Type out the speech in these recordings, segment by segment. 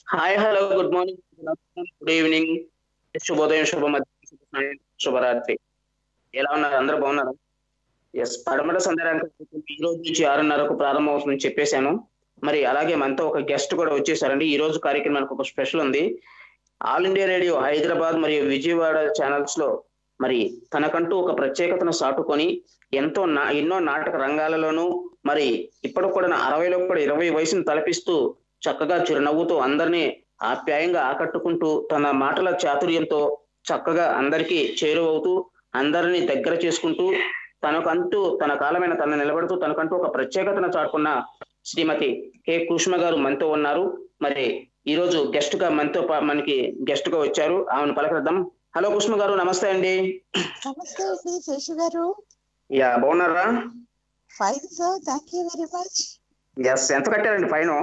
Hi hello good morning good evening శుభోదయం శుభ మధ్యాహ్నం శుభ సాయం, శుభరాత్రి ఎలా ఉన్నారు అందరూ బాగున్నారు ఎస్ పడమట సందర్భంగా ఈ రోజు నుంచి ఆరున్నరకు ప్రారంభం అవుతుందని చెప్పేశాను మరి అలాగే మనతో ఒక గెస్ట్ కూడా వచ్చేసారండి ఈ రోజు కార్యక్రమానికి ఒక స్పెషల్ ఉంది ఆల్ ఇండియా రేడియో హైదరాబాద్ మరియు విజయవాడ ఛానల్స్ లో మరి తనకంటూ ఒక ప్రత్యేకతను సాటుకొని ఎంతో నా ఎన్నో నాటక రంగాలలోనూ మరి ఇప్పుడు కూడా అరవైలో కూడా ఇరవై వయసును తలపిస్తూ చక్కగా చిరునవ్వుతో అందరినీ ఆప్యాయంగా ఆకట్టుకుంటూ తన మాటల చాతుర్యంతో చక్కగా అందరికీ చేరువవుతూ అందరినీ దగ్గర చేసుకుంటూ తనకంటూ తన కాలమైన తన నిలబడుతూ తనకంటూ ఒక ప్రత్యేకతను చాటుకున్న శ్రీమతి కె కుష్మ గారు మనతో ఉన్నారు మరి ఈ రోజు గెస్ట్ గా మనతో పా- మనకి గెస్ట్ గా వచ్చారు ఆమెను పలకరిద్దాం హలో కుష్మ గారు నమస్తే అండి నమస్తే అండి శేషు గారు యా బాగున్నారా fine sir thank you very much yes ఎంత కట్టారండి ఫైన్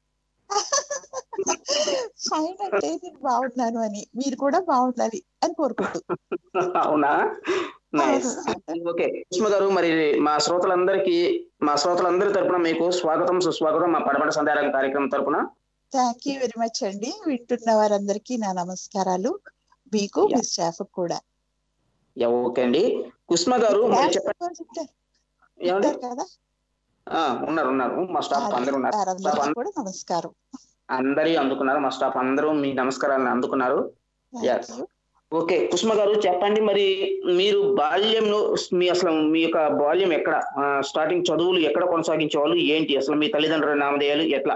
ఫైన్ అంటే నేను బాగున్నాను అని మీరు కూడా బాగుండాలి అని కోరుకుంటూ అవునా నైస్ ఓకే కుష్మ గారు మరి మా శ్రోతలందరికీ మా శ్రోతలందరి తరపున మీకు స్వాగతం సుస్వాగతం మా పడమట సందేహాల కార్యక్రమం తరపున థ్యాంక్ యూ వెరీ మచ్ అండి వింటున్న వారందరికీ నా నమస్కారాలు మీకు మీ స్టాఫ్ కూడా యా, ఓకే అండి కుష్మ గారు మరి చెప్పండి వింటారు ఏమండి వింటారు కదా ఆ, ఉన్నారు ఉన్నారు మా స్టాఫ్ అందరూ ఉన్నారు స్టాఫ్ వారందరికీ అందరూ కూడా నమస్కారం అందరి అందుకున్నారు మా స్టాఫ్ అందరూ మీ నమస్కారాలను అందుకున్నారు Yes. Thank you okay Kushma garu చెప్పండి మరి మీరు బాల్యంలో మీ అసలు మీ యొక్క బాల్యం ఎక్కడ స్టార్టింగ్ చదువులు ఎక్కడ కొనసాగించేవాళ్ళు ఏంటి అసలు మీ తల్లిదండ్రుల నామధేయాలు ఎట్లా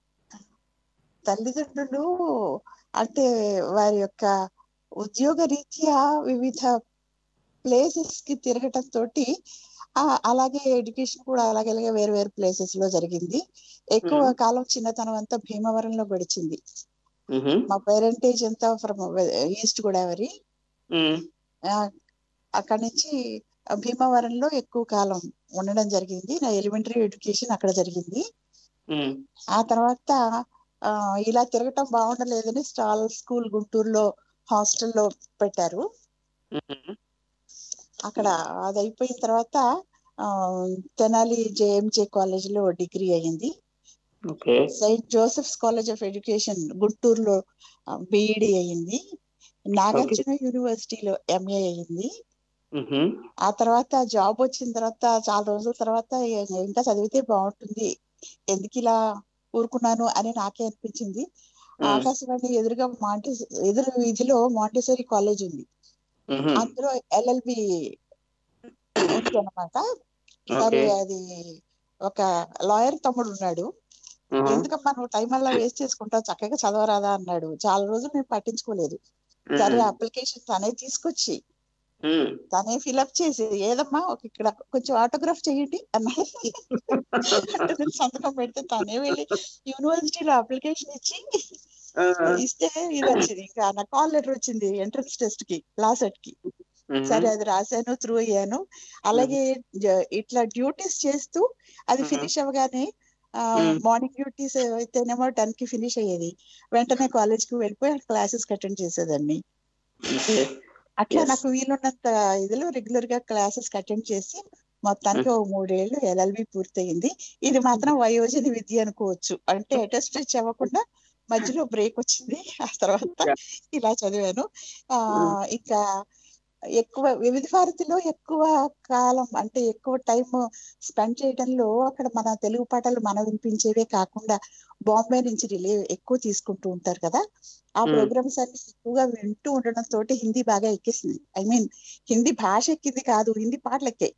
తల్లిదండ్రులు అంటే వారి యొక్క ఉద్యోగ రీత్యా వివిధ ప్లేసెస్ కి తిరగటం తోటి ఆ, అలాగే ఎడ్యుకేషన్ కూడా అలాగే అలాగే వేరు వేరు ప్లేసెస్ లో జరిగింది ఎక్కువ మ్మ్. కాలం చిన్నతనం అంతా భీమవరంలో గడిచింది మ్హూ. మా పేరెంటేజ్ అంతా ఫ్రమ్ ఈస్ట్ గోదావరి మ్. ఆ, అక్కడి నుంచి ఆ, భీమవరంలో ఎక్కువ కాలం ఉండడం జరిగింది నా ఎలిమెంటరీ ఎడ్యుకేషన్ అక్కడ జరిగింది మ్. ఆ తర్వాత ఆ, ఇలా తిరగటం బాగుండలేదని స్టాల్ స్కూల్ గుంటూరులో హాస్టల్లో పెట్టారు మ్. అక్కడ అది అయిపోయిన తర్వాత ఆ, తెనాలి జేఎంజే కాలేజ్ లో డిగ్రీ అయ్యింది okay saint Joseph's college of education గుంటూరులో బిఈడి అయ్యింది నాగార్జున యూనివర్సిటీలో ఎంఏ అయ్యింది మ్హూ. ఆ తర్వాత జాబ్ వచ్చిన తర్వాత చాలా రోజుల తర్వాత ఇ- ఇంకా చదివితే బాగుంటుంది ఎందుకు ఇలా ఊరుకున్నాను అని నాకే అనిపించింది మ్. ఆకాశవాణి ఎదురుగా మాంటెస్ ఎదురు వీధిలో మాంటెసరీ కాలేజ్ ఉంది మ్హూ. అందులో ఎల్ఎల్బి ఉంది అనమాట ఓకే సరే అది ఒక లాయర్ తమ్ముడు ఉన్నాడు మ్హూ. ఎందుకమ్మా నువ్వు టైం అలా వేస్ట్ చేసుకుంటావు చక్కగా చదవరాదా అన్నాడు చాలా రోజులు మేము పట్టించుకోలేదు సరే మ్. అప్లికేషన్ తనే తీసుకొచ్చి మ్. తనే ఫిలప్ చేసి ఏదమ్మా ఒక ఇక్కడ కొంచెం ఆటోగ్రాఫ్ చేయండి అన్నాడు అంటే నేను సంతకం పెడితే తనే వెళ్ళి యూనివర్సిటీలో అప్లికేషన్ ఇచ్చి ఆ. ఇస్తే ఇది వచ్చింది ఇంకా నా కాల్ లెటర్ వచ్చింది ఎంట్రన్స్ టెస్ట్ కి లా సెట్ కి మ్హూ. సరే అది రాశాను త్రూ అయ్యాను అలాగే జ- ఇట్లా డ్యూటీస్ చేస్తూ అది మ్మ్. ఫినిష్ అవ్వగానే మ్మ్. మార్నింగ్ డ్యూటీస్ అయితేనేమో టెన్ కి ఫినిష్ అయ్యేది వెంటనే కాలేజ్ కి వెళ్ళిపోయి క్లాసెస్ అటెండ్ చేసేదాన్ని ఓకే. అట్లా Yes. నాకు వీలున్నంత ఇదిలో రెగ్యులర్ గా క్లాసెస్ అటెండ్ చేసి మొత్తానికి ఓ మూడేళ్లు ఎల్ఎల్బి పూర్తయింది ఇది మాత్రం వయోజన విద్య అనుకోవచ్చు అంటే అటెస్ట్ అవ్వకుండా మధ్యలో బ్రేక్ వచ్చింది ఆ తర్వాత Yeah. ఇలా చదివాను ఆ Mm. ఇంకా ఎక్కువ వివిధ భారతిలో ఎక్కువ కాలం అంటే ఎక్కువ టైం స్పెండ్ చేయడంలో అక్కడ మన తెలుగు పాటలు మనం వినిపించేవే కాకుండా బాంబే నుంచి రిలే ఎక్కువ తీసుకుంటూ ఉంటారు కదా ఆ Mm. ప్రోగ్రామ్స్ అన్ని ఎక్కువగా వింటూ ఉండడం తోటి హిందీ బాగా ఎక్కేసింది ఐ మీన్ హిందీ భాష ఎక్కింది కాదు హిందీ పాటలు ఎక్కాయి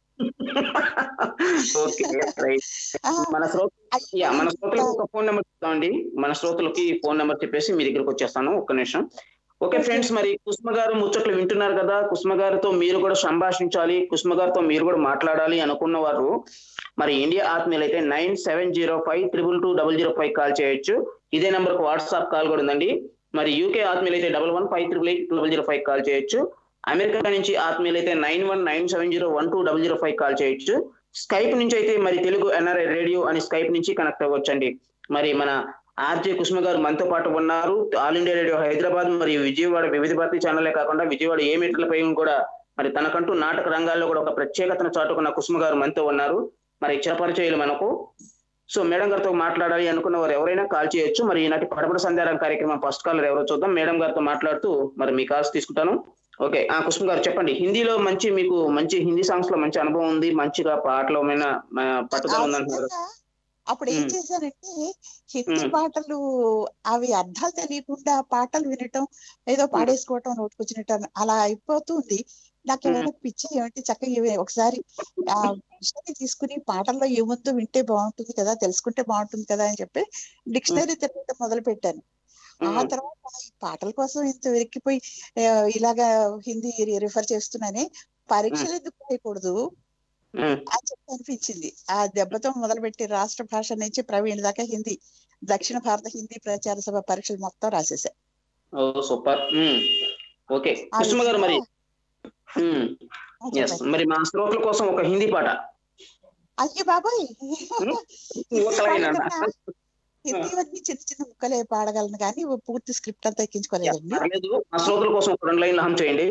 ఓకే రైట్ ఆ, మన శ్రోత అయ్యో, యా మన ఇంత- శ్రోతలకు ఒక ఫోన్ నెంబర్ చెప్తామండి మన శ్రోతలకి ఫోన్ నెంబర్ చెప్పేసి మీ దగ్గరకు వచ్చేస్తాను ఒక్క నిమిషం ఓకే Okay. ఫ్రెండ్స్ మరి కుస్మ గారు ముచ్చట్లు వింటున్నారు కదా కుస్మ గారితో మీరు కూడా సంభాషించాలి కుస్మ గారితో మీరు కూడా మాట్లాడాలి అనుకున్న వారు మరి ఇండియా ఆత్మీయులు అయితే nine seven zero five triple two double zero five call చేయొచ్చు ఇదే నెంబర్ కు వాట్సాప్ కాల్ కూడా ఉందండి మరి యూకే ఆత్మీయులు అయితే double one five triple eight double zero five call చేయొచ్చు అమెరికా నుంచి ఆత్మీయులు అయితే nine one nine seven zero one two double zero five call చేయొచ్చు స్కైప్ నుంచి అయితే మరి తెలుగు ఎన్ఆర్ఐ రేడియో అని స్కైప్ నుంచి కనెక్ట్ అవ్వచ్చండి మరి మన ఆర్జే కుసుమ గారు మనతో పాటు ఉన్నారు ఆల్ ఇండియా రేడియో హైదరాబాద్ మరియు విజయవాడ వివిధ భారతి ఛానలే కాకుండా విజయవాడ ఏ మీటర్లపై కూడా మరి తనకంటూ నాటక రంగాల్లో కూడా ఒక ప్రత్యేకతను చాటుకున్న కుసుమ గారు మనతో ఉన్నారు మరి చిరపరిచయాలు మనకు సో మేడం గారితో మాట్లాడాలి అనుకున్న వారు ఎవరైనా కాల్ చేయొచ్చు మరి ఈనాటి పడబడ సంధ్యారం కార్యక్రమం ఫస్ట్ కాలర్ ఎవరో చూద్దాం మేడం గారితో మాట్లాడుతూ మరి మీ కాల్స్ తీసుకుంటాను ఓకే ఆ కుసుమ్ గారు చెప్పండి హిందీలో మంచి మీకు మంచి హిందీ సాంగ్స్ లో మంచి అనుభవం ఉంది మంచిగా పాటలో మీద పట్టుదల ఉందంటున్నారు నిజంగా అప్పుడు ఏం మ్మ్. చేశానంటే హిందీ మ్మ్. పాటలు అవి అర్థాలు తెలియకుండా పాటలు వినటం ఏదో పాడేసుకోవటం నోటుకొచ్చినట్టు అలా అయిపోతుంది నాకు ఏమైనా పిచ్చి ఏమిటి చక్కగా ఇవి ఒకసారి ఆ డిక్షనరీ తీసుకుని పాటల్లో ఏముందో వింటే బాగుంటుంది కదా తెలుసుకుంటే బాగుంటుంది కదా అని చెప్పి డిక్షనరీ తిరగటం మొదలు పెట్టాను ఆ మ్మ్. తర్వాత ఈ పాటల కోసం ఇంత వెరిక్కిపోయి ఆ, ఇలాగా హిందీ రిఫర్ చేస్తున్నానే పరీక్షలు ఎందుకు చేయకూడదు మ్మ్. అని చెప్పి అనిపించింది ఆ దెబ్బతో మొదలుపెట్టి రాష్ట్ర భాష నుంచి ప్రవీణ్ దాకా హిందీ దక్షిణ భారత హిందీ ప్రచార సభ పరీక్షలు మొత్తం రాసేసా ఓ సూపర్ మ్మ్. ఓకే ఆ కుసుమ గారు మరి విధంగా- మ్మ్. ఆ, ఎస్ చెప్పండి. మరి మా శ్రోతల కోసం ఒక హిందీ పాట అయ్యో బాబాయ్ ఒక లైన్ అన్న. పాడగలనా? హిందీవన్నీ చిన్న చిన్న ముక్కలే పాడగలను కానీ పూర్తి స్క్రిప్ట్ అంతా ఎక్కించుకోలేదండి పర్లేదు మా శ్రోతల కోసం ఒక రెండు లైన్లు హం చేయండి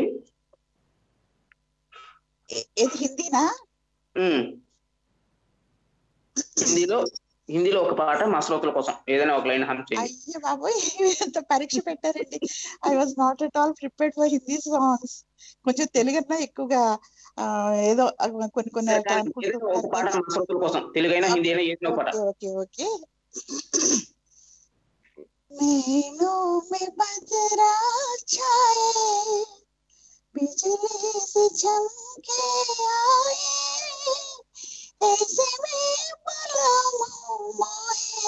ఏ- ఏది హిందీనా మ్మ్. హిందీలో హిందీలో ఒక పాట మా శ్రోతల కోసం ఏదైనా ఒక లైన్ హం చేయండి అయ్యో బాబోయ్ ఎంత పరీక్ష పెట్టారండి I was not at all prepared for Hindi songs కొంచెం తెలుగన్నా ఎక్కువగా ఆ, ఏదో ఆ, కొన్ని కొన్ని సరే, అట్లా కానీ అనుకుంటూ ఏదైనా ఒక ఉంటాను పాట కానీ మా శ్రోతల కోసం తెలుగైనా హిందీ అయినా ఏదైనా ఒక పాట ఓకే ఓకే ఓకే నేను మీ बदरा छाए बिजली से चमके आए ऐसे में पलम मोहे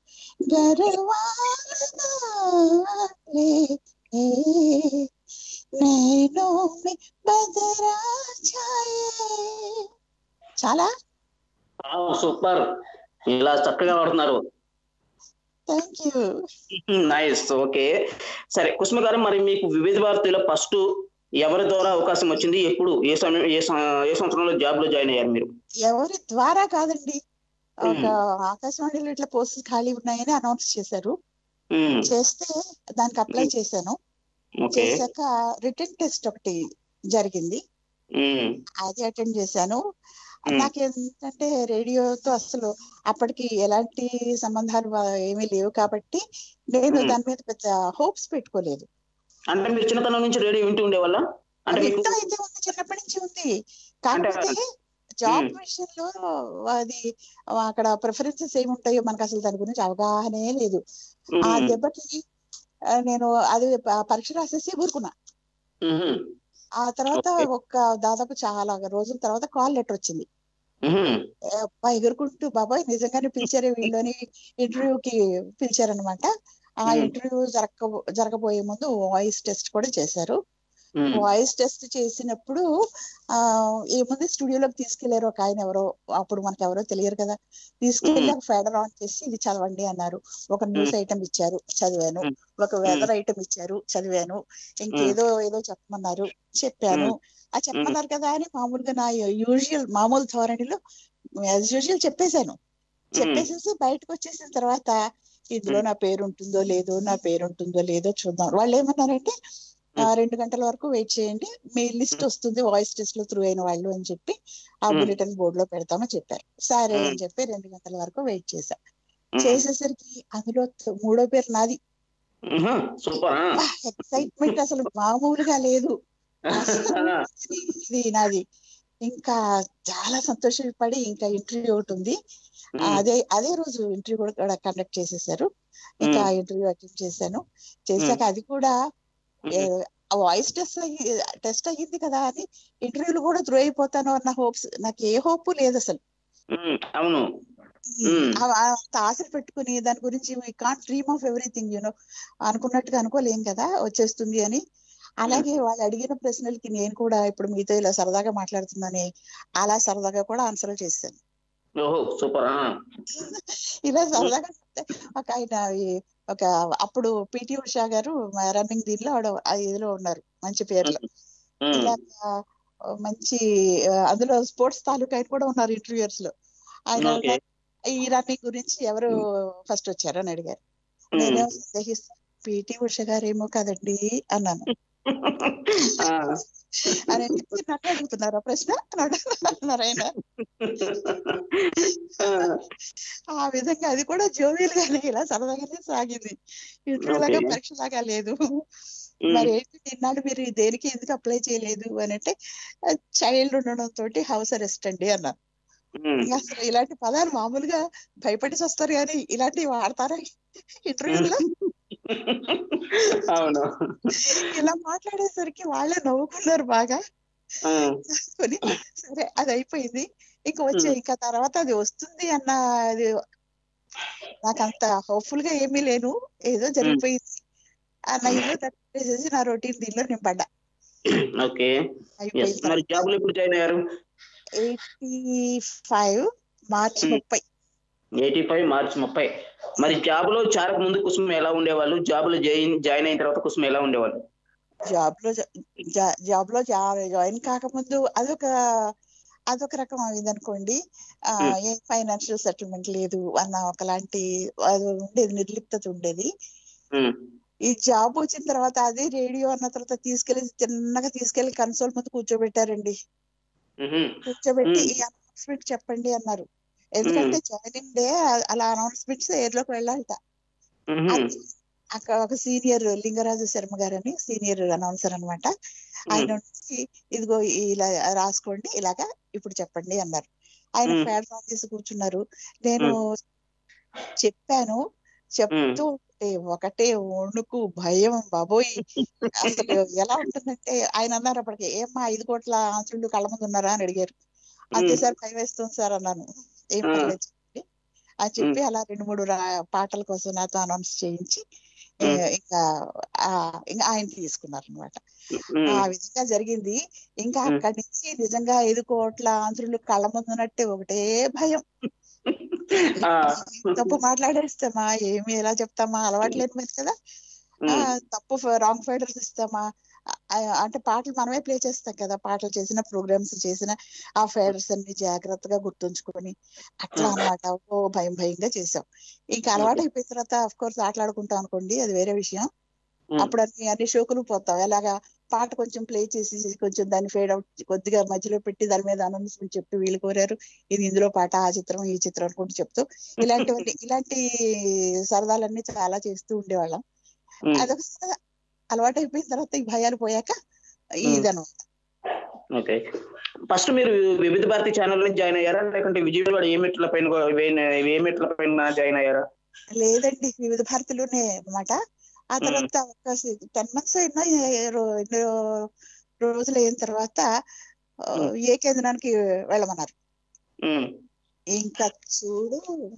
डरवाले नैनों में बदरा छाए చాలా సూపర్ ఇలా చక్కగా వాడుతున్నారు థ్యాంక్ యూ నైస్ ఓకే సరే కుసుమ గారు మరి మీకు వివిధ భారతిలో ఫస్ట్ ఎవరి ద్వారా అవకాశం వచ్చింది ఎప్పుడు ఏ సమయం ఏ సం- ఏ సంవత్సరంలో జాబ్ లో జాయిన్ అయ్యారు మీరు ఎవరి ద్వారా కాదండి ఒక మ్మ్. ఆకాశవాణిలో ఇట్లా పోస్టులు ఖాళీ ఉన్నాయని అనౌన్స్ చేశారు మ్మ్. చేస్తే దానికి అప్లై మ్మ్. చేశాను ఓకే చేశాక రిటర్న్ టెస్ట్ ఒకటి జరిగింది మ్మ్. అది అటెండ్ చేశాను మ్మ్. నాకు ఏంటంటే రేడియోతో అసలు అప్పటికి ఎలాంటి సంబంధాలు వా- ఏమీ లేవు కాబట్టి నేను మ్మ్. దాని మీద పెద్ద హోప్స్ పెట్టుకోలేదు అంటే మీరు చిన్నతనం నుంచి రేడియో వింటూ ఉండేవాళ్ళ అంటే మీకు వింటూ అయితే ఉంది చిన్నప్పటి నుంచి ఉంది కాకపోతే జాబ్ మ్మ్. విషయంలో అది అక్కడ ప్రిఫరెన్సెస్ ఏమి ఉంటాయో మనకు అసలు దాని గురించి అవగాహనే లేదు ఆ మ్మ్. దెబ్బకి ఆ, నేను అది ప- పరీక్ష రాసేసి ఊరుకున్నా మ్మ్. ఆ తర్వాత ఓకే. ఒక దాదాపు చాలా రోజుల తర్వాత కాల్ లెటర్ వచ్చింది మ్మ్. ఏ, అబ్బా ఎగురుకుంటూ బాబాయ్ నిజంగానే పిలిచారే వీళ్ళని ఇంటర్వ్యూకి పిలిచారనమాట ఆ మ్మ్. ఇంటర్వ్యూ జరగ జరగబోయే ముందు వాయిస్ టెస్ట్ కూడా చేశారు మ్మ్. వాయిస్ టెస్ట్ చేసినప్పుడు ఆ ఏముంది స్టూడియోలోకి తీసుకెళ్లారు ఒక ఆయన ఎవరో అప్పుడు మనకు ఎవరో తెలియరు కదా తీసుకెళ్లి ఒక ఫెడర్ ఆన్ చేసి ఇది చదవండి అన్నారు ఒక న్యూస్ ఐటమ్ ఇచ్చారు చదివాను మ్మ్. ఒక వెదర్ ఐటమ్ ఇచ్చారు చదివాను ఇంకేదో ఏదో చెప్పమన్నారు చెప్పాను ఆ చెప్పమన్నారు కదా అని మామూలుగా నా యూజువల్ మామూలు ధోరణిలో యాజ్ యూజువల్ చెప్పేశాను చెప్పేసేసి బయటకు వచ్చేసిన తర్వాత ఇందులో నా పేరు ఉంటుందో లేదో నా పేరు ఉంటుందో లేదో చూద్దాం వాళ్ళు ఏమన్నారంటే ఆ, రెండు గంటల వరకు వెయిట్ చేయండి మీ లిస్ట్ వస్తుంది వాయిస్ టెస్ట్ లో త్రూ అయిన వాళ్ళు అని చెప్పి ఆ Hmm. బులెటిన్ బోర్డు లో పెడతామని చెప్పారు సరే Hmm. అని చెప్పి రెండు గంటల వరకు వెయిట్ చేశా మ్మ్. చేసేసరికి అందులో త- మూడో పేరు నాది మ్మ్. సూపర్ ఆ. ఎక్సైట్మెంట్ అసలు మామూలుగా లేదు అసలు ఇది నాది ఇంకా చాలా సంతోషపడి ఇంకా ఇంటర్వ్యూ ఒకటి ఉంది ఆ, మ్మ్. అదే అదే రోజు ఇంటర్వ్యూ కూడా కండక్ట్ చేసేసారు ఇంకా ఆ ఇంటర్వ్యూ అటెండ్ చేశాను చేశాక అది కూడా మ్మ్. వాయిస్ టెస్ట్ టెస్ట్ అయ్యింది కదా అని ఇంటర్వ్యూలు కూడా త్రూ అయిపోతాను అన్న హోప్స్ నాకు ఏ హోప్ లేదు అసలు మ్మ్. అవును మ్మ్. ఆ- ఆ అంత ఆశలు పెట్టుకుని దాని గురించి we can't dream of everything you know అనుకున్నట్టుగా అనుకోలేం కదా వచ్చేస్తుంది అని అలాగే వాళ్ళు అడిగిన ప్రశ్నలకి నేను కూడా ఇప్పుడు మీతో ఇలా సరదాగా మాట్లాడుతున్నానే అలా సరదాగా కూడా ఆన్సర్ చేశాను ఓహో సూపర్ ఆ. ఇలా సరదాగా చెప్తే ఒక ఆయన ఈ ఒక అప్పుడు పిటి ఉషా గారు రన్నింగ్ దీనిలో ఆవిడ ఆ ఇదిలో ఉన్నారు మంచి పేర్లు మ్మ్. ఇలా మంచి ఆ, అందులో స్పోర్ట్స్ తాలూకా ఆయన కూడా ఉన్నారు ఇంటర్వ్యూయర్స్ లో ఆయన ఓకే. అడిగారు, ఈ రన్నింగ్ గురించి ఎవరు ఫస్ట్ వచ్చారు అని అడిగారు మ్మ్. నేనేమో సందేహిస్తా పిటి ఉష గారేమో కదండి అన్నాను ఆ, అని చెప్పి నన్ను అడుగుతున్నారా ప్రశ్న అని అడుగు- అన్నారు ఆయన ఆ, ఆ విధంగా అది కూడా జోవియల్ గానే ఇలా సరదాగానే సాగింది ఇంటర్వ్యూ లాగా Okay. పరీక్ష లాగా లేదు ఉమ్, మరి ఏంటి నిన్నాడు మీరు దేనికి ఎందుకు అప్లై చేయలేదు అని అంటే చైల్డ్ ఉండడం తోటి హౌస్ అరెస్ట్ అండి అన్నారు ఉమ్. ఇంకా అసలు ఇలాంటి పదాలు మామూలుగా భయపడేసి వస్తారు కానీ ఇలాంటివి వాడతారా ఇంటర్వ్యూలో అవును ఇలా మాట్లాడేసరికి వాళ్ళే నవ్వుకున్నారు బాగా ఆ, కొని సరే అది అయిపోయింది ఇంకా వచ్చే Hmm. ఇంకా తర్వాత అది వస్తుంది అన్న అది నాకు అంత హోప్ఫుల్ గా ఏమీ లేను ఏదో జరిగిపోయింది అన్న ఇల్లు తట్టేసేసి నా రొటీన్ దీనిలో నేను పడ్డా ఓకే అయిపోయిన ఎస్ మరి జాబ్ లో ఎప్పుడు జాయిన్ అయ్యారు ఎయిటీ ఫైవ్ మార్చి Hmm. ముప్పై ఎయిటీ ఫైవ్ మార్చ్ ముప్పై మరి జాబ్ లో చేరక ముందు కుసుమ ఎలా ఉండేవాళ్ళు జాబ్ లో జాయిన్ జాయిన్ అయిన తర్వాత కుసుమ ఎలా ఉండేవాళ్ళు జాబ్ లో జా- జాబ్ లో జా- జాయిన్ కాకముందు అదొక అదొక రకం అయింది అనుకోండి ఆ, Hmm. ఏ ఫైనాన్షియల్ సెటిల్మెంట్ లేదు అన్న ఒకలాంటి అది ఉండేది నిర్లిప్తత ఉండేది ఉమ్, ఈ జాబ్ వచ్చిన తర్వాత అదే రేడియో అన్న తర్వాత తీసుకెళ్లి చిన్నగా తీసుకెళ్లి కన్సోల్ ముందు కూర్చోబెట్టారండి ఉహుం, కూర్చోబెట్టి Hmm. ఈ అనౌన్స్మెంట్ చెప్పండి అన్నారు ఎందుకంటే జాయినింగ్ డే అలా అనౌన్స్మెంట్స్ ఎయిర్ లోకి వెళ్ళాలట ఉహుం, అది అక్కడ ఒక సీనియర్ లింగరాజు శర్మ గారు అని సీనియర్ అనౌన్సర్ అనమాట ఆయన వచ్చి ఇదిగో ఇలా రాసుకోండి ఇలాగా ఇప్పుడు చెప్పండి అన్నారు ఆయన Hmm. ఫ్యాడ్ ఆన్ చేసి కూర్చున్నారు నేను చెప్పాను చెప్తూ ఉంటే ఒకటే వణుకు భయం బాబోయ్ అసలు ఎలా ఉంటుందంటే ఆయన అన్నారు అప్పటికి ఏమ్మా ఐదు కోట్ల ఆంధ్రులు కళ్ళ ముందు ఉన్నారా అని అడిగారు అంతే సార్ భయం వేస్తుంది సార్ అన్నాను ఏం Hmm. పర్లేదు చెప్పండి అని చెప్పి అలా రెండు మూడు రా- పాటల కోసం నాతో అనౌన్స్ చేయించి ఏ, Hmm. ఇంకా ఆ ఇంకా ఆయన తీసుకున్నారు అనమాట ఉమ్, ఆ విధంగా జరిగింది ఇంకా Hmm. అక్కడి నుంచి నిజంగా ఐదు కోట్ల ఆంధ్రులు కళ్ళ ముందు ఉన్నట్టే ఒకటే భయం ఆ, ఏం తప్పు మాట్లాడేస్తామా ఏమి ఎలా చెప్తామా అలవాట్లేదు మరి కదా ఆ, ఉమ్, తప్పు రాంగ్ ఫైడర్స్ ఇస్తామా ఆ, అంటే పాటలు మనమే ప్లే చేస్తాం కదా పాటలు చేసిన ప్రోగ్రామ్స్ చేసిన ఆ ఫైడర్స్ అన్ని జాగ్రత్తగా గుర్తుంచుకొని అట్లా Hmm. అన్నమాట ఓ భయం భయంగా చేసాం ఇంకా అలవాటు అయిపోయిన తర్వాత అఫ్ కోర్స్ ఆటలాడుకుంటాం అనుకోండి అది వేరే విషయం ఉమ్, అప్పుడు అన్ని అన్ని షోకులు పోతాం ఎలాగా పాట కొంచెం ప్లే చేసి కొంచెం దాన్ని ఫేడ్ అవుట్ కొద్దిగా మధ్యలో పెట్టి దాని మీద అనౌన్స్మెంట్ చెప్పి వీళ్ళు కోరారు ఇది ఇందులో పాట ఆ చిత్రం ఈ చిత్రం అనుకుంటూ చెప్తూ ఇలాంటివన్నీ ఇలాంటి సరదాలన్నీ చాలా చేస్తూ ఉండేవాళ్ళం ఉమ్, అదొక సరదా. అలవాటు అయిపోయిన తర్వాత ఈ భయాలు పోయాక ఇదనమాట ఓకే ఫస్ట్ మీరు వివిధ భారతి ఛానల్ నుంచి జాయిన్ అయ్యారా లేకుంటే విజయవాడ ఏ మెట్ల పైన ఏ మెట్ల పైన జాయిన్ అయ్యారా లేదండి వివిధ భారతిలోనే అన్నమాట ఆ తర్వాత ఒక టెన్ మంత్స్ అయినా ఏ రో- ఎన్నో రోజులు అయిన తర్వాత ఆ, Hmm. ఏ కేంద్రానికి వెళ్ళమన్నారు ఉమ్. ఇంకా చూడు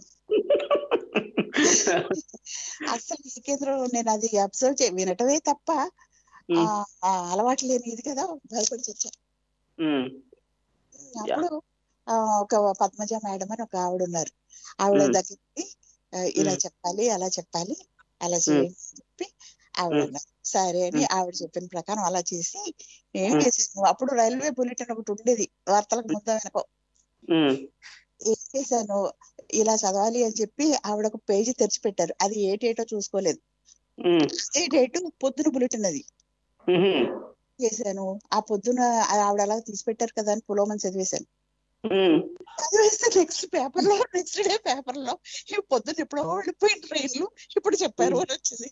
అసలు ఈ కేంద్రం నేను అది అబ్జర్వ్ చే వినటమే తప్ప ఆ, ఉమ్, ఆ అలవాటు లేని ఇది కదా భయపడి చచ్చాను ఉమ్, అప్పుడు ఆ, ఒక పద్మజ మేడం అని ఒక ఆవిడ ఉన్నారు ఆవిడ Hmm. దగ్గరికి ఆ, ఇలా Hmm. చెప్పాలి అలా చెప్పాలి అలా చేయండి అని చెప్పి ఆవిడ Hmm. అన్నారు సరే అని Hmm. ఆవిడ చెప్పిన ప్రకారం అలా చేసి ఏం Hmm. చేశాను అప్పుడు రైల్వే బులెటిన్ ఒకటి ఉండేది వార్తలకు ముందు వెనక ఉమ్, ఏం చేశాను ఇలా చదవాలి అని చెప్పి ఆవిడ ఒక పేజీ తెరిచి పెట్టారు అది ఏ డేటో చూసుకోలేదు ఉమ్, అదే డేటు పొద్దున బులెటిన్ అది ఉహుం, చేశాను ఆ పొద్దున ఆవిడ అలా తీసి పెట్టారు కదా అని పులోమని చదివేశాను ఉమ్. చదివేస్తే నెక్స్ట్ పేపర్ లో నెక్స్ట్ డే పేపర్ లో ఈ పొద్దున ఎప్పుడో వెళ్ళిపోయిన ట్రైన్లు ఇప్పుడు చెప్పారు అని వచ్చింది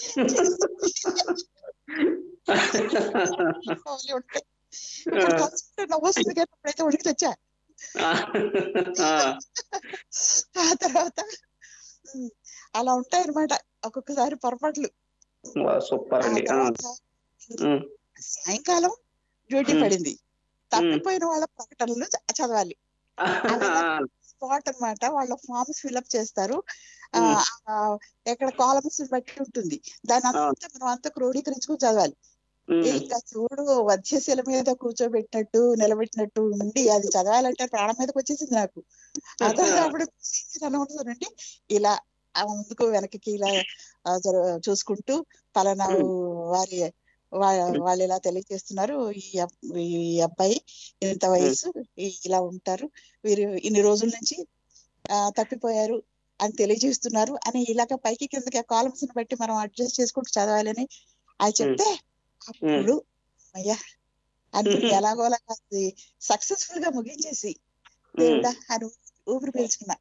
అవన్నీ ఉంటాయి ఇప్పుడు తలుచుకుంటే నవ్వు వస్తుంది కానీ అప్పుడైతే ఉనికి తెచ్చా ఆ, ఆ తర్వాత ఉమ్, అలా ఉంటాయి అనమాట ఒక్కొక్కసారి పొరపాట్లు వా, సూపర్ ఆ అండి ఆ, తర్వాత ఉమ్, సాయంకాలం డ్యూటీ ఉమ్. పడింది తప్పిపోయిన వాళ్ళ ప్రకటనలు చ- చదవాలి స్పాట్ అన్నమాట వాళ్ళ ఫామ్స్ ఫిల్అప్ చేస్తారు ఆ, ఉమ్. ఆ, ఎక్కడ కాలమ్స్ బట్టి ఉంటుంది దాని అంతా మనం అంతా క్రోడీకరించుకుని చదవాలి ఉమ్, ఇంకా చూడు వధ్యశిల మీద కూర్చోబెట్టినట్టు నిలబెట్టినట్టు ఉండి అది చదవాలంటే ప్రాణం మీదకి వచ్చేసింది నాకు అదే అప్పుడు అనౌన్సర్ అండి ఇలా ఆ ముందుకు వెనక్కి ఇలా ఆ, జర- చూసుకుంటూ పలానా Hmm. వారి వా- వాళ్ళు ఇలా తెలియజేస్తున్నారు ఈ అబ్- ఈ అబ్బాయి ఇంత వయసు ఈ- ఇలా ఉంటారు వీరు ఇన్ని రోజుల నుంచి ఆ, తప్పిపోయారు అని తెలియజేస్తున్నారు అని ఇలాగ పైకి కిందకి కాలమ్స్ బట్టి మనం అడ్జస్ట్ చేసుకుంటూ చదవాలని అది చెప్తే అప్పుడు అయ్యా అని Mhm. ఎలాగోలా సక్సెస్ఫుల్ గా ముగించేసి దేవుడా అని ఊపిరి పీల్చుకున్నా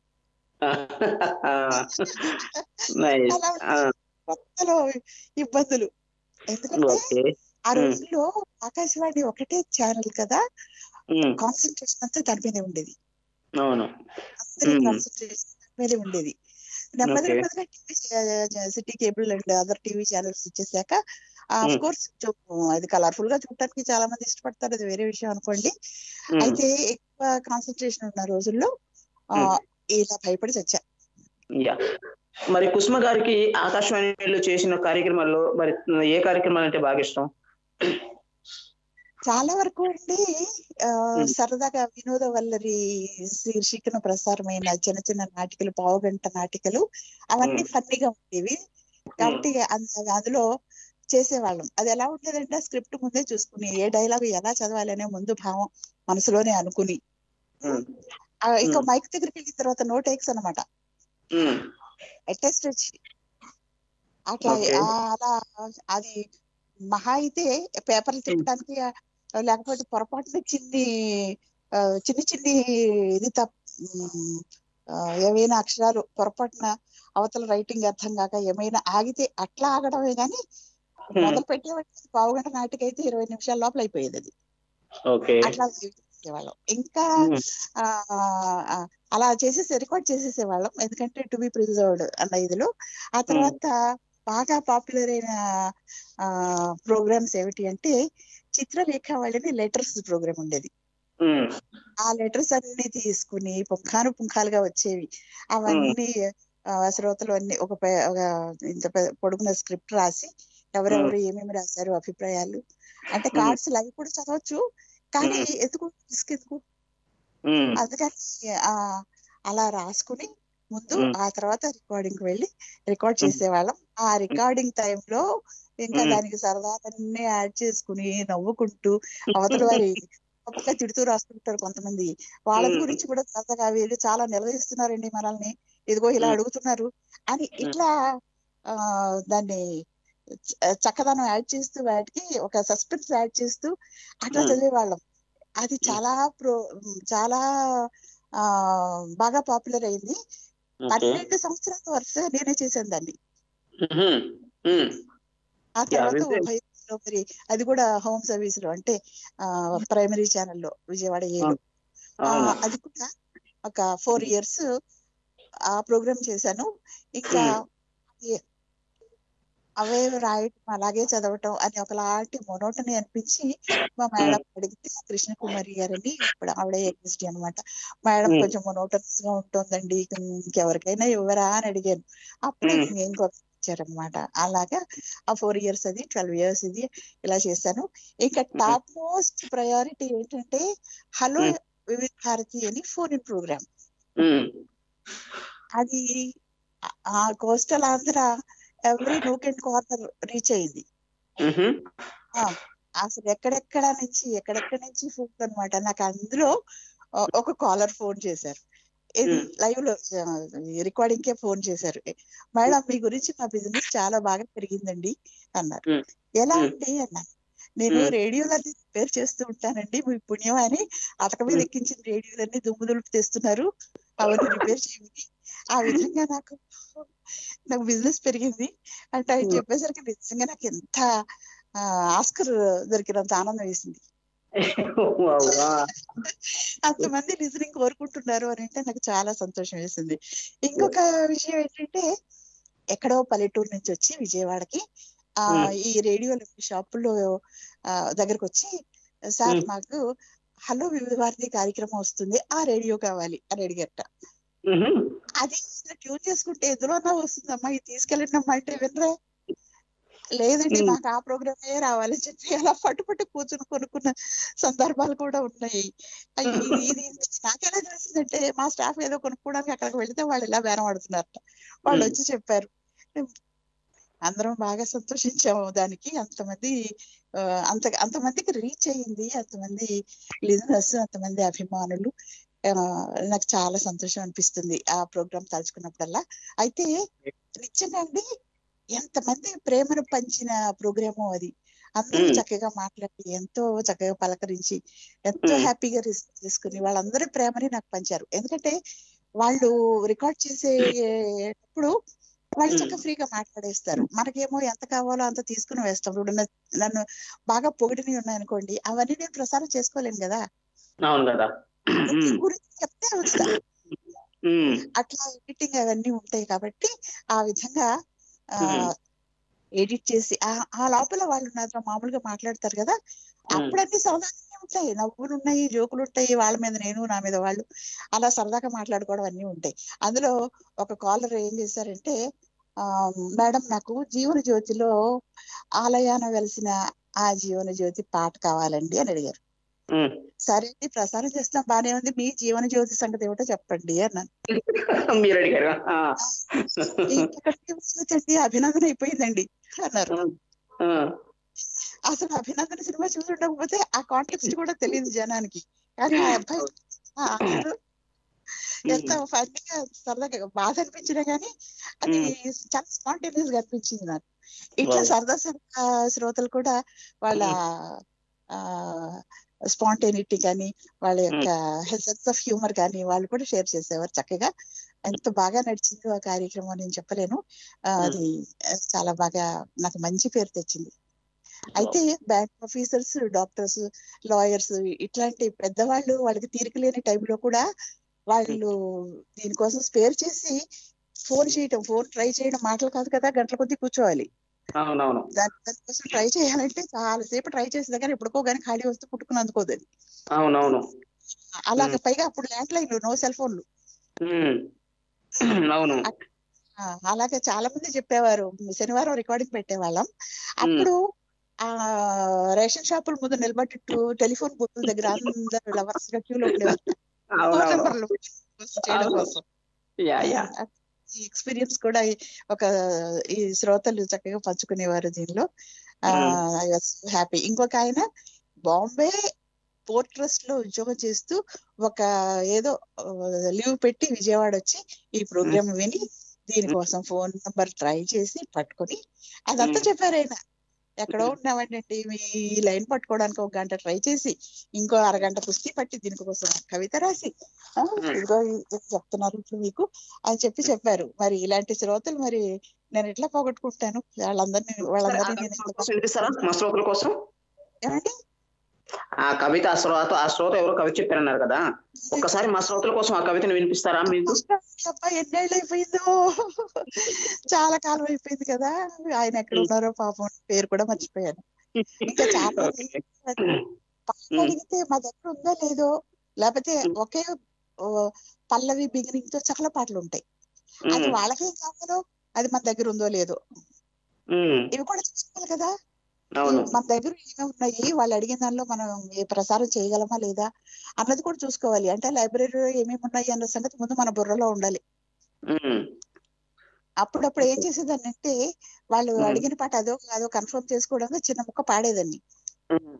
నైస్ అలా కొత్తలో ఇబ్బందులు ఎందుకంటే ఓకే ఆ Hmm. రోజుల్లో ఆకాశవాణి ఒకటే ఛానల్ కదా కాన్సన్ట్రేషన్ అంతా దాని మీదే ఉండేది అవును అందరి Hmm. కాన్సన్ట్రేషన్ దాని మీదే ఉండేది నెమ్మది Okay. నెమ్మదిగా TV city cable and other TV channels వచ్చేసాక ఆఫ్ Hmm. కోర్స్ అది కలర్ఫుల్ గా చూడటానికి చాలా మంది ఇష్టపడతారు అది వేరే విషయం అనుకోండి Mm. అయితే ఎక్కువ కాన్సన్ట్రేషన్ ఉన్న రోజుల్లో ఆ, Hmm. ఇలా భయపడి చచ్చా యా మరి కుసుమ గారికి ఆకాశవాణిలో చేసిన కార్యక్రమాల్లో మరి ఏ కార్యక్రమాలు అంటే బాగా ఇష్టం చాలా వరకు అండి ఆ, Hmm. సరదాగా వినోద వల్లరి శీర్షికన ప్రసారమైన చిన్న చిన్న నాటికలు పావుగంట నాటికలు అవన్నీ Hmm. ఫన్నీగా ఉండేవి కాబట్టి అంద- అందులో చేసేవాళ్ళం అది ఎలా ఉండేదంటే స్క్రిప్ట్ ముందే చూసుకుని ఏ డైలాగ్ ఎలా చదవాలి అనే ముందు భావం మనసులోనే అనుకుని Mm. ఆ, ఇంకా Hmm. మైక్ దగ్గరికి వెళ్ళిన తర్వాత నో టేక్స్ అనమాట Mm. అటెస్ట్ వచ్చి అట్లా Okay. ఆ, అలా అది మహా అయితే పేపర్లు తిప్పడానికి ఆ, లేకపోతే పొరపాటున చిన్ని ఆ, చిన్ని చిన్ని ఇది తప్ప ఉమ్, ఆ, ఏమైనా అక్షరాలు పొరపాటున అవతల రైటింగ్ అర్థం కాక ఏమైనా ఆగితే అట్లా ఆగడమే గాని మొదలు పెట్టేవాడి పావు గంట నాటికైతే ఇరవై నిమిషాల లోపల అయిపోయేది అది ఓకే అట్లా చేసేవాళ్ళం ఇంకా Mm. ఆ, ఆ, అలా చేసేసి రికార్డ్ చేసేసేవాళ్ళం ఎందుకంటే టు బి ప్రిజర్వ్డ్ అన్న ఇదిలో ఆ తర్వాత బాగా పాపులర్ అయిన ప్రోగ్రామ్స్ ఏమిటి అంటే చిత్రలేఖ వాళ్ళని లెటర్స్ ప్రోగ్రామ్ ఉండేది Mm. ఆ లెటర్స్ అన్ని తీసుకుని పుంఖాను పుంఖాలుగా వచ్చేవి అవన్నీ ఆ, శ్రోతలు అన్ని ఒక పే- ఒక ఇంత పె- పొడుగున స్క్రిప్ట్ రాసి ఎవరెవరు ఏమేమి రాశారు అభిప్రాయాలు అంటే Hmm. కార్డ్స్ అవి కూడా చదవచ్చు కానీ Hmm. ఎందుకు risk ఎందుకు Mm. అందుకని ఆ అలా రాసుకుని ముందు Hmm. ఆ తర్వాత రికార్డింగ్ కి వెళ్ళి రికార్డ్ Hmm. చేసేవాళ్ళం ఆ రికార్డింగ్ టైంలో ఇంకా Hmm. దానికి సరదాలన్నీ యాడ్ చేసుకుని నవ్వుకుంటూ అవతల వారి గొప్పగా తిడుతూ రాస్తుంటారు కొంతమంది వాళ్ళ Hmm. గురించి కూడా సరదాగా వీళ్ళు చాలా నిలదీస్తున్నారండి మనల్ని ఇదిగో ఇలా Hmm. అడుగుతున్నారు అని ఇట్లా ఆ దాన్ని చ- చక్కదనం యాడ్ చేస్తూ వాటికి ఒక సస్పెన్స్ యాడ్ చేస్తూ అట్లా Hmm. చదివేవాళ్ళం అది చాలా ప్రో చాలా ఆ బాగా పాపులర్ అయింది ఓకే పన్నెండు సంవత్సరాల వరుసగా నేనే చేశాను దాన్ని Mhm. Mm. ఆ తర్వాత వింటే- ఉభయలో మరి అది కూడా హోమ్ సర్వీస్ లో అంటే ఆ ప్రైమరీ ఛానల్లో విజయవాడ ఏలో ఆ, అవును అది కూడా ఒక ఫోర్ ఇయర్స్ ఆ ప్రోగ్రామ్ చేశాను ఇంకా ఏ- అవే రాయటం అలాగే చదవటం అని ఒకలాంటి మొనోటని అనిపించి మా మేడం అడిగితే కృష్ణకుమారి గారని ఇప్పుడు ఆవిడ ఎగ్జిస్ట్ అనమాట మేడం Hmm. కొంచెం మొనోటనస్ గా ఉంటుందండి ఇంకెవరికైనా ఇవ్వరా అని అడిగాను అప్పుడే Hmm. ఇంకొక ఇచ్చారనమాట అలాగా ఆ ఫోర్ ఇయర్స్ అది ట్వెల్వ్ ఇయర్స్ ఇది ఇలా చేశాను ఇంకా టాప్ మోస్ట్ ప్రయారిటీ ఏంటంటే హలో Hmm. వివిధ భారతి అని ఫోన్ ఇన్ ప్రోగ్రామ్ Mm. అది ఆ- ఆ coastal Andhra every nook and corner reach అయింది Mhm. ఆ, అసలు ఎక్కడెక్కడ నుంచి ఎక్కడెక్కడ నుంచి ఫోన్ అనమాట నాకు అందులో ఆ, ఒక కాలర్ ఫోన్ చేశారు ఇది Hmm. లైవ్ లో రికార్డింగ్ కే ఫోన్ చేశారు మేడం మీ గురించి మా బిజినెస్ చాలా బాగా పెరిగిందండి అన్నారు Hmm. ఎలా Hmm. అండి అన్నారు నేను Hmm. రేడియోలన్నీ రిపేర్ చేస్తూ ఉంటానండి మీ పుణ్యం అని అతక మీద Hmm. ఎక్కించిన రేడియోలన్నీ దుమ్ము దులుపు తెస్తున్నారు అవన్నీ రిపేర్ చేయమని ఆ విధంగా నాకు నాకు బిజినెస్ పెరిగింది అంటే ఆయన Hmm. చెప్పేసరికి నిజంగా నాకు ఎంత ఆ, ఆస్కర్ దొరికినంత ఆనందం వేసింది Wow. Ah. అంతమంది లిజనింగ్ కోరుకుంటున్నారు అని అంటే నాకు చాలా సంతోషం వేసింది ఇంకొక విషయం ఏంటంటే ఎక్కడో పల్లెటూరు నుంచి వచ్చి విజయవాడకి ఆ Hmm. ఈ రేడియో షాపుల్లో దగ్గరకు వచ్చి సార్ Hmm. మాకు హలో వివిధ భారతి కార్యక్రమం వస్తుంది ఆ రేడియో కావాలి అని అడిగట Mhm. అది ట్యూన్ చేసుకుంటే ఎందులోనా వస్తుందమ్మా ఇది తీసుకెళ్ళండి అమ్మా అంటే వినరా లేదండి Hmm. మాకు ఆ ప్రోగ్రామే రావాలని చెప్పి అలా పట్టు పట్టు కూర్చుని కొనుక్కున్న సందర్భాలు కూడా ఉన్నాయి అయ్యి ఇది ఇది నాకెలా తెలిసిందంటే మా స్టాఫ్ ఏదో కొనుక్కోవడానికి అక్కడికి వెళితే వాళ్ళు ఇలా బేరం ఆడుతున్నారట వాళ్ళు Hmm. వచ్చి చెప్పారు అందరం బాగా సంతోషించాము దానికి అంతమంది ఆ, అంత అంతమందికి రీచ్ అయ్యింది అంతమంది లిజనర్స్ అంతమంది అభిమానులు ఆ, నాకు చాలా సంతోషం అనిపిస్తుంది ఆ ప్రోగ్రామ్ తలుచుకున్నప్పుడల్లా అయితే నిజంగా అండి ఎంతమంది ప్రేమను పంచిన ప్రోగ్రాము అది అందరూ మ్మ్. చక్కగా మాట్లాడి ఎంతో చక్కగా పలకరించి ఎంతో మ్మ్. హ్యాపీగా రిసీవ్ చేసుకుని వాళ్ళందరి ప్రేమని నాకు పంచారు ఎందుకంటే వాళ్ళు రికార్డ్ చేసేటప్పుడు వాళ్ళు మ్మ్. చక్కగా ఫ్రీగా మాట్లాడేస్తారు మనకేమో ఎంత కావాలో అంత తీసుకుని వేస్తాం ఇప్పుడు నా- నన్ను బాగా పొగిడిని ఉన్నాయనుకోండి అవన్నీ నేను ప్రసారం చేసుకోలేను కదా అవును కదా నీ గురించి చెప్తే వస్తా ఉమ్, అట్లా ఎడిటింగ్ అవన్నీ ఉంటాయి కాబట్టి ఆ విధంగా మ్మ్. ఎడిట్ చేసి ఆ- ఆ లోపల వాళ్ళు నాతో మామూలుగా మాట్లాడతారు కదా అప్పుడన్నీ సరదాగానే ఉంటాయి నవ్వులు ఉన్నాయి జోకులు ఉంటాయి వాళ్ళ మీద నేను నా మీద వాళ్ళు అలా సరదాగా మాట్లాడుకోవడం అన్నీ ఉంటాయి అందులో ఒక కాలర్ ఏం చేశారంటే ఆ మేడం నాకు జీవన జ్యోతిలో ఆలయాన వెలిసిన ఆ జీవన జ్యోతి పాట కావాలండి అని అడిగారు ఉమ్. సరే అండి ప్రసారం చేస్తాం బానే ఉంది మీ జీవన జ్యోతి సంగతి ఏమిటో చెప్పండి అన్నాను మీరు అడిగారు ఆ. ఇంకొకటి అభినందన అయిపోయిందండి అన్నారు ఆ, అసలు అభినందన సినిమా చూసి ఉండకపోతే ఆ కాంటెక్స్ట్ కూడా తెలియదు జనానికి కానీ ఆ అబ్బాయి ఆ అతను ఎంత ఫన్నీగా సరదాగా బాధ అనిపించినా గానీ అది చాలా స్పాంటేనియస్ గా అనిపించింది నాకు ఇట్లా Wow. సరదా సరదా శ్రోతలు కూడా వాళ్ళ ఆ స్పాంటేనిటీ కానీ వాళ్ళ యొక్క సెన్స్ ఆఫ్ హ్యూమర్ కానీ వాళ్ళు కూడా షేర్ చేసేవారు చక్కగా ఎంత బాగా నడిచిందో ఆ కార్యక్రమం నేను చెప్పలేను ఆ, అది ఆ, చాలా బాగా నాకు మంచి పేరు తెచ్చింది అయితే బ్యాంక్ ఆఫీసర్స్ డాక్టర్స్ లాయర్స్ ఇట్లాంటి పెద్దవాళ్ళు వాళ్ళకి తీరిక లేని టైంలో కూడా వాళ్ళు దీనికోసం స్పేర్ చేసి ఫోన్ చేయటం ఫోన్ ట్రై చేయడం మాటలు కాదు కదా గంటల కొద్దీ కూర్చోవాలి అవునవును దాని దానికోసం ట్రై చేయాలంటే చాలా సేపు ట్రై చేసిన కానీ ఎప్పుడుకో కానీ ఖాళీ వస్తే పుట్టుకుని అందుకోదని అవునవును అలాగే పైగా అప్పుడు ల్యాండ్ లైన్లు నో సెల్ ఫోన్లు ఉమ్. అవును ఆ, అలాగే చాలా మంది చెప్పేవారు శనివారం రికార్డింగ్ పెట్టేవాళ్ళం అప్పుడు ఆ రేషన్ షాపుల ముందు నిలబడి టెలిఫోన్ బూతుల దగ్గర అందరూ లవర్స్ గా క్యూలో ఉండేవారు ఫోన్ అవునవును నెంబర్లు చేయడం అవును. కోసం యా యా ఈ ఎక్స్పీరియన్స్ కూడా ఈ ఒక ఈ శ్రోతలు చక్కగా పంచుకునేవారు దీనిలో ఐ వాస్ హ్యాపీ ఇంకొక ఆయన బాంబే పోర్ట్ ట్రస్ట్ లో ఉద్యోగం చేస్తూ ఒక ఏదో లీవ్ పెట్టి విజయవాడ వచ్చి ఈ ప్రోగ్రామ్ విని దీనికోసం ఫోన్ నంబర్ ట్రై చేసి పట్టుకొని అదంతా Mm. చెప్పారు ఆయన ఎక్కడో ఉన్నామండి మీ లైన్ పట్టుకోవడానికి ఒక గంట ట్రై చేసి ఇంకో అరగంట కుస్తీ పట్టి దీనికోసం కవిత రాసి ఆ, ఇదిగో ఇది చెప్తున్నారు ఇప్పుడు మీకు అని చెప్పి చెప్పారు మరి ఇలాంటి శ్రోతలు మరి నేను ఎట్లా పోగొట్టుకుంటాను వాళ్ళందరినీ వాళ్ళందరినీ నేను ఎంత కోసం వినిపిస్తారా మా శ్రోతల కోసం ఏమండి ఆ కవిత ఆ శ్రోత ఆ శ్రోత ఎవరో కవిత చెప్పారన్నారు కదా ఒక్కసారి మా శ్రోతల కోసం ఆ కవితను వినిపిస్తారా మీకు అబ్బా ఎన్నేళ్ళు అయిపోయిందో చాలా కాలం అయిపోయింది కదా ఆయన ఎక్కడ ఉన్నారో పాపం పేరు కూడా మర్చిపోయాను ఇంకా చాలా ఓకే. పాట అడిగితే మా దగ్గర ఉందో లేదో లేకపోతే ఒకే ఓ, పల్లవి బిగినింగ్ తో చాలా పాటలు ఉంటాయి అది ఉమ్, వాళ్ళకేం కావాలో అది మన దగ్గర ఉందో లేదో ఉమ్, ఇవి కూడా చూసుకోవాలి కదా అవును మన దగ్గర ఏమేమి ఉన్నాయి వాళ్ళు అడిగిన దానిలో మనం ఏ ప్రసారం చేయగలమా లేదా అన్నది కూడా చూసుకోవాలి అంటే లైబ్రరీలో ఏమేమి ఉన్నాయి అన్న సంగతి ముందు మన బుర్రలో ఉండాలి ఉమ్, అప్పుడప్పుడు ఏం చేసేదాన్ని అంటే వాళ్ళు మ్మ్. అడిగిన పాట అదో కాదో కన్ఫర్మ్ చేసుకోవడానికి చిన్న ముక్క పాడేదాన్ని ఉమ్.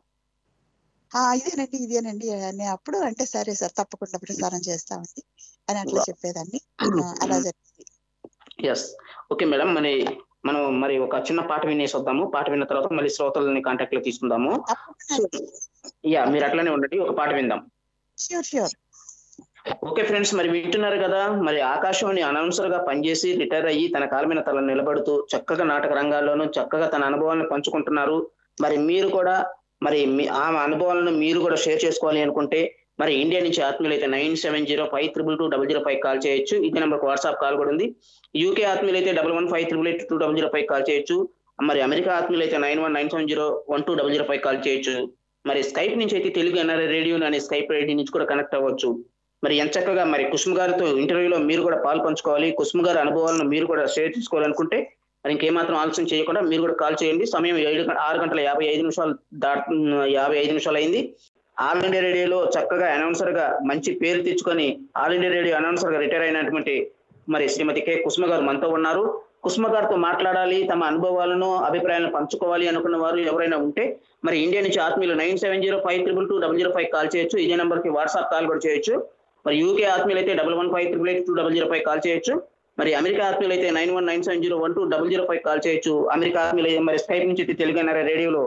ఆ ఇదేనండి ఇదేనండి అని అప్పుడు అంటే సరే సార్ తప్పకుండా ప్రసారం చేస్తామండి అని అట్లా వా. చెప్పేదాన్ని ఆ, అలా జరిగింది ఎస్ ఓకే మేడం మరి మనం మరి ఒక చిన్న పాట వినేసి వద్దాము పాట విన్న తర్వాత మళ్ళీ శ్రోతలని కాంటాక్ట్ లో తీసుకుందాము తప్పకుండా యా మీరు అట్లనే ఉండండి ఒక పాట విందాం ష్యూర్ ష్యూర్ ఓకే ఫ్రెండ్స్ మరి వింటున్నారు కదా మరి ఆకాశవాణి అనౌన్సర్ గా పనిచేసి రిటైర్ అయ్యి తన కాళ్ళ మీద తల నిలబడుతూ చక్కగా నాటక రంగాల్లోనూ చక్కగా తన అనుభవాలను పంచుకుంటున్నారు మరి మీరు కూడా మరి మీ ఆ అనుభవాలను మీరు కూడా షేర్ చేసుకోవాలి అనుకుంటే మరి ఇండియా నుంచి ఆత్మీయులు అయితే nine seven zero five triple two double zero five call చేయొచ్చు ఇదే నెంబర్కి వాట్సాప్ కాల్ కూడా ఉంది యూకే ఆత్మీయులు అయితే double one five triple eight two double zero five call చేయొచ్చు మరి అమెరికా ఆత్మీయులు అయితే nine one nine seven zero one two double zero five call చేయొచ్చు మరి స్కైప్ నుంచి అయితే తెలుగు ఎన్ఆర్ఐ రేడియో అనే స్కైప్ రేడియో నుంచి కూడా కనెక్ట్ అవ్వచ్చు మరి ఎంత చక్కగా మరి కుసుమ్ గారితో ఇంటర్వ్యూలో మీరు కూడా పాలు పంచుకోవాలి కుసుమ్ గారి అనుభవాలను మీరు కూడా షేర్ చేసుకోవాలనుకుంటే మరి ఇంకేమాత్రం ఆలస్యం చేయకుండా మీరు కూడా కాల్ చేయండి సమయం ఏడు గం- ఆరు గంటల యాభై ఐదు నిమిషాలు దాట్ యాభై ఐదు నిమిషాలు అయింది ఆల్ ఇండియా రేడియోలో చక్కగా అనౌన్సర్ గా మంచి పేరు తెచ్చుకొని ఆల్ ఇండియా రేడియో అనౌన్సర్ గా రిటైర్ అయినటువంటి మరి శ్రీమతి కె కుసుమ గారు మనతో ఉన్నారు కుసుమ గారితో మాట్లాడాలి తమ అనుభవాలను అభిప్రాయాలను పంచుకోవాలి అనుకున్న వారు ఎవరైనా ఉంటే మరి ఇండియా నుంచి ఆత్మీయులు nine seven zero five triple two double zero five call చేయొచ్చు ఇదే నెంబర్ కి వాట్సాప్ కాల్ కూడా చేయొచ్చు మరి యూకే ఆత్మీయులు అయితే double one five triple eight two double zero five call చేయొచ్చు మరి అమెరికా ఆత్మీయులు అయితే nine one nine seven zero one two double zero five call చేయొచ్చు అమెరికా ఆత్మీయులు అయితే మరి స్కైప్ నుంచి అయితే తెలుగు ఎన్ఆర్ఐ రేడియోలో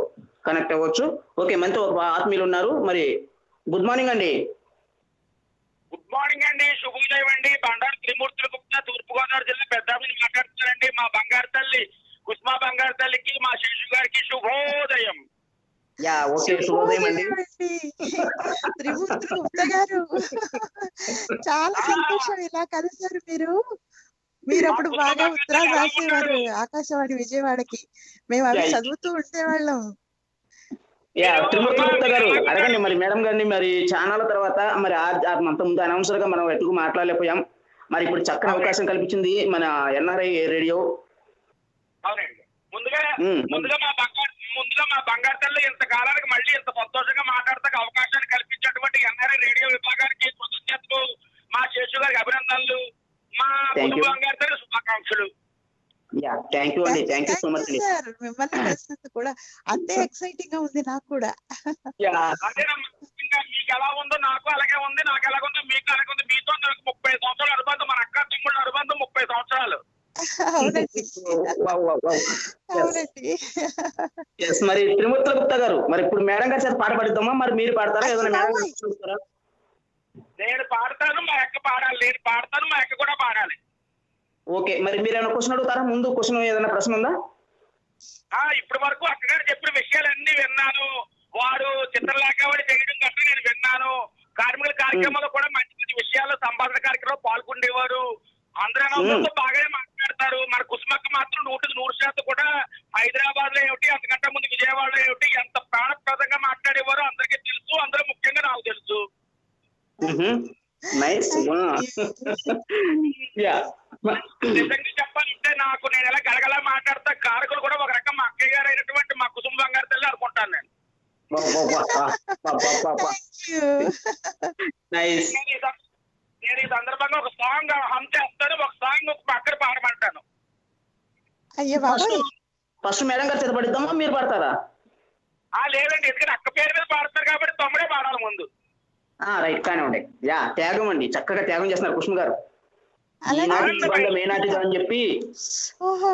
కనెక్ట్ అవ్వచ్చు ఓకే మనతో ఒక ఆత్మీయులు ఉన్నారు మరి గుడ్ మార్నింగ్ అండి గుడ్ మార్నింగ్ అండి శుభోదయం అండి బండారు త్రిమూర్తుల గుప్తా తూర్పు గోదావరి జిల్లా పెద్దామిని మాట్లాడుతున్నారండి మా బంగారు తల్లి కుస్మా బంగారు తల్లికి మా శేషు గారికి శుభోదయం యా ఓకే శుభోదయం అండి త్రిమూర్తి గుప్త గారు చాలా సంతోషం ఇలా కలిసారు మీరు మీరు అప్పుడు బాగా ఉత్తరాలు రాసేవారు ఆకాశవాణి విజయవాడకి మేము అవి Yeah. చదువుతూ ఉండేవాళ్ళం యా త్రిమూర్తి గుప్తా గారు అడగండి మరి మేడం గారిని మరి ఛానల్ తర్వాత మరి ఆ- ఆ అంత ముందు అనవసరంగా గా మనం ఎటుకు మాట్లాడలేకపోయాం మరి ఇప్పుడు చక్కని అవకాశం కల్పించింది మన ఎన్ఆర్ఐ రేడియో అవునండి ముందుగా మ్మ్. ముందుగా మా బంగారు ముందుగా మా బంగారు తల్లి ఇంత కాలానికి మళ్ళీ ఇంత సంతోషంగా మాట్లాడతాక అవకాశాన్ని కల్పించినటువంటి ఎన్ఆర్ఐ రేడియో విభాగానికి కృతజ్ఞతలు మా శేషు గారికి అభినందనలు మా Thank you. కుటుంబ బంగారు తల్లి శుభాకాంక్షలు యా థ్యాంక్ యూ అండి థ్యాంక్ యూ సో మచ్ అండి సార్ మిమ్మల్ని కలిసినందుకు కూడా అంతే ఎక్సైటింగ్ గా ఉంది నాకు కూడా యా అదేనమ్మా ఇంకా మీకు ఎలా ఉందో నాకు అలాగే ఉంది నాకు ఎలాగ ఉందో మీకు అలాగే ఉంది మీతో నాకు ముప్పై సంవత్సరాల అనుబంధం మన అక్క తమ్ముళ్ళ అనుబంధం ముప్పై సంవత్సరాలు అవునండి వావ్, వావ్, వావ్. అవునండి Yes, మరి త్రిమూర్తుల గుప్తా గారు మరి ఇప్పుడు మేడం గారి చేత పాట పాడిద్దామా మరి మీరు పాడతారా ఏదైనా మేడం గారు చూస్తారా నేను పాడతాను మా అక్క పాడాలి నేను పాడతాను మా అక్క కూడా పాడాలి ఓకే మరి మీరు ఏమైనా క్వశ్చన్ అడుగుతారా ముందు క్వశ్చన్ ఏదైనా ప్రశ్న ఉందా ఆ ఇప్పటి వరకు అక్కగారు చెప్పిన విషయాలన్నీ విన్నాను వారు చిత్రలేఖవాడి చేయడం గట్రా నేను విన్నాను కార్మికుల కార్యక్రమంలో కూడా మంచి మంచి విషయాలు సంభాషణ కార్యక్రమంలో పాల్గొనేవారు అందరూ అనవసరంతో బాగానే మాట్లాడతారు మన కుసుమక్క మాత్రం నూటికి నూరు శాతం కూడా హైదరాబాద్ లో ఏమిటి అంతకంటే ముందు విజయవాడలో ఏమిటి ఎంత ప్రాణప్రదంగా మాట్లాడేవారు అందరికీ తెలుసు అందరూ ముఖ్యంగా నాకు తెలుసు నైస్ యా నిజంగా చెప్పాలంటే నాకు నేను ఎలా గలగలా మాట్లాడతా కారకులు కూడా ఒక రకం మా అక్కయ్య గారు అయినటువంటి మా కుటుంబ బంగారు తల్లి అనుకుంటాను నేను నైస్ నేను ఈ సం- నేను ఈ సందర్భంగా ఒక సాంగ్ హమ్ చేస్తాను ఒక సాంగ్ ఒక పక్కన పాడమంటాను అయ్యో ఫస్ట్ బాబాయ్ ఫస్ట్ మేడం గారు చేత పడిద్దామా మీరు పడతారా ఆ లేదండి ఎందుకంటే అక్క పేరు మీద పాడతారు కాబట్టి తమ్ముడే పాడాలి ముందు రైట్ కానివ్వండి యా త్యాగం అండి చక్కగా త్యాగం చేస్తున్నారు కుష్మ గారు అలాగే ఈనాటి బంధం ఏనాటిదో అని చెప్పి ఓహో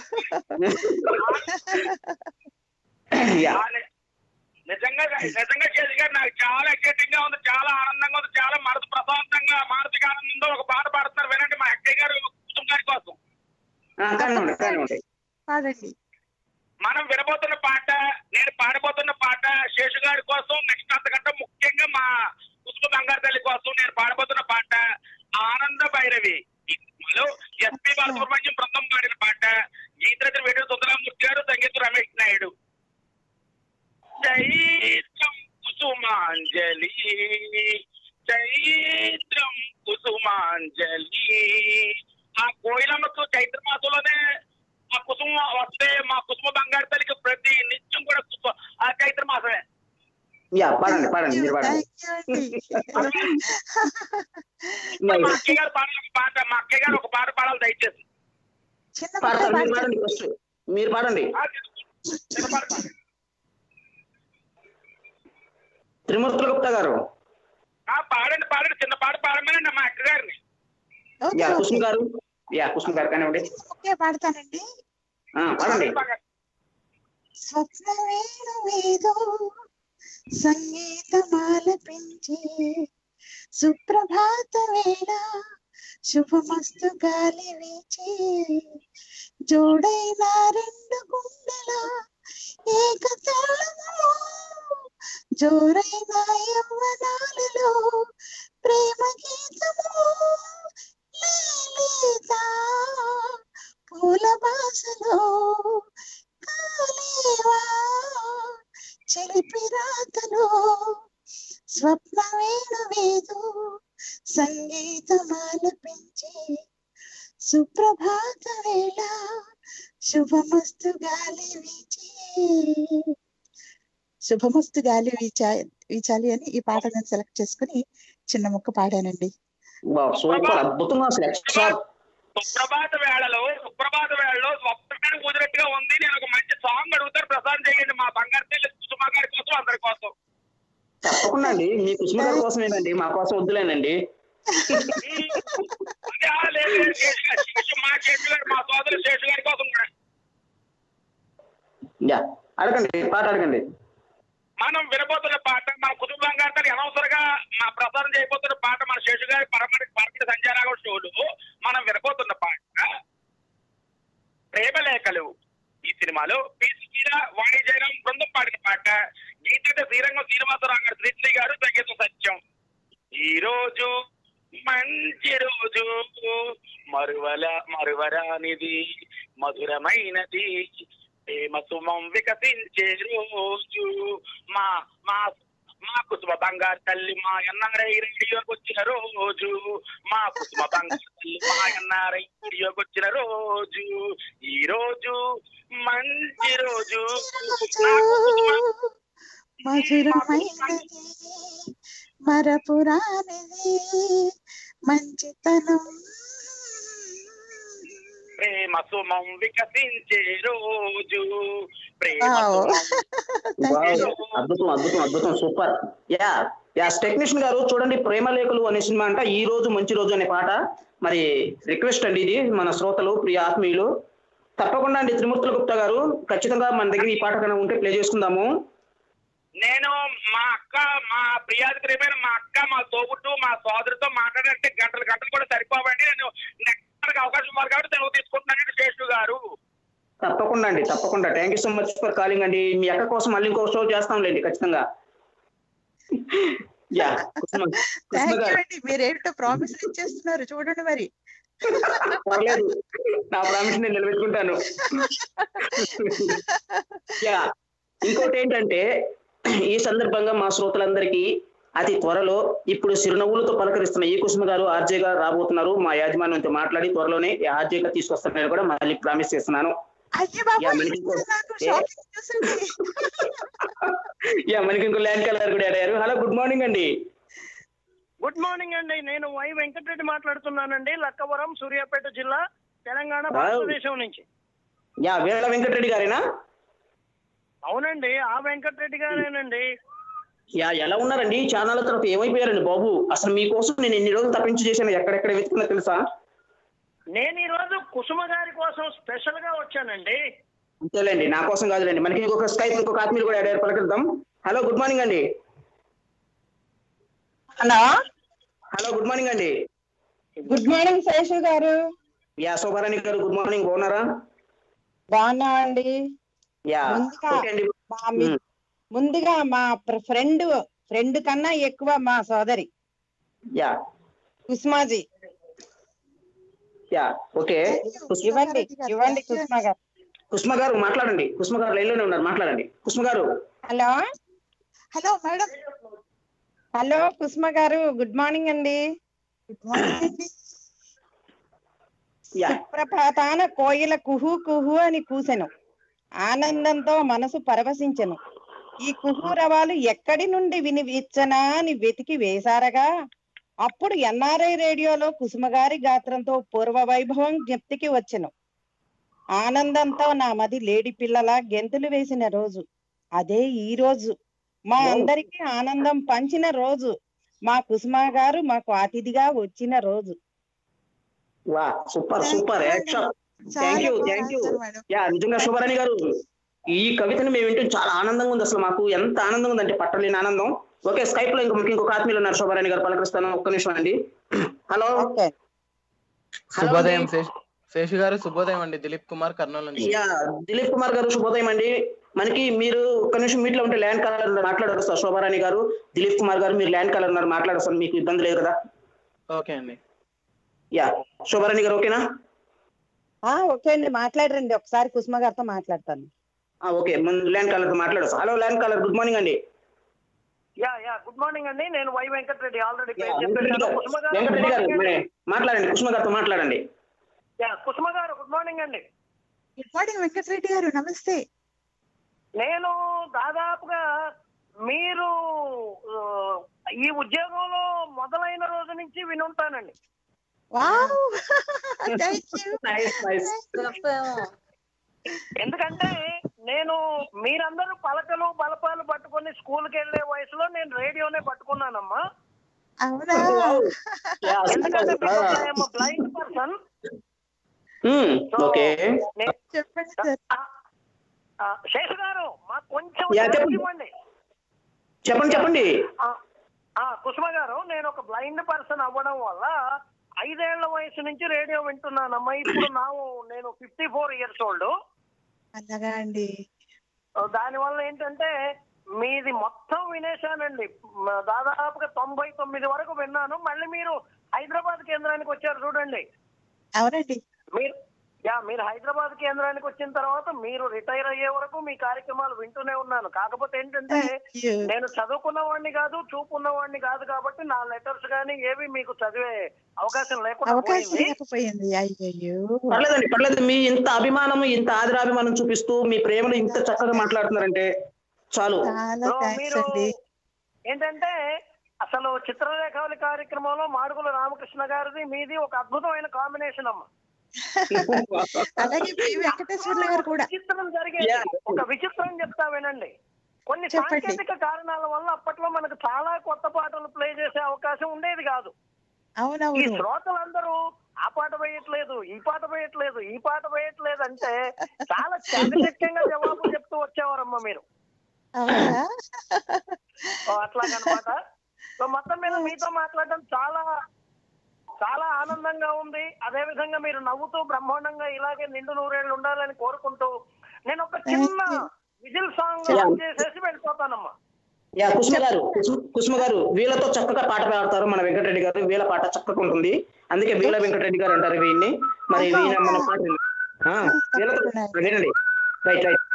యా ఆ ని- నిజంగా నిజంగా చేసి గారు నాకు చాలా ఎక్సైటింగ్ గా ఉంది చాలా ఆనందంగా ఉంది చాలా మనసు ప్రశాంతంగా మానసిక ఆనందంతో ఒక పాట పాడుతున్నారు వినండి మా అక్కయ్య గారు కుటుంబం గారి కోసం ఆ, కానివ్వండి కానివ్వండి పాడండి మనం వినబోతున్న పాట నేను పాడబోతున్న పాట శేషు గారి కోసం నెక్స్ట్ అంతకంటే ముఖ్యంగా మా పుష్ప బంగారు తల్లి కోసం నేను పాడబోతున్న పాట ఆనంద భైరవి హలో ఎస్పి బాలసుబ్రహ్మణ్యం బృందం పాడిన పాట గీతరత్న వేడు సుందరమూర్తి గారు సంగీత రమేష్ నాయుడు చైత్రం కుసుమాంజలి చైత్రం కుసుమాంజలి ఆ కోయిలమ్మకు చైత్ర మాసంలోనే ఆ కుసుమ వస్తే మా కుసుమ బంగారు తల్లికి ప్రతి నిత్యం కూడా కుసు- ఆ చైత్ర మాసమే యా పాడండి పాడండి మీరు పాడండి థ్యాంక్ యూ అండి మా Nice. అక్కయ్య గారు పాడాలి ఒక పాట మా అక్కయ్య గారు ఒక పాట పాడాలి దయచేసి చిన్న పాడతారు మీరు పాట పాడండి ఫస్ట్ మీరు పాడండి ఆ, చిన్న పాట పాడండి. త్రిమూర్తుల గుప్తా గారు ఆ, పాడండి పాడండి చిన్న పాట పాడమనండి మా అక్క గారిని okay yeah Kushma okay garu yeah Kushma garu కానివ్వండి ఓకే పాడతానండి ఆ, పాడండి స్వప్న వేణువేదో సంగీతమాలపించి సుప్రభాత వేళ శుభమస్తు గాలి వీచి జోడైన రెండు గుండెల ఏకతాళము జోరైన యవ్వనాలలో ప్రేమ గీతము లేలేదా పూల బాసలో కాలేవా చిలిపి రాతలో స్వప్న వేణువేదు సంగీతమాలపించి సుప్రభాత వేళ శుభమస్తు గాలి వీచి శుభమస్తు గాలి వీచా వీచాలి అని ఈ పాట నేను సెలెక్ట్ చేసుకుని చిన్న ముక్క పాడానండి వావ్, సూపర్ అద్భుతంగా అసలు ఎక్స్ట్రా సుప్రభాత వేళలో సుప్రభాత వేళలో స్వప్నమైన కుదిరట్టుగా ఉంది నేను ఒక మంచి సాంగ్ అడుగుతాను ప్రసాదం చేయండి మా బంగారు తల్లి కుసుమ గారి కోసం అందరి కోసం తప్పకుండా అండి మీ కుసుమ గారి కోసమేనండి మా కోసం వద్దులేనండి అదే ఆ లేదు, లేదు, శేషు గారు, శేషు, మా శేషు గారు మా సోదరు శేషు గారి కోసం కూడా యా అడగండి పాట అడగండి మనం వినబోతున్న పాట మన కుటుంబం గారి అనవసరంగా మా ప్రసారం చేయబోతున్న పాట మన శేషు గారి పరమటి పరమటి సంజయరాఘవ షోలు మనం వినబోతున్న పాట ప్రేమలేఖలు ఈ సినిమాలో పి సుశీల వాణి జయరాం బృందం పాడిన పాట గీత శ్రీరంగం శ్రీనివాసరావు గారు శ్రీశ్రీ గారు సంగీతం సత్యం ఈ రోజు మంచి రోజు మరువల మరువరానిది మధురమైనది ప్రేమ సుమం వికసించే రోజు మా మా మా కుసుమ బంగారు తల్లి మా ఎన్ఆర్ఐ రేడియోకి వచ్చిన రోజు మా కుసుమ బంగారు తల్లి మా ఎన్ఆర్ఐ రేడియోకి వచ్చిన రోజు ఈ రోజు మంచి రోజు నా కుసుమ మధురమైనది మరపురానిది మంచితనం ప్రేమ సుమం వికసించే రోజు ప్రేమ Wow. సుమం వావ్. అద్భుతం అద్భుతం అద్భుతం సూపర్ యా యా టెక్నీషియన్ గారు చూడండి ప్రేమలేఖలు అనే సినిమా అంట ఈ రోజు మంచి రోజు అనే పాట మరి రిక్వెస్ట్ అండి ఇది మన శ్రోతలు ప్రియ ఆత్మీయులు తప్పకుండా అండి త్రిమూర్తుల గుప్తా గారు ఖచ్చితంగా మన దగ్గర ఈ పాట కన్నా ఉంటే ప్లే చేసుకుందాము నేను మా అక్క మా ప్రియాది ప్రియమైన మా అక్క మా తోబుట్టు మా సోదరితో మాట్లాడంటే గంటలు గంటలు కూడా సరిపోవండి నేను నెక్స్ట్ అవకాశం ఉన్నారు కాబట్టి తెలుగు తీసుకుంటున్నానండి శేషు గారు తప్పకుండా అండి తప్పకుండా thank you so much for calling అండి మీ అక్క కోసం మళ్ళీ ఇంకో షో చేస్తాంలేండి ఖచ్చితంగా yeah Kusuma Kusuma thank you garu అండి మీరేంటో ప్రామిస్ ఇచ్చేస్తున్నారు చూడండి మరి పర్లేదు నా ప్రామిస్ నేను నిలబెట్టుకుంటాను యా ఇంకోటి ఏంటంటే ఈ సందర్భంగా మా శ్రోతలందరికీ అతి త్వరలో ఇప్పుడు చిరునవ్వులతో పలకరిస్తున్న ఈ కుసుమ గారు ఆర్జే గారు రాబోతున్నారు మా యాజమాన్యంతో మాట్లాడి త్వరలోనే ఆర్జే గా తీసుకొస్తానని కూడా మళ్ళీ ప్రామిస్ చేస్తున్నాను అయ్యే బాబు యా, మనకి ఇంకో- నాకు ఏ? షాకింగ్ చూసండి యా మనకి ఇంకో ల్యాండ్ కలర్ కూడా అయ్యారు హలో గుడ్ మార్నింగ్ అండి గుడ్ మార్నింగ్ అండి నేను వై వెంకటరెడ్డి మాట్లాడుతున్నానండి లక్కవరం సూర్యాపేట జిల్లా తెలంగాణ Wow. భారతదేశం నుంచి యా వీళ్ళ వెంకటరెడ్డి గారేనా అవునండి ఆ వెంకటరెడ్డి గారేనండి యా ఎలా ఉన్నారండి ఛానల్ తర్వాత ఏమైపోయారండి బాబు అసలు మీకోసం నేను ఎన్ని రోజులు తప్పించి చేశాను ఎక్కడెక్కడ వెతుకున్నా తెలుసా నేను ఈ రోజు కుసుమ గారి కోసం స్పెషల్ గా వచ్చానండి అంతేలేండి నా కోసం కాదులేండి మనకి ఇంకొక స్కైప్ ఇంకొక ఆత్మీయులు కూడా అడిగారు పలకరిద్దాం హలో గుడ్ మార్నింగ్ అండి హలో హలో గుడ్ మార్నింగ్ అండి గుడ్ మార్నింగ్ శేషు గారు యా శోభారాణి గారు గుడ్ మార్నింగ్ బాగున్నారా బాగున్నామండి యా ముందుగా ఓకే అండి మా మి- మ్మ్. ముందుగా మా ఫ్రెండ్ ఫ్రెండ్ కన్నా ఎక్కువ మా సోదరి యా కుస్మాజీ యా ఓకే ఇవ్వండి ఇవ్వండి కుస్మా గారు కుస్మ గారు మాట్లాడండి కుస్మ గారు లైన్ లోనే ఉన్నారు మాట్లాడండి కుస్మ గారు hello hello madam hello Kusuma గారు గుడ్ మార్నింగ్ అండి గుడ్ మార్నింగ్ అండి యా సుప్రభాతాన కోయిల కుహు కుహు అని కూసెను ఆనందంతో మనసు పరవశించెను ఈ కుహూరవాలు ఎక్కడి నుండి వినివిచ్చనా అని వెతికి వేశారగా అప్పుడు ఎన్ఆర్ఐ రేడియోలో కుసుమగారి గాత్రంతో పూర్వ వైభవం జ్ఞప్తికి వచ్చెను ఆనందంతో నా మది లేడి పిల్లల గెంతులు వేసిన రోజు అదే ఈ రోజు మా అందరికీ ఆనందం పంచిన రోజు మా కుసుమ గారు మాకు అతిథిగా వచ్చిన రోజు వా super super action thank you thank you madam yeah నిజంగా శుభారాణి గారు ఈ కవితను మేము వింటూ చాలా ఆనందంగా ఉంది అసలు మాకు ఎంత ఆనందంగా ఉందంటే పట్టలేని ఆనందం ఓకే స్కైప్ లో ఇంకొక ఇంకొక ఆత్మీయులు ఉన్నారు శుభారాణి గారు పలకరిస్తాను ఒక్క నిమిషం అండి హలో ఓకే హలో శుభోదయం శేష్- శేషు గారు శుభోదయం అండి దిలీప్ కుమార్ కర్నూలు నుంచి యా దిలీప్ కుమార్ గారు శుభోదయం అండి మనకి మీరు ఒక్క నిమిషం మీట్లో ఉంటే ల్యాండ్ కలర్ మాట్లాడొస్తారు శోభారాణి గారు దిలీప్ కుమార్ గారు మీరు ల్యాండ్ కలర్ ఉన్నారు మాట్లాడొస్తారు మీకు ఇబ్బంది లేదు కదా ఓకే అండి యా శోభారాణి గారు ఓకేనా ఆ ఓకే అండి మాట్లాడరండి ఒకసారి కుసుమ గారితో మాట్లాడతాను ఆ, ఓకే ముందు ల్యాండ్ కలర్ మాట్లాడొచ్చు hello land caller good morning అండి యా యా గుడ్ మార్నింగ్ అండి నేను వై వెంకటరెడ్డి ఆల్రెడీ యా, పేరు వెంకటరెడ్డి చెప్పేశాను గారు కుసుమ గారు వెంకటరెడ్డి గారు good morning మరి అండి. మాట్లాడండి కుసుమ గారితో మాట్లాడండి యా కుసుమ గారు గుడ్ మార్నింగ్ అండి గుడ్ మార్నింగ్ వెంకటరెడ్డి గారు నమస్తే నేను దాదాపుగా మీరు ఆ, ఈ ఉద్యోగంలో మొదలైన రోజు నుంచి వినుంటానండి wow thank you nice nice ఎందుకంటే నేను మీరందరూ పలకలు బలపాలు పట్టుకొని స్కూల్కి వెళ్ళే వయసులో నేను రేడియోనే పట్టుకున్నానమ్మా అవునా ఎందుకంటే బ్లైండ్ పర్సన్ ఓకే చెప్పండి సార్ శేషు గారు మాకు కొంచెం యా, ఛాన్స్ చెప్పండి. ఇవ్వండి చెప్పండి చెప్పండి ఆ, ఆ, కుసుమ గారు నేను ఒక బ్లైండ్ పర్సన్ అవ్వడం వల్ల ఐదేళ్ల వయసు నుంచి రేడియో వింటున్నానమ్మా ఇప్పుడు నా నేను ఫిఫ్టీ ఫోర్ ఇయర్స్ ఓల్డ్ అలాగా అండి దానివల్ల ఏంటంటే మీది మొత్తం వినేశానండి మ- దాదాపుగా తొంభై తొమ్మిది వరకు విన్నాను మళ్ళీ మీరు హైదరాబాద్ కేంద్రానికి వచ్చారు చూడండి అవునండి మీరు యా మీరు హైదరాబాద్ కేంద్రానికి వచ్చిన తర్వాత మీరు రిటైర్ అయ్యే వరకు మీ కార్యక్రమాలు వింటూనే ఉన్నాను కాకపోతే ఏంటంటే Thank you. నేను చదువుకున్న వాడిని కాదు చూపున్న వాడిని కాదు కాబట్టి నా లెటర్స్ కానీ ఏవి మీకు చదివే అవకాశం లేకుండా అవకాశం పోయింది లేకపోయింది అయ్యయ్యో పర్లేదండి పర్లేదు మీ ఇంత అభిమానం ఇంత ఆదరాభిమానం చూపిస్తూ మీ ప్రేమను ఇంత చక్కగా మాట్లాడుతున్నారంటే చాలు చాలా సో థ్యాంక్స్ మీరు అండి ఏంటంటే అసలు చిత్రలేఖావళి కార్యక్రమంలో మాడుగుల రామకృష్ణ గారిది మీది ఒక అద్భుతమైన కాంబినేషన్ అమ్మ అలాగే పి వెంకటేశ్వర్లు గారు కూడా విచిత్రం జరిగేది Yeah. ఒక విచిత్రం చెప్తా వినండి కొన్ని చెప్పండి. సాంకేతిక కారణాల వల్ల అప్పట్లో మనకు చాలా కొత్త పాటలు ప్లే చేసే అవకాశం ఉండేది కాదు ఈ అవునవును శ్రోతలందరూ ఆ పాట వేయట్లేదు ఈ పాట వేయట్లేదు ఈ పాట వేయట్లేదు అంటే చాలా చాకచక్యంగా జవాబు చెప్తూ వచ్చేవారమ్మా మీరు అవునా ఓ, అట్లాగనమాట సో మొత్తం మీద మీతో మాట్లాడడం చాలా చాలా ఆనందంగా ఉంది అదే విధంగా మీరు నవ్వుతూ బ్రహ్మాండంగా ఇలాగే నిండు నూరేళ్ళు ఉండాలని కోరుకుంటూ నేను ఒక చిన్న Thank you. Whistle song Yeah. చేసేసి వెళ్ళిపోతానమ్మా యా కుసుమ గారు కుసుమ- కుసుమ గారు వీళ్ళతో చక్కగా పాట పాడతారు మన వెంకటరెడ్డి గారు వీళ్ళ పాట చక్కగా ఉంటుంది అందుకే వీళ్ళ వెంకటరెడ్డి గారు అంటారు వీళ్ళని మరి వీళ్ళ మన పాట ఆ, వీళ్ళతో వినండి రైట్ రైట్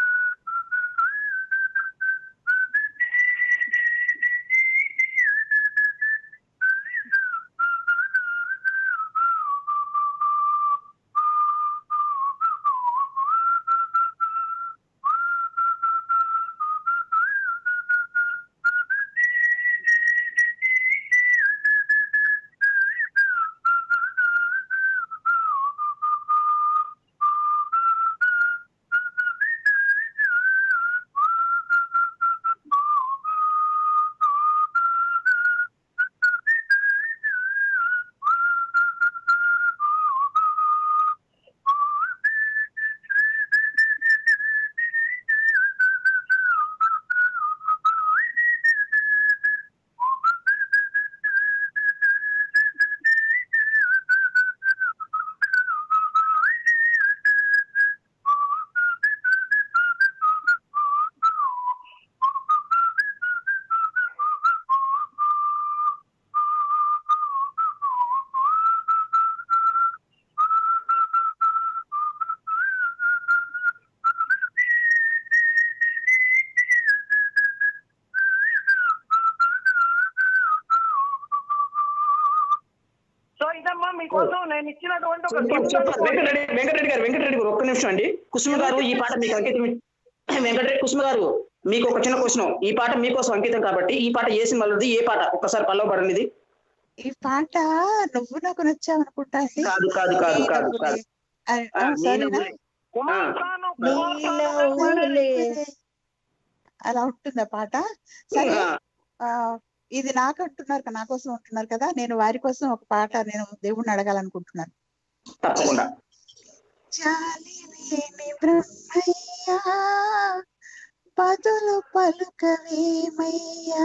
సో ఇదమ్మా మీకోసం నేను ఇచ్చినటువంటి ఒక gift చెప్పండి. అనుకోండి. వెంకటరెడ్డి వెంకటరెడ్డి గారు వెంకటరెడ్డి గారు ఒక్క నిమిషం అండి కుసుమ గారు ఈ పాట మీకు అంకితం వెంకటరెడ్డి కుసుమ గారు మీకు ఒక చిన్న క్వశ్చన్ ఈ పాట మీకోసం అంకితం కాబట్టి ఈ పాట ఏ సినిమాలోది ఏ పాట ఒక్కసారి పల్లవ పడండి ఇది ఈ పాట నువ్వు నాకు నచ్చావు అనుకుంటా కాదు కాదు కాదు కాదు కాదు ఆ, సారీనా నేను- కుమార్ ఆ. ఖాను, కుమార్ ఖాను నీలవులే. అలా ఉంటుందా పాట సరే ఆ, ఆ ఇది నాకు అంటున్నారు కదా, నా కోసం అంటున్నారు కదా నేను వారి కోసం ఒక పాట నేను దేవుణ్ణి అడగాలనుకుంటున్నాను తప్పకుండా జాలి లేని బ్రహ్మయ్యా బదులు పలుకవేమయ్యా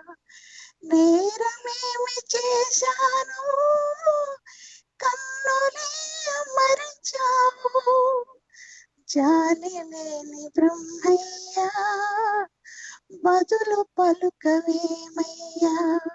నేరమేమి చేశాను కన్నులీయ మరిచావు జాలి లేని బ్రహ్మయ్యా బదులు పలుకవేమయ్యా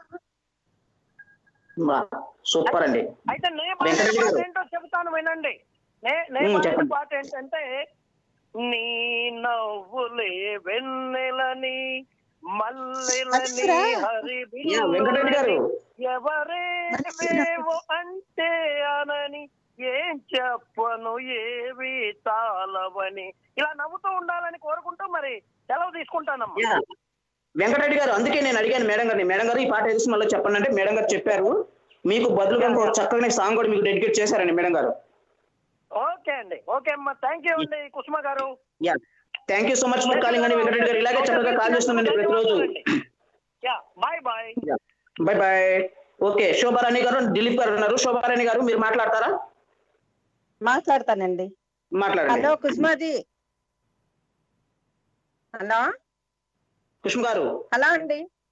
వా, సూపర్ అండి అయితే నే పాడే వెంకటరెడ్డి పాట గారు. ఏంటో చెబుతాను వినండి నే నే ఉమ్, పాడిన చెప్పండి. పాట ఏంటంటే నీ నవ్వులే వెన్నెలని మల్లెలని మనసురా? హరి యా, వెంకటరెడ్డి గారు ఎవరేవేవో అంటే అనని ఏం చెప్పను ఏవి తాళవని ఇలా నవ్వుతూ ఉండాలని కోరుకుంటూ మరి సెలవు తీసుకుంటానమ్మా యా. వెంకటరెడ్డి గారు అందుకే నేను అడిగాను మేడం గారిని మేడం గారు ఈ పాట ఏ సినిమాలో చెప్పండి అంటే మేడం గారు చెప్పారు మీకు బదులుగా ఇంకో చక్కని సాంగ్ కూడా మీకు డెడికేట్ చేశారండి మేడం గారు ఓకే అండి ఓకే అమ్మా థ్యాంక్ యూ అండి కుసుమ గారు yeah thank you so much for calling అండి వెంకటరెడ్డి గారు ఇలాగే చక్కగా కాల్ చేస్తుండండి ప్రతిరోజు yeah bye bye bye bye okay Shobharani గారు దిలీప్ గారు ఉన్నారు శోభారాణి గారు మీరు మాట్లాడతారా మాట్లాడతానండి మాట్లాడండి హలో కుసుమాజీ హలో కుష్మ గారు హలో అండి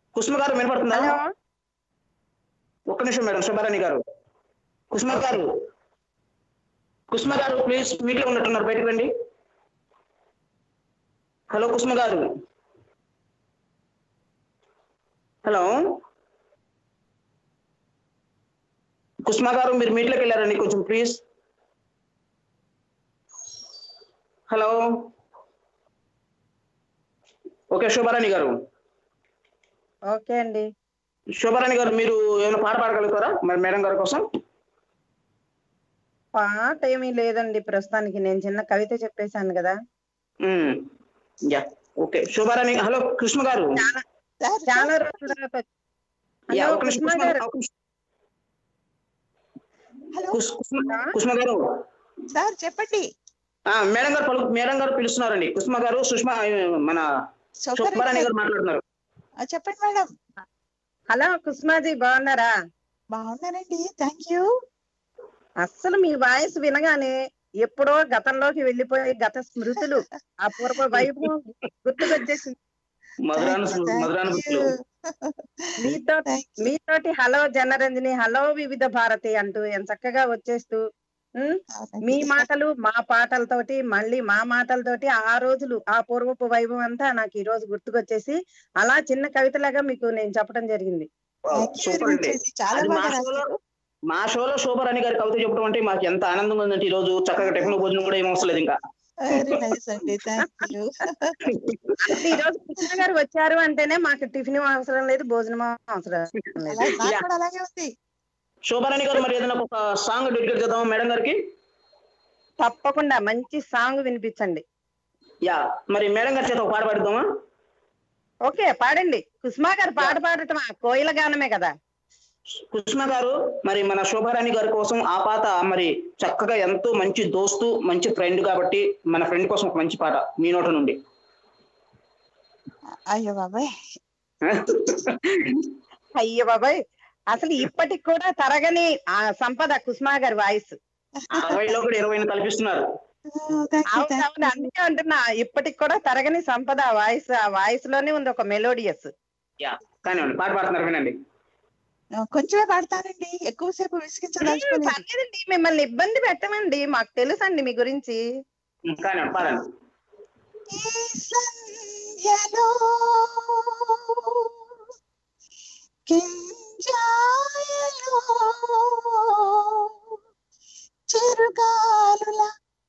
కుసుమ గారు వినపడుతుందా హలో ఒక్క నిమిషం మేడం శుభారాణి గారు కుసుమ గారు కుసుమ గారు ప్లీజ్ మీట్లో ఉన్నట్టున్నారు బయటకు రండి హలో కుసుమ గారు హలో కుసుమ గారు మీరు మీట్లోకి వెళ్ళారండి కొంచెం ప్లీజ్ హలో ఓకే శోభారాణి గారు ఓకే అండి శోభారాణి గారు మీరు ఏమైనా పాట పాడగలుగుతారా మరి మేడం గారి కోసం పాట ఏమీ లేదండి ప్రస్తుతానికి నేను చిన్న కవిత చెప్పేశాను కదా hmm. Yeah okay Shobharani hello Krishna గారు చాలా సార్ చాలా రోజుల తర్వాత యా హలో ఒక నిమిషం కుసుమ కుసుమ గారు ఒక నిమిషం. హలో కుస్- కుసుమ కుసుమ గారు సార్ చెప్పండి ఆ, మేడం గారు పలు మేడం గారు పిలుస్తున్నారండి కుసుమ గారు సుష్మా ఆ, మన శోభారాణి శోభారాణి గారు మాట్లాడుతున్నారు ఆ, చెప్పండి మేడం హలో కుసుమాజీ బాగున్నారా బాగున్నానండి థ్యాంక్ యూ అస్సలు మీ వాయిస్ వినగానే ఎప్పుడో గతంలోకి వెళ్ళిపోయి గత స్మృతులు ఆ పూర్వ వైభవం గుర్తుకొచ్చేసింది మధురాను మధురాను గుర్తులు మీతో మీతోటి హలో జనరంజని హలో వివిధ భారతి అంటూ ఎంత చక్కగా వచ్చేస్తూ ఉమ్, మీ మాటలు మా పాటలతోటి మళ్ళీ మా మాటలతోటి ఆ రోజులు ఆ పూర్వపు వైభవం అంతా నాకు ఈ రోజు గుర్తుకొచ్చేసి అలా చిన్న కవితలాగా మీకు నేను చెప్పడం జరిగింది సూపర్ అండి చాలా అది మా బాగా షోలో రాశారు మా షోలో శోభారాణి గారి కవిత చెప్పడం అంటే మాకు ఎంత ఆనందంగా ఉందంటే ఈ రోజు చక్కగా టెక్నో భోజనం కూడా ఏం అవసరం లేదు ఇంకా వెరీ నైస్ అండి థ్యాంక్ యూ అంటే ఈ రోజు కృష్ణ గారు వచ్చారు అంటేనే మాకు టిఫిన్ అవసరం లేదు భోజనం అవసరం లేదు అలా నాకు Yeah. కూడా అలాగే ఉంది శోభారాణి గారు మరి ఏదైనా ఒక సాంగ్ డెడికేట్ చేద్దామా మేడం గారికి తప్పకుండా మంచి సాంగ్ వినిపించండి యా మరి మేడం గారి చేత ఒక పాట పాడుదామా ఓకే పాడండి కుసుమా గారు పాట పాడటం కోయిల గానమే కదా కుసుమ గారు మరి మన శోభారాణి గారి కోసం ఆ పాట మరి చక్కగా ఎంతో మంచి దోస్తు మంచి ఫ్రెండ్ కాబట్టి మన ఫ్రెండ్ కోసం ఒక మంచి పాట మీ నోట నుండి అయ్యో బాబాయ్ అయ్య బాబాయ్ అసలు ఇప్పటికి కూడా తరగని ఆ సంపద కుసుమా గారి వాయిస్ అరవైలో కూడా ఇరవై కల్పిస్తున్నారు థ్యాంక్ యూ అవును అవును అందుకే అంటున్నా ఇప్పటికి కూడా తరగని సంపద ఆ వాయిస్ ఆ వాయిస్ లోనే ఉంది ఒక మెలోడియస్ యా కానివ్వండి పాట పాడుతున్నారు వినండి కొంచెమే పాడతానండి ఎక్కువసేపు విసిగించదలుచుకోలేదు పర్లేదండి మిమ్మల్ని ఇబ్బంది పెట్టమండి మాకు తెలుసండి మీ గురించి ఉమ్, కానివ్వండి పాడండి ఈ సంధ్యలో కింజాయలో చిరుగాలుల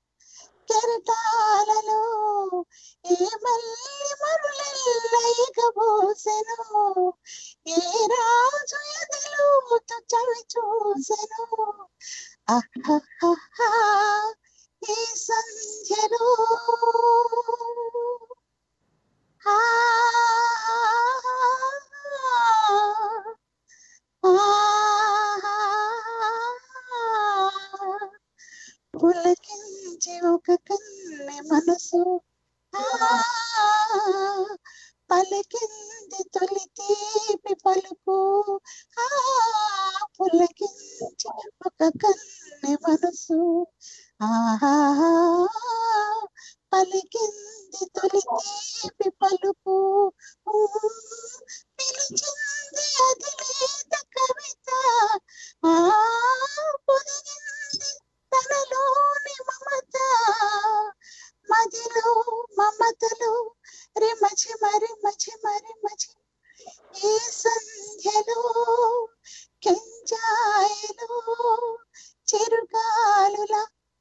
కెరటాలలో ఏ మల్లి మరులెల్లైగబోసెను ఏ రాజు ఎదలు చవి చూసెను అహహహా ఈ సంధ్యలో ఆ పులకించి ఒక కన్నె మనసు ఆ పలికింది తొలి తీపి పలుకు ఆ పులకించి ఒక కన్నె మనసు ఆహా పలికింది తొలి తీపి పలుకు ఊ, పిలిచింది అది లేత కవిత ఆ పొదిగింది తనలోని మమత మదిలో మమతలు రిమచి మరి మచి మరి మచి ఈ సంధ్యలో కెంజాయలో చిరుగాలుల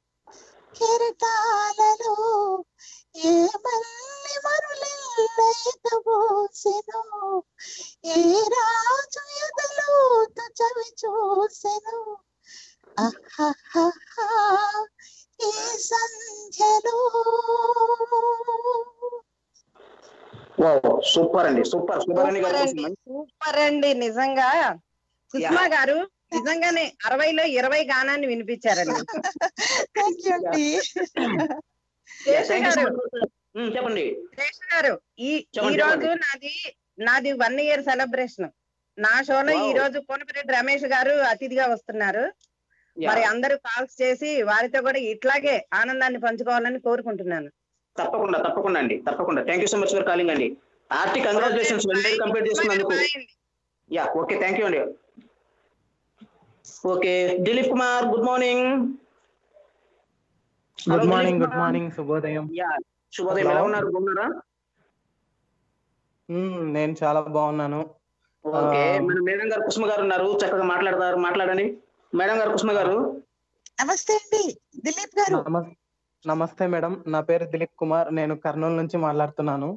కెరటాలలో ఏ మల్లి మరులెల్లైతబోసెను ఏ రాజు ఎదలో చవి చూసెను అహహహా ఈ సంధ్యలో సూపర్ అండి సూపర్ శోభారాణి గారి సూపర్ కోసం అండి మంచి సూపర్ అండి నిజంగా సుష్మా గారు నిజంగానే అరవైలో ఇరవై గానాన్ని వినిపించారండి థ్యాంక్ యూ అండి Yeah, Sesha thank you so గారు much. ఉమ్, చెప్పండి శేష గారు ఈ చెప్పండి, ఈ రోజు చెప్పండి. నాది నాది వన్ ఇయర్ సెలబ్రేషన్ నా షోలో Wow. ఈ రోజు కోనపరెడ్డి రమేష్ గారు అతిథిగా వస్తున్నారు Yeah, మరి అందరూ కాల్స్ చేసి వారితో కూడా ఇట్లాగే ఆనందాన్ని పంచుకోవాలని కోరుకుంటున్నాను తప్పకుండా తప్పకుండా అండి తప్పకుండా thank you so much for calling అండి ఆర్టీ కంగ్రాచులేషన్స్ కంప్లీట్ చేసుకున్నందుకు యా ఓకే థ్యాంక్ యూ అండి okay Dilip Kumar good morning good morning good morning శుభోదయం యా శుభోదయం ఎలా ఉన్నారు బాగున్నారా మ్మ్, నేను చాలా బాగున్నాను ఓకే ఆ. మన మేడం గారు కుసుమ గారు ఉన్నారు చక్కగా మాట్లాడతారు మాట్లాడండి మేడం గారు కుసుమ గారు నమస్తే అండి దిలీప్ గారు నమస్- నమస్తే మేడం నా పేరు దిలీప్ కుమార్ నేను కర్నూలు నుంచి మాట్లాడుతున్నాను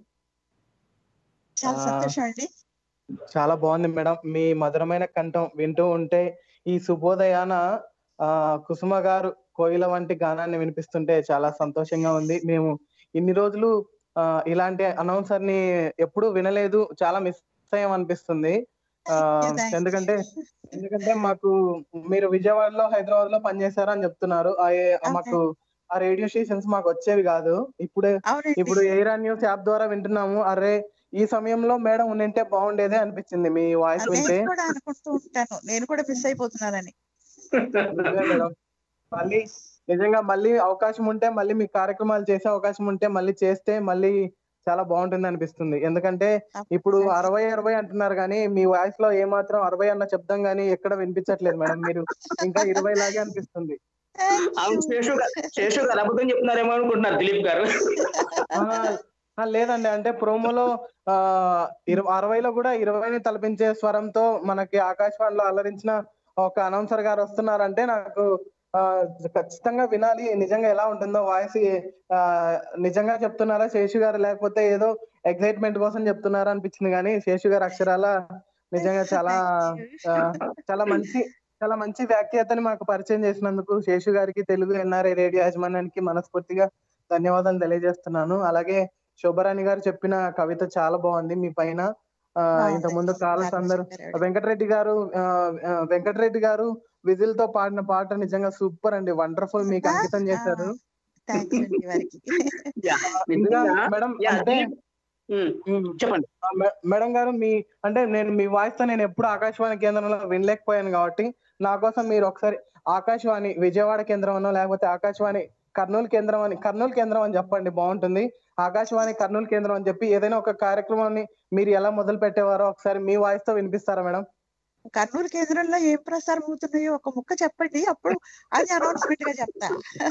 చాలా ఆ. సంతోషం అండి చాలా బాగుంది మేడం మీ మధురమైన కంఠం వింటూ ఉంటే ఈ శుభోదయాన ఆ కుసుమ గారు కోయిల వంటి గానాన్ని వినిపిస్తుంటే చాలా సంతోషంగా ఉంది మేము ఇన్ని రోజులు ఆ ఇలాంటి అనౌన్సర్ ని ఎప్పుడూ వినలేదు చాలా మిస్ అయ్యాం అనిపిస్తుంది ఆ Thank you, thank you. ఎందుకంటే ఎందుకంటే మాకు మీరు విజయవాడలో హైదరాబాద్ లో పనిచేశారని చెప్తున్నారు ఆ ఏ- మాకు ఆ రేడియో స్టేషన్స్ మాకు వచ్చేవి కాదు ఇప్పుడే అవునండి ఇప్పుడు ఎయిర్ న్యూస్ యాప్ ద్వారా వింటున్నాము అరే ఈ సమయంలో మేడం ఉండింటే బాగుండేదే అనిపించింది మీ వాయిస్ వింటే నేను కూడా అనుకుంటూ ఉంటాను నేను కూడా మిస్ అయిపోతున్నానని నిజమే మేడం. మళ్ళీ నిజంగా మళ్ళీ అవకాశం ఉంటే మళ్ళీ మీ కార్యక్రమాలు చేసే అవకాశం ఉంటే మళ్ళీ చేస్తే మళ్ళీ చాలా బాగుంటుంది అనిపిస్తుంది ఎందుకంటే ఇప్పుడు అరవై అరవై అంటున్నారు కానీ మీ వాయిస్ లో ఏమాత్రం అరవై అన్న శబ్దం కానీ ఎక్కడ వినిపించట్లేదు మేడం మీరు ఇంకా ఇరవై లాగే అనిపిస్తుంది Thank అవును you. శేషు గారు శేషు గారు అబద్ధం చెప్తున్నారేమో అనుకుంటున్నారు దిలీప్ గారు ఆ, ఆ, లేదండి అంటే ప్రోమోలో ఆ ఇరవై అరవైలో కూడా ఇరవైని తలపించే స్వరంతో మనకి ఆకాశవాణిలో అలరించిన ఒక అనౌన్సర్ గారు వస్తున్నారంటే నాకు ఆ ఖచ్చితంగా వినాలి నిజంగా ఎలా ఉంటుందో వాయిస్ ఆ నిజంగా చెప్తున్నారా శేషు గారు లేకపోతే ఏదో ఎక్సైట్మెంట్ కోసం చెప్తున్నారా అనిపించింది కానీ శేషు గారు అక్షరాల నిజంగా చాలా ఆ, చాలా మంచి చాలా మంచి వ్యాఖ్యాతని మాకు పరిచయం చేసినందుకు శేషు గారికి తెలుగు ఎన్ఆర్ఐ రేడియో యాజమాన్యానికి మనస్ఫూర్తిగా ధన్యవాదాలు తెలియజేస్తున్నాను అలాగే శోభరాణి గారు చెప్పిన కవిత చాలా బాగుంది మీ పైన ఆ బాగుంది. ఇంత ముందు కాలర్స్ బాగా అందరూ చెప్పారు. వెంకటరెడ్డి గారు ఆ, ఆ, వెంకటరెడ్డి గారు విజిల్ తో పాడిన పాట నిజంగా సూపర్ అండి వండర్ఫుల్ మీకు అంకితం చేశారు థ్యాంక్స్ అండి వారికి యా, ఇంకా నిజంగా మేడం యా, అంటే దిలీప్ ఉమ్, ఉమ్, చెప్పండి ఆ, మే- మేడం గారు మీ అంటే నేను మీ వాయిస్ తో నేను ఎప్పుడు ఆకాశవాణి కేంద్రంలో వినలేకపోయాను కాబట్టి నా కోసం మీరు ఒకసారి ఆకాశవాణి విజయవాడ కేంద్రం అనో లేకపోతే ఆకాశవాణి కర్నూలు కేంద్రం అని కర్నూలు కేంద్రం అని చెప్పండి బాగుంటుంది ఆకాశవాణి కర్నూలు కేంద్రం అని చెప్పి ఏదైనా ఒక కార్యక్రమాన్ని మీరు ఎలా మొదలు పెట్టేవారో ఒకసారి మీ వాయిస్ తో వినిపిస్తారా మేడం కర్నూలు కేంద్రంలో ఏం ప్రసారం అవుతున్నాయో ఒక ముక్క చెప్పండి అప్పుడు అది అనౌన్స్మెంట్ గా చెప్తా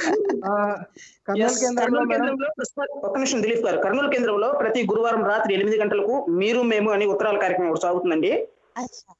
ఆ, కర్నూలు Yes, కేంద్రంలో కర్నూలు మేడం కేంద్రంలో ప్రస్తుతం- ఒక్క నిమిషం దిలీప్ గారు కర్నూలు కేంద్రంలో ప్రతి గురువారం రాత్రి ఎనిమిది గంటలకు మీరు మేము అని ఉత్తరాల కార్యక్రమం ఒకటి సాగుతుందండి అచ్చా.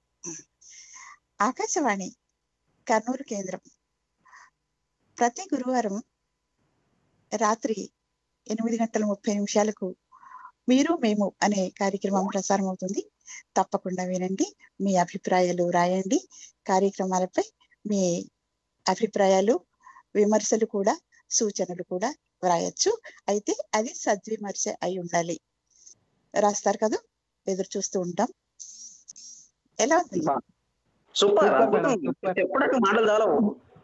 ఆకాశవాణి కర్నూలు కేంద్రం ప్రతి గురువారం రాత్రి ఎనిమిది గంటల ముప్పై నిమిషాలకు మీరు మేము అనే కార్యక్రమం ప్రసారం అవుతుంది తప్పకుండా వినండి మీ అభిప్రాయాలు రాయండి కార్యక్రమాలపై మీ అభిప్రాయాలు విమర్శలు కూడా సూచనలు కూడా వ్రాయొచ్చు అయితే అది సద్విమర్శ అయి ఉండాలి రాస్తారు కదా ఎదురు చూస్తూ ఉంటాం ఎలా ఉంది సూపర్ Super, అద్భుతం. madam, super. ఎప్పుడట్టు మాటలు చాలవు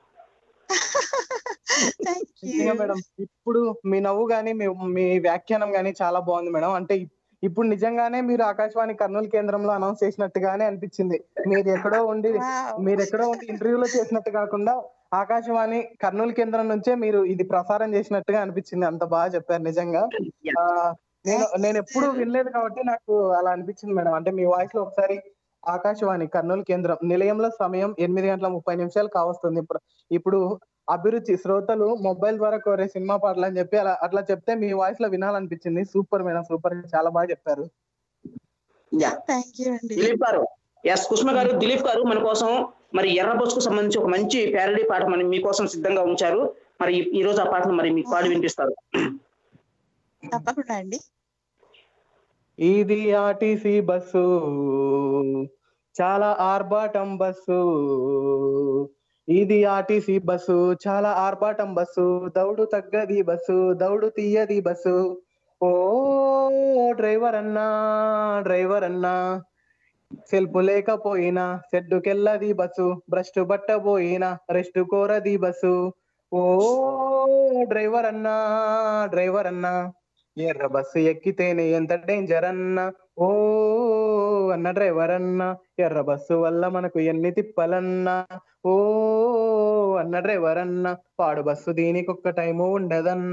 థ్యాంక్ నిజంగా మేడం ఇప్పుడు మీ నవ్వు గానీ మీ మీ వ్యాఖ్యానం గానీ చాలా బాగుంది మేడం అంటే ఇప్- ఇప్పుడు నిజంగానే మీరు ఆకాశవాణి కర్నూలు కేంద్రంలో అనౌన్స్ చేసినట్టుగానే అనిపించింది మీరు ఎక్కడో ఉండి మీరు ఎక్కడో ఉండి ఇంటర్వ్యూలో చేసినట్టు కాకుండా ఆకాశవాణి కర్నూలు కేంద్రం నుంచే మీరు ఇది ప్రసారం చేసినట్టుగా అనిపించింది అంత బాగా చెప్పారు నిజంగా ఆ, నేను నేను ఎప్పుడు వినలేదు కాబట్టి నాకు అలా అనిపించింది మేడం అంటే మీ వాయిస్ లో ఒకసారి ఆకాశవాణి కర్నూలు కేంద్రం నిలయంలో సమయం ఎనిమిది గంటల ముప్పై నిమిషాలు కావస్తుంది ఇప్పుడు ఇప్పుడు అభిరుచి శ్రోతలు మొబైల్ ద్వారా కోరే సినిమా పాటలు అని చెప్పి అలా అట్లా చెప్తే మీ వాయిస్ లో వినాలనిపించింది సూపర్ మేడం సూపర్ చాలా బాగా చెప్పారు యా థ్యాంక్ యూ అండి దిలీప్ గారు ఎస్ కుష్మ గారు దిలీప్ గారు మన కోసం మరి ఎర్ర బొస్కు సంబంధించి ఒక మంచి ప్యారడీ పాట మన మీకోసం సిద్ధంగా ఉంచారు మరి ఈ- ఈ రోజు ఆ పాటను మరి మీకు పాడి వినిపిస్తారు తప్పకుండా అండి ఇది ఆర్టీసీ బస్సు చాలా ఆర్భాటం బస్సు ఇది ఆర్టీసీ బస్సు చాలా ఆర్భాటం బస్సు దౌడు తగ్గది బస్సు దౌడు తీయది బస్సు ఓ డ్రైవర్ అన్నా డ్రైవర్ అన్నా సెల్ఫ్ లేకపోయినా సెడ్డుకెళ్ళది బస్సు భ్రష్టు బట్టబోయినా రెస్ట్ కోరది బస్సు ఓ డ్రైవర్ అన్నా డ్రైవర్ అన్నా ఎర్ర బస్సు ఎక్కితేనే ఎంత డేంజర్ అన్నా ఓ అన్న డ్రైవర్ అన్నా ఎర్ర బస్సు వల్ల మనకు ఎన్ని తిప్పలన్నా ఓ అన్న డ్రైవర్ అన్నా పాడు బస్సు దీనికి ఒక్క టైము ఉండదన్నా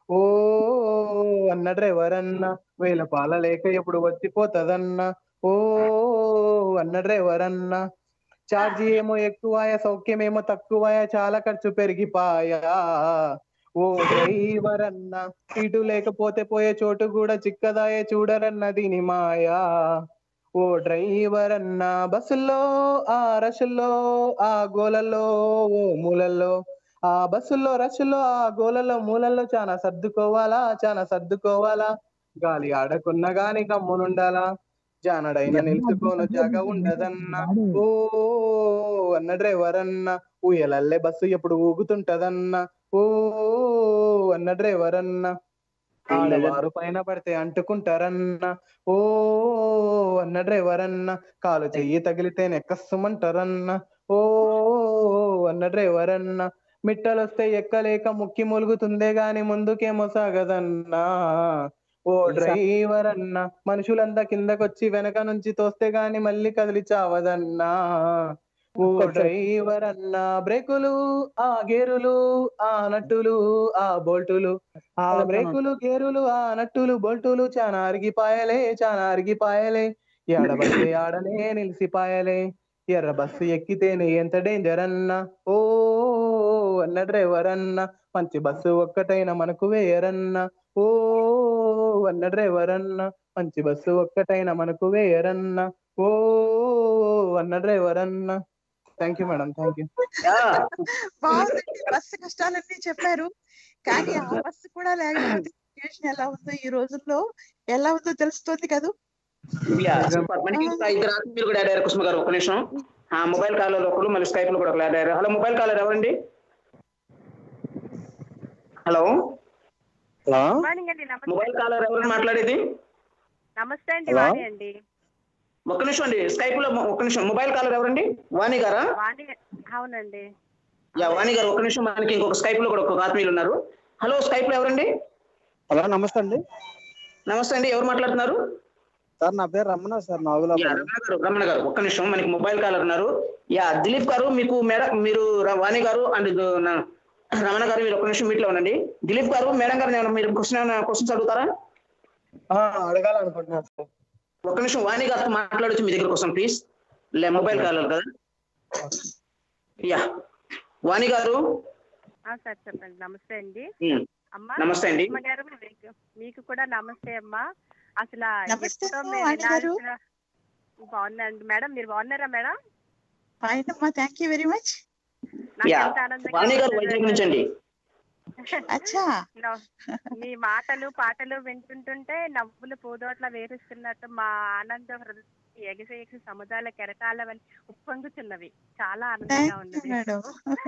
ఓ అన్న డ్రైవర్ అన్న వేల పాల లేక ఎప్పుడు వచ్చిపోతదన్న ఓ అన్న డ్రైవర్ అన్న ఛార్జీ ఏమో ఎక్కువాయ సౌఖ్యమేమో తక్కువాయ చాలా ఖర్చు పెరిగిపాయా ఓ డ్రైవర్ అన్న ఇటు లేకపోతే పోయే చోటు కూడా చిక్కదాయే చూడరన్న దీని మాయా ఓ డ్రైవర్ అన్న బస్సుల్లో ఆ రషుల్లో ఆ గోలలో ఓ మూలల్లో ఆ బస్సుల్లో రషుల్లో ఆ గోలలో మూలల్లో చాలా సర్దుకోవాలా చాలా సర్దుకోవాలా గాలి ఆడకున్నా గాని గమ్మునుండాలా జానడైన నిలుచుకోను జాగ ఉండదన్నా ఓ అన్న డ్రైవర్ అన్న ఊయలల్లే బస్సు ఎప్పుడు ఊగుతుంటదన్న ఓ అన్న డ్రైవర్ అన్న ఆడవారు పైన పడితే అంటుకుంటారన్న ఓ అన్న డ్రైవర్ అన్న కాలు చెయ్యి తగిలితే నెక్కస్సుమంటారన్న ఓ అన్న డ్రైవర్ అన్న మిట్టలొస్తే ఎక్కలేక ముక్కి ములుగుతుందే గాని ముందుకేమో సాగదన్నా ఓ డ్రైవర్ అన్న మనుషులంతా కిందకొచ్చి వెనక నుంచి తోస్తే గాని మళ్ళీ కదిలి చావదన్నా ఓ డ్రైవర్ అన్న బ్రేకులు ఆ గేరులు ఆ నట్టులు ఆ బోల్టులు ఆ బ్రేకులు గేరులు ఆ నట్టులు బోల్టులు చానా అరిగిపాయలే చానా అరిగిపాయలే ఎడబడితే ఆడనే నిలిసిపాయలే ఎర్ర బస్సు ఎక్కితేనే ఎంత డేంజర్ అన్న ఓ అన్న డ్రైవర్ అన్న మంచి బస్సు ఒక్కటైనా మనకు వేయరన్న ఓ అన్న డ్రైవర్ అన్న మంచి బస్సు ఒక్కటైనా మనకు వేయరన్న ఓ అన్న డ్రైవర్ అన్న thank you madam thank you బాగుందండి బస్సు కష్టాలన్నీ చెప్పారు కానీ ఆ బస్సు కూడా లేకపోతే సిచ్యువేషన్ ఎలా ఉందో ఈ రోజుల్లో ఎలా ఉందో తెలుస్తుంది కదా యా సూపర్ మనకి ఇంకా ఇద్దరు ఆత్మీయులు కూడా యాడ్ అయ్యారు కుసుమ గారు ఒక నిమిషం ఆ మొబైల్ కాలర్ ఒకరు మళ్ళీ స్కైప్ లో కూడా ఒకరు యాడ్ అయ్యారు హలో మొబైల్ కాలర్ ఎవరండి హలో హలో మార్నింగ్ అండి నమస్తే మొబైల్ కాలర్ ఎవరు మాట్లాడేది నమస్తే అండి Hello? వాణి అండి ఒక్క నిమిషం అండి స్కైప్ లో ఒక్క నిమిషం మొబైల్ కాలర్ ఎవరండి వాణి గారా వాణి అవునండి యా వాణి గారు ఒక్క నిమిషం మనకి ఇంకొక స్కైప్ లో కూడా ఒక ఆత్మీయులు ఉన్నారు హలో స్కైప్ లో ఎవరండి హలో నమస్తే అండి నమస్తే అండి ఎవరు మాట్లాడుతున్నారు సార్ నా పేరు రమణ సార్ యా, నాగులాపురం రమణ గారు రమణ గారు ఒక్క నిమిషం మనకి మొబైల్ కాలర్ ఉన్నారు యా దిలీప్ గారు మీకు మేడం మీరు ర- వాణి గారు అండ్ ఇది నా- రమణ గారు మీరు ఒక్క నిమిషం మీట్లో ఉండండి దిలీప్ గారు మేడం గారు ఏమైనా మీరు క్వశ్చన్ క్వశ్చన్స్ అడుగుతారా ఆ, అడగాలనుకుంటున్నాను సార్ ఒక్క నిమిషం వాణి గారితో మాట్లాడొచ్చు మీ దగ్గర కోసం ప్లీజ్ లే మొబైల్ కాలర్ కదా యా వాణి గారు ఆ, సార్ చెప్పండి నమస్తే అండి ఉమ్, అమ్మా నమస్తే అండి. అమ్మ గారు మీకు- మీకు కూడా నమస్తే అమ్మా అసలు నమస్తే ఎప్పుడో అమ్మా, మేము వాణి గారు. వినాల్సిన- బాగున్నాండి మేడం మీరు బాగున్నారా మేడం ఫైన్ అమ్మా థ్యాంక్ యూ వెరీ మచ్ నాకు యా ఎంత ఆనందంగా వాణి గారు ఉంది వైజాగ్ నుంచి అండి అచ్చా నవ్వు- మీ మాటలు పాటలు వింటుంటుంటే నవ్వులు పూదోట్ల వేరుస్తున్నట్టు మా ఆనంద హృదయం ఎగసి ఎగసి సముదాల కెరటాలవని ఉప్పొంగుతున్నవి చాలా ఆనందంగా థ్యాంక్ యూ ఉన్నది మేడం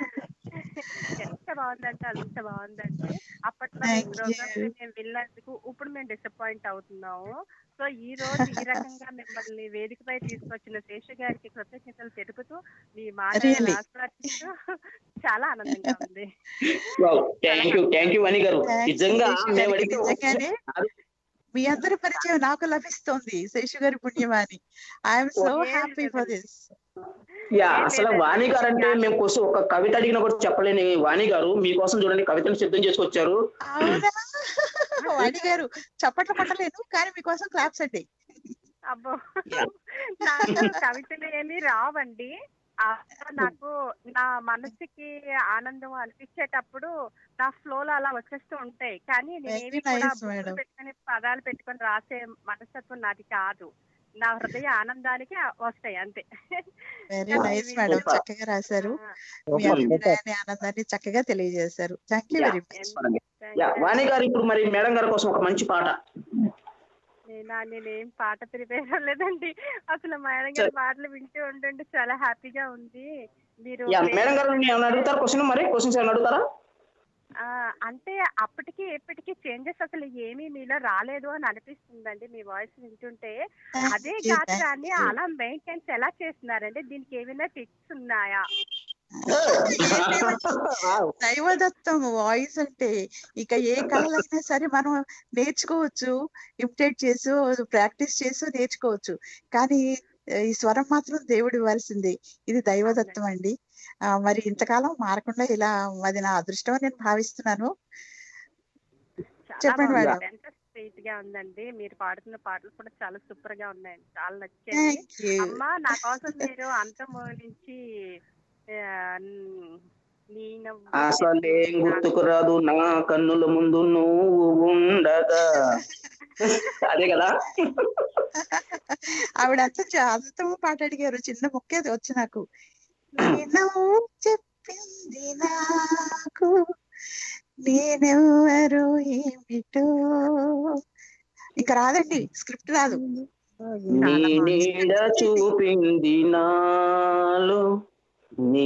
ఎంత బాగుందంటే అంత బాగుందంటే అప్పట్లో Thank మీ ప్రోగ్రామ్స్ you. మేము వెళ్ళినందుకు ఇప్పుడు మేము డిసప్పాయింట్ అవుతున్నాము సో ఈ రోజు ఈ రకంగా మిమ్మల్ని వేదికపై తీసుకొచ్చిన శేషు గారికి కృతజ్ఞతలు తెలుపుతూ మీ మాటలను Really? ఆస్వాదిస్తూ చాలా ఆనందంగా ఉంది thank you thank you Vani గారు Thank you, నిజంగా శేషు మేము గారికి. అడిగితే నిజంగానే మీ అందరి పరిచయం నాకు లభిస్తోంది శేషు గారి పుణ్యమాని ఐఎమ్ సో ఏం హ్యాపీ ఫర్ లేదండి. దిస్ యా ఏం అసలు లేదండి. వాణి గారు అంటే మేము కోసం ఒక కవిత అడిగినా కూడా చెప్పలేని వాణి గారు మీకోసం చూడండి కవితలు సిద్ధం చేసుకొచ్చారు అవునా వాణి గారు చప్పట్లు పట్టలేను కానీ మీకోసం క్లాప్స్ అండి అబ్బో Yeah. నాకు కవితలు ఏమీ రావండి ఆ నాకు నా మనసుకి ఆనందం అనిపించేటప్పుడు నా ఫ్లో లో అలా వచ్చేస్తూ ఉంటాయి కానీ నేనేమి Very కూడా nice, బుక్కులు madam. పెట్టుకొని పదాలు పెట్టుకొని రాసే మనస్తత్వం నాది కాదు నా హృదయ ఆనందానికి వస్తాయి అంతే very Yeah. Nice madam Super. చక్కగా రాశారు ఆ, మీ అభిప్రాయాన్ని ఆనందాన్ని చక్కగా తెలియజేశారు thank you Yeah. Very much thank yeah you. Vani గారు ఇప్పుడు మరి మేడం గారి కోసం ఒక మంచి పాట నేనా నేనేం పాట ప్రిపేర్ అవ్వలేదండి అసలు మేడం గారి పాటలు వింటూ ఉంటుంటే చాలా హ్యాపీగా ఉంది మీరు యా మేడం గారు ఏమైనా అడుగుతారు క్వశ్చన్ మరి క్వశ్చన్స్ ఏమైనా అడుగుతారా ఆ, అంటే అప్పటికి ఇప్పటికి చేంజెస్ అసలు ఏమీ మీలో రాలేదు అని అనిపిస్తుందండి మీ వాయిస్ వింటుంటే అదే గాత్రాన్ని అలా మెయింటైన్స్ ఎలా చేస్తున్నారండి దీనికి ఏమైనా టిప్స్ ఉన్నాయా దైవదత్తం వాయిస్ అంటే ఇక ఏ కళలైనా సరే మనం నేర్చుకోవచ్చు ఇమిటేట్ చేసు ప్రాక్టీస్ చేసు నేర్చుకోవచ్చు కానీ ఆ, ఈ స్వరం మాత్రం దేవుడు ఇవ్వాల్సిందే ఇది దైవదత్తం అండి ఆ, మరి ఇంతకాలం మారకుండా ఇలా అది నా అదృష్టం అని నేను భావిస్తున్నాను చెప్పండి బాగుంది. మేడం ఎంత స్వీట్ గా ఉందండి మీరు పాడుతున్న పాటలు కూడా చాలా సూపర్ గా ఉన్నాయండి చాలా నచ్చాయి థ్యాంక్ యూ అమ్మా నా కోసం మీరు అంతం నుంచి ఆ, న్- నీ నవ్వు అసలేం గుర్తుకు రాదు నా కన్నుల ముందు నువ్వు ఉండగా అదే కదా ఆవిడ అంత అంతము పాట అడిగారు చిన్న ముక్కేది వచ్చి నాకు నేను చెప్పింది నాకు నేనెవరు ఏమిటో ఇంకా రాదండి స్క్రిప్ట్ రాదు నీ నీడ చూపింది నాలో నీ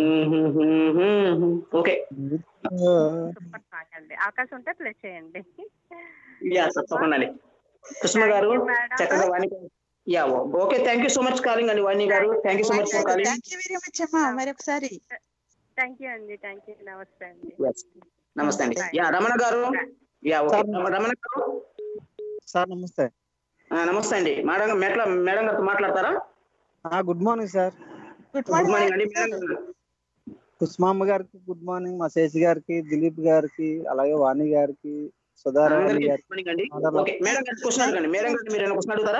ఓకే సూపర్ సాంగ్ అండి అవకాశం ఉంటే ప్లే చేయండి యా తప్పకుండా అండి కృష్ణ గారు Thank you, madam. చక్కగా Vani yeah okay thank you so much calling అండి వాణి గారు thank you so much for calling thank you very much అమ్మా మరొకసారి థ్యాంక్ యూ అండి థ్యాంక్ యూ నమస్తే అండి నమస్తే అండి యా రమణ గారు యా ఓకే రమణ గారు సార్ నమస్తే ఆ, నమస్తే అండి మేడం మెట్ల మేడం గారితో మాట్లాడతారా good morning sir good good morning అండి మేడం గారు కుస్మామ్మ గారికి గుడ్ మార్నింగ్ మా శేషి గారికి దిలీప్ గారికి అలాగే వాణి గారికి సుధారాణి అందరికీ గారికి గుడ్ మార్నింగ్ అండి ఓకే మేడం గారికి క్వశ్చన్ అడగండి మేడం గారిని మీరు ఏమైనా క్వశ్చన్ అడుగుతారా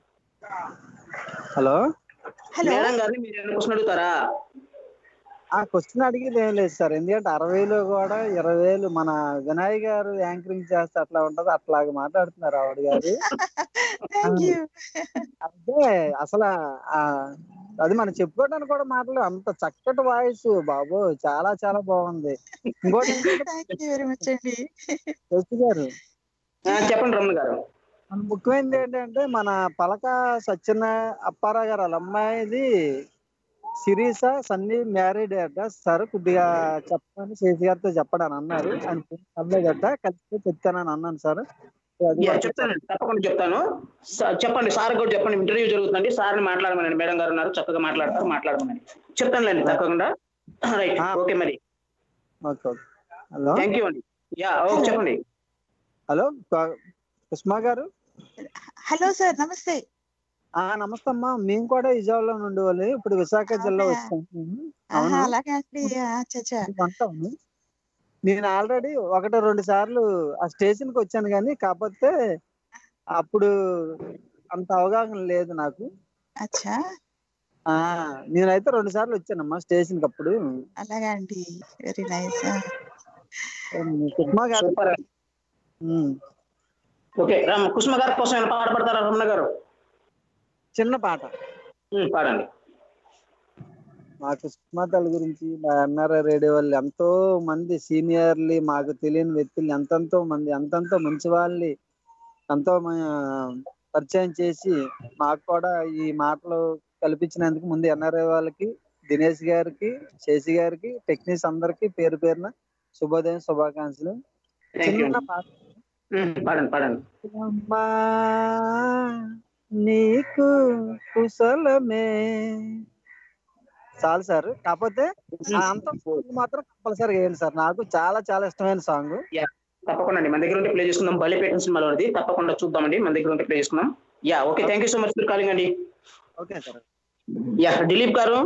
హలో హలో మేడం గారిని మీరు ఏమైనా క్వశ్చన్ అడుగుతారా ఆ క్వశ్చన్ అడిగేది ఏం లేదు సార్ ఎందుకంటే అరవైలో కూడా ఇరవై వేలు మన వినాయ్ గారు యాంకరింగ్ చేస్తే అట్లా ఉంటది అట్లాగా మాట్లాడుతున్నారు ఆవిడ గారు థ్యాంక్ యూ అంటే అసలు ఆ, అది మనం చెప్పుకోవడానికి కూడా మాటలు అంత చక్కటి వాయిస్ బాబు చాలా చాలా బాగుంది ఇంకోటి ఏంటంటే థ్యాంక్ యూ వెరీ మచ్ అండి శశి గారు ఆ, చెప్పండి రమణ గారు మన ముఖ్యమైనది ఏంటంటే మన పలక సత్యన అప్పారావు గారు వాళ్ళ అమ్మాయిది సిరీస సన్నీ మ్యారీడ్ అట సార్ కొద్దిగా చెప్పమని శేషి గారితో చెప్పడని అన్నారు ఆయన ఫోన్ కలలేదట కలిసి చెప్తానని అన్నాను సార్ అది యా కూడా చెప్తానండి తప్పకుండా చెప్తాను స- చెప్పండి సార్ కూడా చెప్పండి ఇంటర్వ్యూ జరుగుతుందండి సార్ని మాట్లాడమనండి మేడం గారు ఉన్నారు చక్కగా మాట్లాడతారు మాట్లాడమనండి చెప్తానులేండి తప్పకుండా రైట్ ఆ. ఓకే మరి okay okay hello thank you అండి యా ఓకే చెప్పండి హలో క- కుస్మా గారు హలో సార్ నమస్తే ఆ నమస్తే అమ్మా మేము కూడా విజయవాడలో ఉండేవాళ్ళు ఇప్పుడు విశాఖ జిల్లా అవునా? వచ్చాము ఆహా, అవును అలాగే అండి చచ్చా అంటాము నేను ఆల్రెడీ ఒకటి రెండు సార్లు ఆ స్టేషన్ కి వచ్చాను కానీ కాకపోతే అప్పుడు అంత అవగాహన లేదు నాకు అచ్చా ఆ నేనైతే రెండు సార్లు వచ్చానమ్మా స్టేషన్ కి అప్పుడు అలాగా అండి వెరీ నైస్ కుస్మా గారు super um, okay Ram Kusuma గారి కోసం ఏమైనా పాట పడతారా రమణ గారు చిన్న పాట ఉమ్, పాడండి మా కుస్మా తల్లి గురించి మా ఎన్ఆర్ఐ రేడియో వాళ్ళు ఎంతో మంది సీనియర్లు మాకు తెలియని వ్యక్తులు ఎంతెంతో మంది ఎంతెంతో మంచి వాళ్ళని ఎంతో మ- పరిచయం చేసి మాకు కూడా ఈ మాటలు కల్పించినందుకు ముందు ఎన్ఆర్ఐ వాళ్ళకి దినేష్ గారికి శశి గారికి టెక్నీషియన్స్ అందరికి పేరు పేరున శుభోదయం శుభాకాంక్షలు థ్యాంక్ యూ చిన్న పాట ఉమ్, పాడండి పాడండి అమ్మా నీకు కుశలమే చాలు సార్ కాకపోతే ఆ అంతం మాత్రం కంపల్సరీ వేయండి సార్ నాకు చాలా చాలా ఇష్టమైన సాంగ్ తప్పకుండా అండి మన దగ్గర ఉంటే ప్లే చేసుకుందాం బలిపేట సినిమాలో ఉంది తప్పకుండా చూద్దామండి మన దగ్గర ఉంటే ప్లే చేసుకుందాం yeah okay thank you so much for calling అండి ఓకే సార్ యా దిలీప్ గారు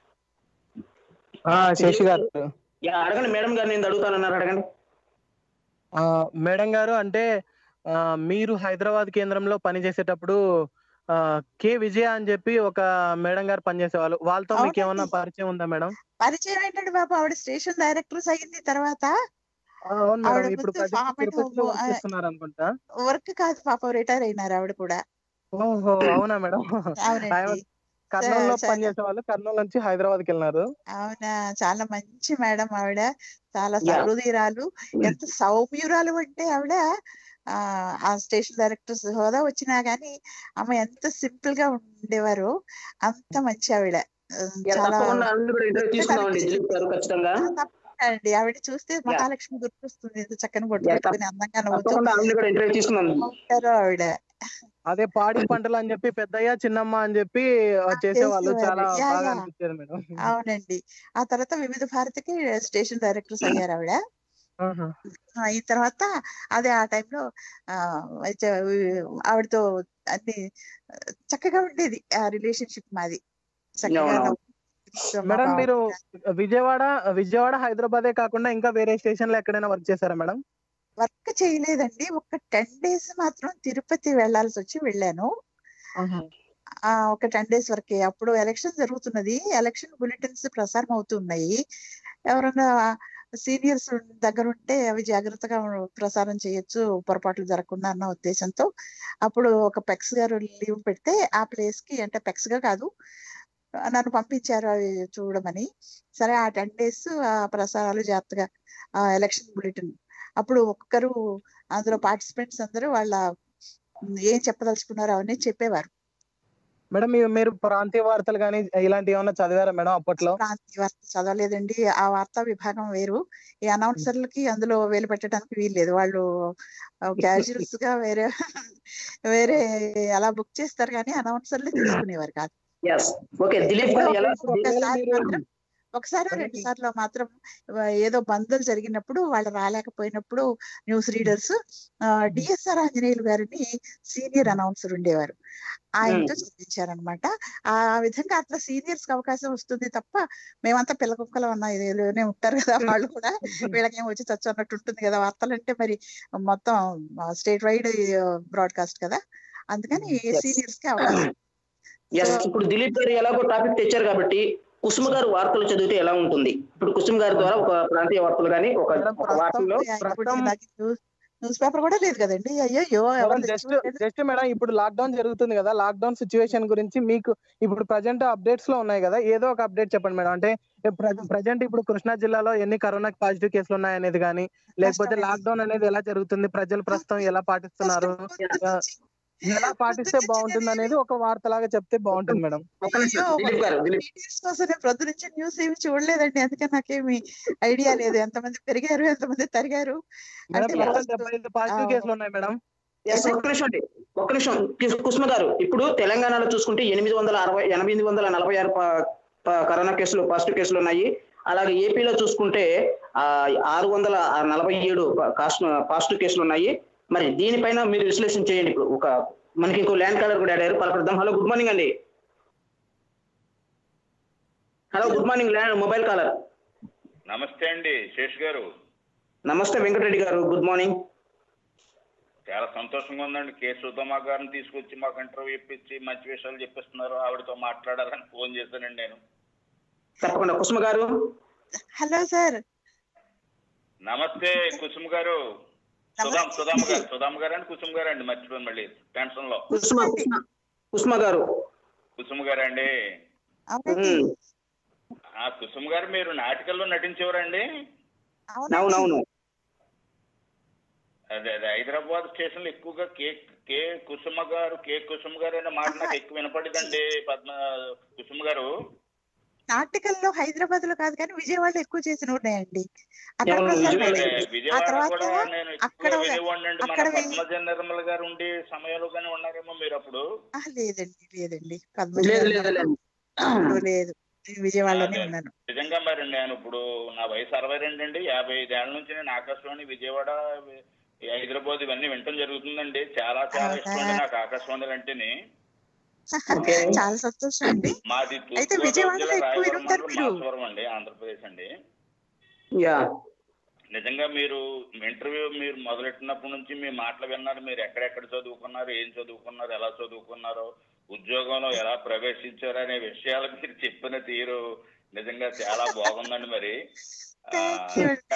ఆ, శశి గారు యా అడగండి మేడం గారు నేను అడుగుతానన్నారు అడగండి ఆ, మేడం గారు అంటే ఆ, మీరు హైదరాబాద్ కేంద్రంలో పనిచేసేటప్పుడు ఆ, కె విజయ అని చెప్పి ఒక మేడం గారు పనిచేసేవాళ్ళు వాళ్ళతో మీకు ఏమన్నా అవునండి. పరిచయం ఉందా మేడం పరిచయం ఏంటండి బాబు ఆవిడ స్టేషన్ డైరెక్టర్స్ అయింది తర్వాత ఆ, అవును ఆవిడ మేడం ఇప్పుడు ముందు ప్రజెంట్ farm and తిరుపతిలో home, వర్క్ ఆ, చేస్తున్నారు అనుకుంటా వర్క్ కాదు పాపం రిటైర్ అయినారు ఆవిడ కూడా ఓహో అవునా మేడం అవునండి కర్నూలులో చాలా- పనిచేసే వాళ్ళు కర్నూలు నుంచి హైదరాబాద్కి వెళ్ళినారు అవునా చాలా మంచి మేడం ఆవిడ చాలా Yeah. సహృదయురాలు ఎంత సౌమ్యురాలు అంటే ఆవిడ ఆ ఆ స్టేషన్ డైరెక్టర్ హోదా వచ్చినా గానీ ఆమె ఎంత సింపుల్ గా ఉండేవారు అంత మంచి ఆవిడ ఆ, యా, చాలా తప్పకుండా ఆవిడ కూడా ఇంటర్వ్యూ తీసుకుందామండి దిలీప్ గారు ఖచ్చితంగా ఆ, తప్పకుండా అండి ఆవిడ చూస్తే మహాలక్ష్మి గుర్తొస్తుంది ఎంత చక్కని బొట్టు Yeah, పెట్టుకుని అందంగా నవ్వుతూ తప్పకుండా ఆవిడ కూడా ఇంటర్వ్యూ తీసుకుందాం ఉంటారు ఆవిడ అదే పాడి పంటలు అని చెప్పి పెద్దయ్య చిన్నమ్మ అని చెప్పి ఆ, చేసేవాళ్ళు చేసేవారు. చాలా యా, బాగా యా. అనిపించేది మేడం అవునండి ఆ తర్వాత వివిధ భారతికి స్టేషన్ డైరెక్టర్స్ అయ్యారు ఆవిడ ఆహా. ఆ, అయిన తర్వాత అదే ఆ టైంలో ఆ అయితే ఆవిడతో అన్ని ఆ, చక్కగా ఉండేది ఆ రిలేషన్షిప్ మాది చక్కగా అవునవును. నవ్వుతూ మా మేడం మీరు బావ- విజయవాడ విజయవాడ హైదరాబాదే కాకుండా ఇంకా వేరే స్టేషన్ లో ఎక్కడైనా వర్క్ చేశారా మేడం వర్క్ చేయలేదండి ఒక టెన్ డేస్ మాత్రం తిరుపతి వెళ్ళాల్సి వచ్చి వెళ్ళాను ఆ ఒక టెన్ డేస్ వరకే అప్పుడు ఎలక్షన్ జరుగుతున్నది ఎలక్షన్ బులెటిన్స్ ప్రసారం అవుతున్నాయి ఎవరైనా సీనియర్స్ దగ్గర ఉంటే అవి జాగ్రత్తగా ప్రసారం చేయొచ్చు పొరపాట్లు జరగకుండా అన్న ఉద్దేశంతో అప్పుడు ఒక పెక్స్ గారు లీవ్ పెడితే ఆ ప్లేస్ కి అంటే పెక్స్ గా కాదు నన్ను పంపించారు అవి చూడమని సరే ఆ టెన్ డేస్ ఆ ప్రసారాలు జాగ్రత్తగా ఆ ఎలక్షన్ బులెటిన్ అప్పుడు ఒక్కొక్కరు అందులో పార్టిసిపెంట్స్ అందరూ వాళ్ళ ఏం చెప్పదలుచుకున్నారో అవన్నీ చెప్పేవారు మేడం మీ- మీరు ప్రాంతీయ వార్తలు కానీ ఇలాంటివి ఏమన్నా చదివారా మేడం అప్పట్లో ప్రాంతీయ వార్త చదవలేదండి ఆ వార్తా విభాగం వేరు ఈ అనౌన్సర్లకి అందులో వేలు పెట్టడానికి వీల్లేదు వాళ్ళు క్యాజువల్స్ గా వేరే వేరే అలా బుక్ చేస్తారు కానీ అనౌన్సర్లు తీసుకునేవారు కాదు ఎస్ ఓకే దిలీప్ గారు ఎలా ఒకసారి మాత్రం ఒకసారి రెండు సార్లు మాత్రం ఆ, ఏదో బందలు జరిగినప్పుడు వాళ్ళు రాలేకపోయినప్పుడు న్యూస్ రీడర్స్ డిఎస్ఆర్ ఆంజనేయులు గారిని సీనియర్ అనౌన్సర్ ఉండేవారు ఆయనతో చదివించారనమాట ఆ విధంగా అట్లా సీనియర్స్ కి అవకాశం వస్తుంది తప్ప మేమంతా పిల్ల కుక్కలు అన్న ఇదేలోనే ఉంటారు కదా వాళ్ళు కూడా వీళ్ళకేం వచ్చి చచ్చు అన్నట్టు ఉంటుంది కదా వార్తలు అంటే మరి మొత్తం స్టేట్ వైడ్ బ్రాడ్కాస్ట్ కదా అందుకని సీనియర్స్ కి అవకాశం ఎస్ ఇప్పుడు దిలీప్ గారు ఎలాగో టాపిక్ తెచ్చారు కాబట్టి కుసుమ గారు వార్తలు చదివితే ఎలా ఉంటుంది ఇప్పుడు కుసుమ గారి ద్వారా ఒక ప్రాంతీయ వార్తలు కానీ ఒక ఒక వార్తల్లో న్యూస్ పేపర్ కూడా లేదు కదండి అయ్యో ఎవరు జస్ట్ జస్ట్ మేడం ఇప్పుడు లాక్ డౌన్ జరుగుతుంది కదా లాక్ డౌన్ సిచ్యువేషన్ గురించి మీకు ఇప్పుడు ప్రజెంట్ అప్డేట్స్ లో ఉన్నాయి కదా ఏదో ఒక అప్డేట్ చెప్పండి మేడం అంటే ప్రజెంట్ ఇప్పుడు కృష్ణా జిల్లాలో ఎన్ని కరోనా పాజిటివ్ కేసులు ఉన్నాయి అనేది కానీ లేకపోతే లాక్ డౌన్ అనేది ఎలా జరుగుతుంది ప్రజలు ప్రస్తుతం ఎలా పాటిస్తున్నారు ఆ, ఎలా పాటిస్తే బాగుంటుంది అనేది ఒక వార్తలాగా చెప్తే బాగుంటుంది మేడం డీటెయిల్స్ కోసం నేను ప్రొద్దు నుంచి న్యూస్ ఏమి చూడలేదండి అందుకని నాకేమి ఐడియా లేదు ఎంతమంది పెరిగారు ఎంతమంది తరిగారు మేడం అంటే మొత్తం వాళ్ళు- డెబ్బై ఐదు పాజిటివ్ కేసులు ఉన్నాయి మేడం ఎస్ ఒక్క నిమిషం అండి ఒక్క నిమిషం కిస్- కుసుమ గారు ఇప్పుడు తెలంగాణలో చూసుకుంటే ఎనిమిది వందల అరవై ఎనిమిది వందల నలభై ఆరు ప- ప- కరోనా కేసులు పాజిటివ్ కేసులు ఉన్నాయి అలాగే ఏపీలో చూసుకుంటే ఆ, ఆరు వందల నలభై ఏడు పాజిటివ్ కేసులు ఉన్నాయి మరి దీనిపైన మీరు విశ్లేషణ చేయండి ఇప్పుడు ఒక మనకి ఇంకో ల్యాండ్ కాలర్ కూడా అడారు పలకరిద్దాం హలో గుడ్ మార్నింగ్ అండి hello good morning land mobile caller నమస్తే అండి శేష్ గారు నమస్తే వెంకటరెడ్డి గారు గుడ్ మార్నింగ్ చాలా సంతోషంగా ఉందండి కె సుధమా గారిని తీసుకొచ్చి మాకు ఇంటర్వ్యూ ఇప్పించి మంచి విషయాలు చెప్పిస్తున్నారు ఆవిడతో మాట్లాడాలని ఫోన్ చేశానండి నేను తప్పకుండా కుసుమ గారు హలో సార్ నమస్తే కుసుమ్ గారు సుధామ్ సుధామ్ గారు సుధామ్ గారు అండి కుసుమ్ గారు అండి మర్చిపోయాను మళ్ళీ టెన్షన్ లో కుసుమ కుసుమ కుసుమ గారు కుసుమ్ గారు అండి అవునండి ఆ కుసుమ్ గారు మీరు నాటికల్లో నటించేవారండి అవునవును అదే అదే హైదరాబాద్ స్టేషన్ లో ఎక్కువగా కే కే కుసుమ గారు కే కుసుమ గారు అనే మాట నాకు ఎక్కువ వినపడిందండి పద్మ కుసుమ గారు నాటికల్లో హైదరాబాద్ లో కాదు కానీ విజయవాడలో ఎక్కువ చేసిన ఉన్నాయండి అక్కడ ఎవరు ప్రసారం విజయవాడ అయ్యాయి. ఆ విజయవాడ తర్వాత కూడా నేను అక్కడ ఎక్కువ విజయవాడ అండి మన అక్కడ వే- పద్మజ నిర్మల గారు ఉండి సమయంలో కానీ ఉన్నారేమో మీరు అప్పుడు ఆ, లేదండి లేదండి పద్మజ లేదు గారు లేదు లేదు అప్పుడు లేదు నేను విజయవాడలోనే అదే. ఉన్నాను నిజంగా మరి నేను ఇప్పుడు నా వయసు అరవై రెండు అండి యాభై ఐదేళ్ల నుంచి నేను ఆకాశవాణి విజయవాడ ఈ హైదరాబాద్ ఇవన్నీ వినటం జరుగుతుందండి చాలా చాలా ఇష్టం అండి నాకు ఆకాశవాణి అంటేనే చాలా సంతోషం అండి మాది అయితే తూర్పుగోదావరి విజయవాడలో జిల్లా ఎక్కువ రాయవరం వినుంటారు మండలం మీరు మాచవరం అండి ఆంధ్రప్రదేశ్ అండి యా నిజంగా మీరు ఇంటర్వ్యూ మీరు మొదలెట్టినప్పటి నుంచి మీ మాటలు విన్నారు మీరు ఎక్కడెక్కడ చదువుకున్నారు ఏం చదువుకున్నారు ఎలా చదువుకున్నారో ఉద్యోగంలో ఎలా ప్రవేశించారు అనే విషయాలు మీరు చెప్పిన తీరు నిజంగా చాలా బాగుందండి మరి ఆ, థ్యాంక్ యూ ఇంకా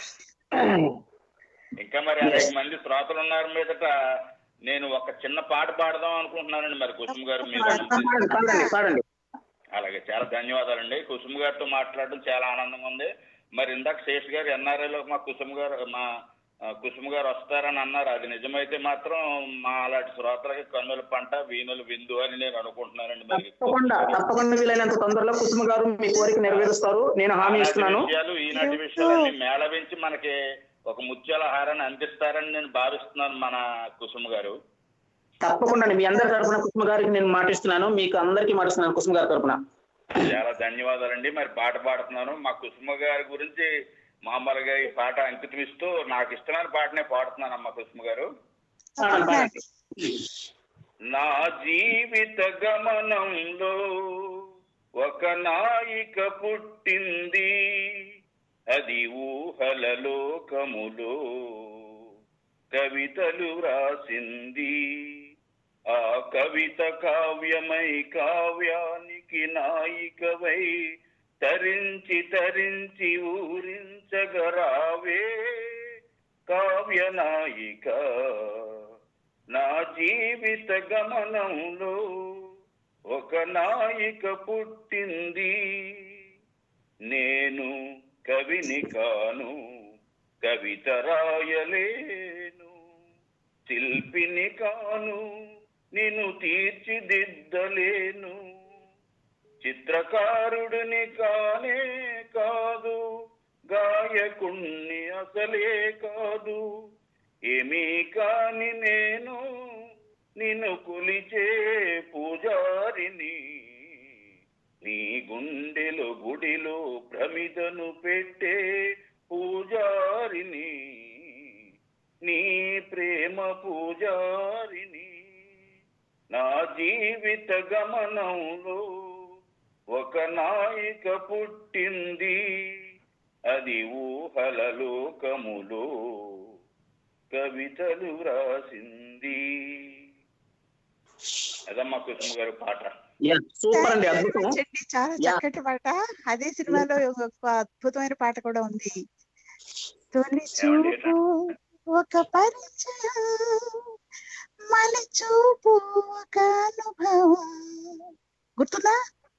ఇంకా మరి అనేక మంది శ్రోతలు ఉన్నారు మీదట నేను ఒక చిన్న పాట పాడదాం అనుకుంటున్నానండి మరి కుసుమ్ గారు మీరు పాడండి పాడండి పాడండి అలాగే చాలా ధన్యవాదాలండి కుసుమ్ గారితో మాట్లాడడం చాలా ఆనందంగా ఉంది మరి ఇందాక శేష్ గారు ఎన్ఆర్ఐలో మా కుసుమ్ గారు మా ఆ, కుసుమ్ గారు వస్తారని అన్నారు అది నిజమైతే మాత్రం మా అలాంటి శ్రోతలకి కన్నుల పంట వీణులు విందు అని నేను అనుకుంటున్నానండి మరి తప్పకుండా తప్పకుండా వీలైనంత తొందరలో కుసుమ గారు మీ కోరిక నెరవేరుస్తారు నేను హామీ ఆనాటి ఇస్తున్నాను విషయాలు ఈనాటి విషయాలన్నీ మేళవించి మనకి ఒక ముత్యాల హారాన్ని అందిస్తారని నేను భావిస్తున్నాను మన కుసుమ్ గారు తప్పకుండా అండి. మీ అందరి తరపున కుసుమ గారికి నేను మాటిస్తున్నాను మీకు అందరికీ మాటిస్తున్నాను కుసుమ గారి తరపున చాలా ధన్యవాదాలండి మరి పాట పాడుతున్నాను మా కుసుమ గారి గురించి మామూలుగా ఈ పాట అంకితం ఇస్తూ నాకు ఇష్టమైన పాటనే పాడుతున్నాను అమ్మ కుసుమ గారు తప్పకుండా అండి. నా జీవిత గమనంలో ఒక నాయిక పుట్టింది అది ఊహల లోకములో కవితలు వ్రాసింది ఆ కవిత కావ్యమై కావ్యానికి నాయికవై తరించి తరించి ఊరించగరావే కావ్య నాయిక నా జీవిత గమనంలో ఒక నాయిక పుట్టింది నేను కవిని కాను కవిత రాయలేను శిల్పిని కాను నిన్ను తీర్చిదిద్దలేను చిత్రకారుడిని కానే కాదు గాయకుణ్ణి అసలే కాదు ఏమీ కాని నేను నిన్ను కొలిచే పూజారిని నీ గుండెలో గుడిలో ప్రమిదను పెట్టే పూజారిని నీ ప్రేమ పూజారిని నా జీవిత గమనంలో ఒక నాయిక పుట్టింది అది ఊహల లోకములో కవితలు వ్రాసింది అదమ్మా కుసుమ గారి పాట సూపర్ అండి Thank you very అద్భుతం much అండి. చాలా Yeah. చక్కటి పాట అదే సినిమాలో ఒక అద్భుతమైన పాట కూడా ఉంది తొలి ఏమండి? చూపు ఒక పరిచయం మలి చూపు ఒక అనుభవం గుర్తుందా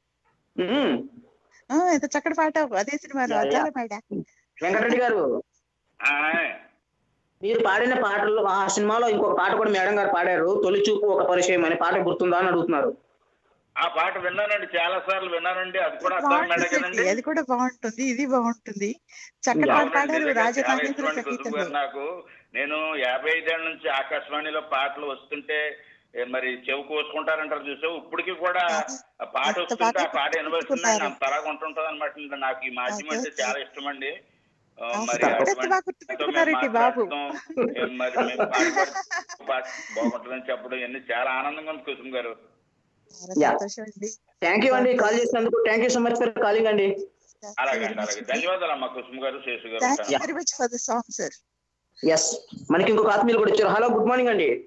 మ్మ్. ఆ, ఎంత చక్కటి పాట అదే సినిమాలో Yeah, yeah. అద్దాల మేడ వెంకటరెడ్డి గారు ఆయ్. మీరు పాడిన పాటల్లో ఆ సినిమాలో ఇంకొక పాట కూడా మేడం గారు పాడారు తొలి చూపు ఒక పరిచయం అనే పాట గుర్తుందా అని అడుగుతున్నారు ఆ పాట విన్నానండి చాలా సార్లు విన్నానండి అది కూడా అర్థం మేడం బాగుంటుంది కదండి అది కూడా బాగుంటుంది ఇది బాగుంటుంది చక్కటి పాట అవునండి, పాడారు నిజంగా రాజ చాలా నాగేంద్ర ఇష్టమండి కుసుమ సంగీతంలో గారు నాకు నేను యాభై ఐదేళ్ల నుంచి ఆకాశవాణిలో పాటలు వస్తుంటే ఏ, మరి చెవి కోసుకుంటారంటారు చూసావు ఇప్పటికి కూడా ఆ పాట ఎంత వస్తుంటే బాగా ఆ పాట వినవస్తుందండి గుర్తుపెట్టుకున్నారు. అంత అలాగ ఉంటుంటది అనమాట నాకు ఈ మాధ్యమం అంటే అదే. చాలా ఇష్టం అండి ఆ, అసలు మరి ఎంత అటువంటి బాగా గుర్తుపెట్టుకున్నారండి బాబు మాట్లాడటం, ఏ, మరి మేము పాట పాడి- పాట బాగుంటుందని చెప్పడం ఇవన్నీ చాలా ఆనందంగా ఉంది కుసుమ్ గారు చాలా Yeah. సంతోషం అండి థ్యాంక్ యూ అండి కాల్ చేసినందుకు thank you so much for calling అండి అలాగే అండి అలాగే ధన్యవాదాలు అమ్మా కుసుమ్ గారు శేషు గారు థ్యాంక్ యూ ఉంటాను. Very much for the song sir yes మనకి ఇంకొక ఆత్మీయులు కూడా వచ్చారు హలో గుడ్ మార్నింగ్ అండి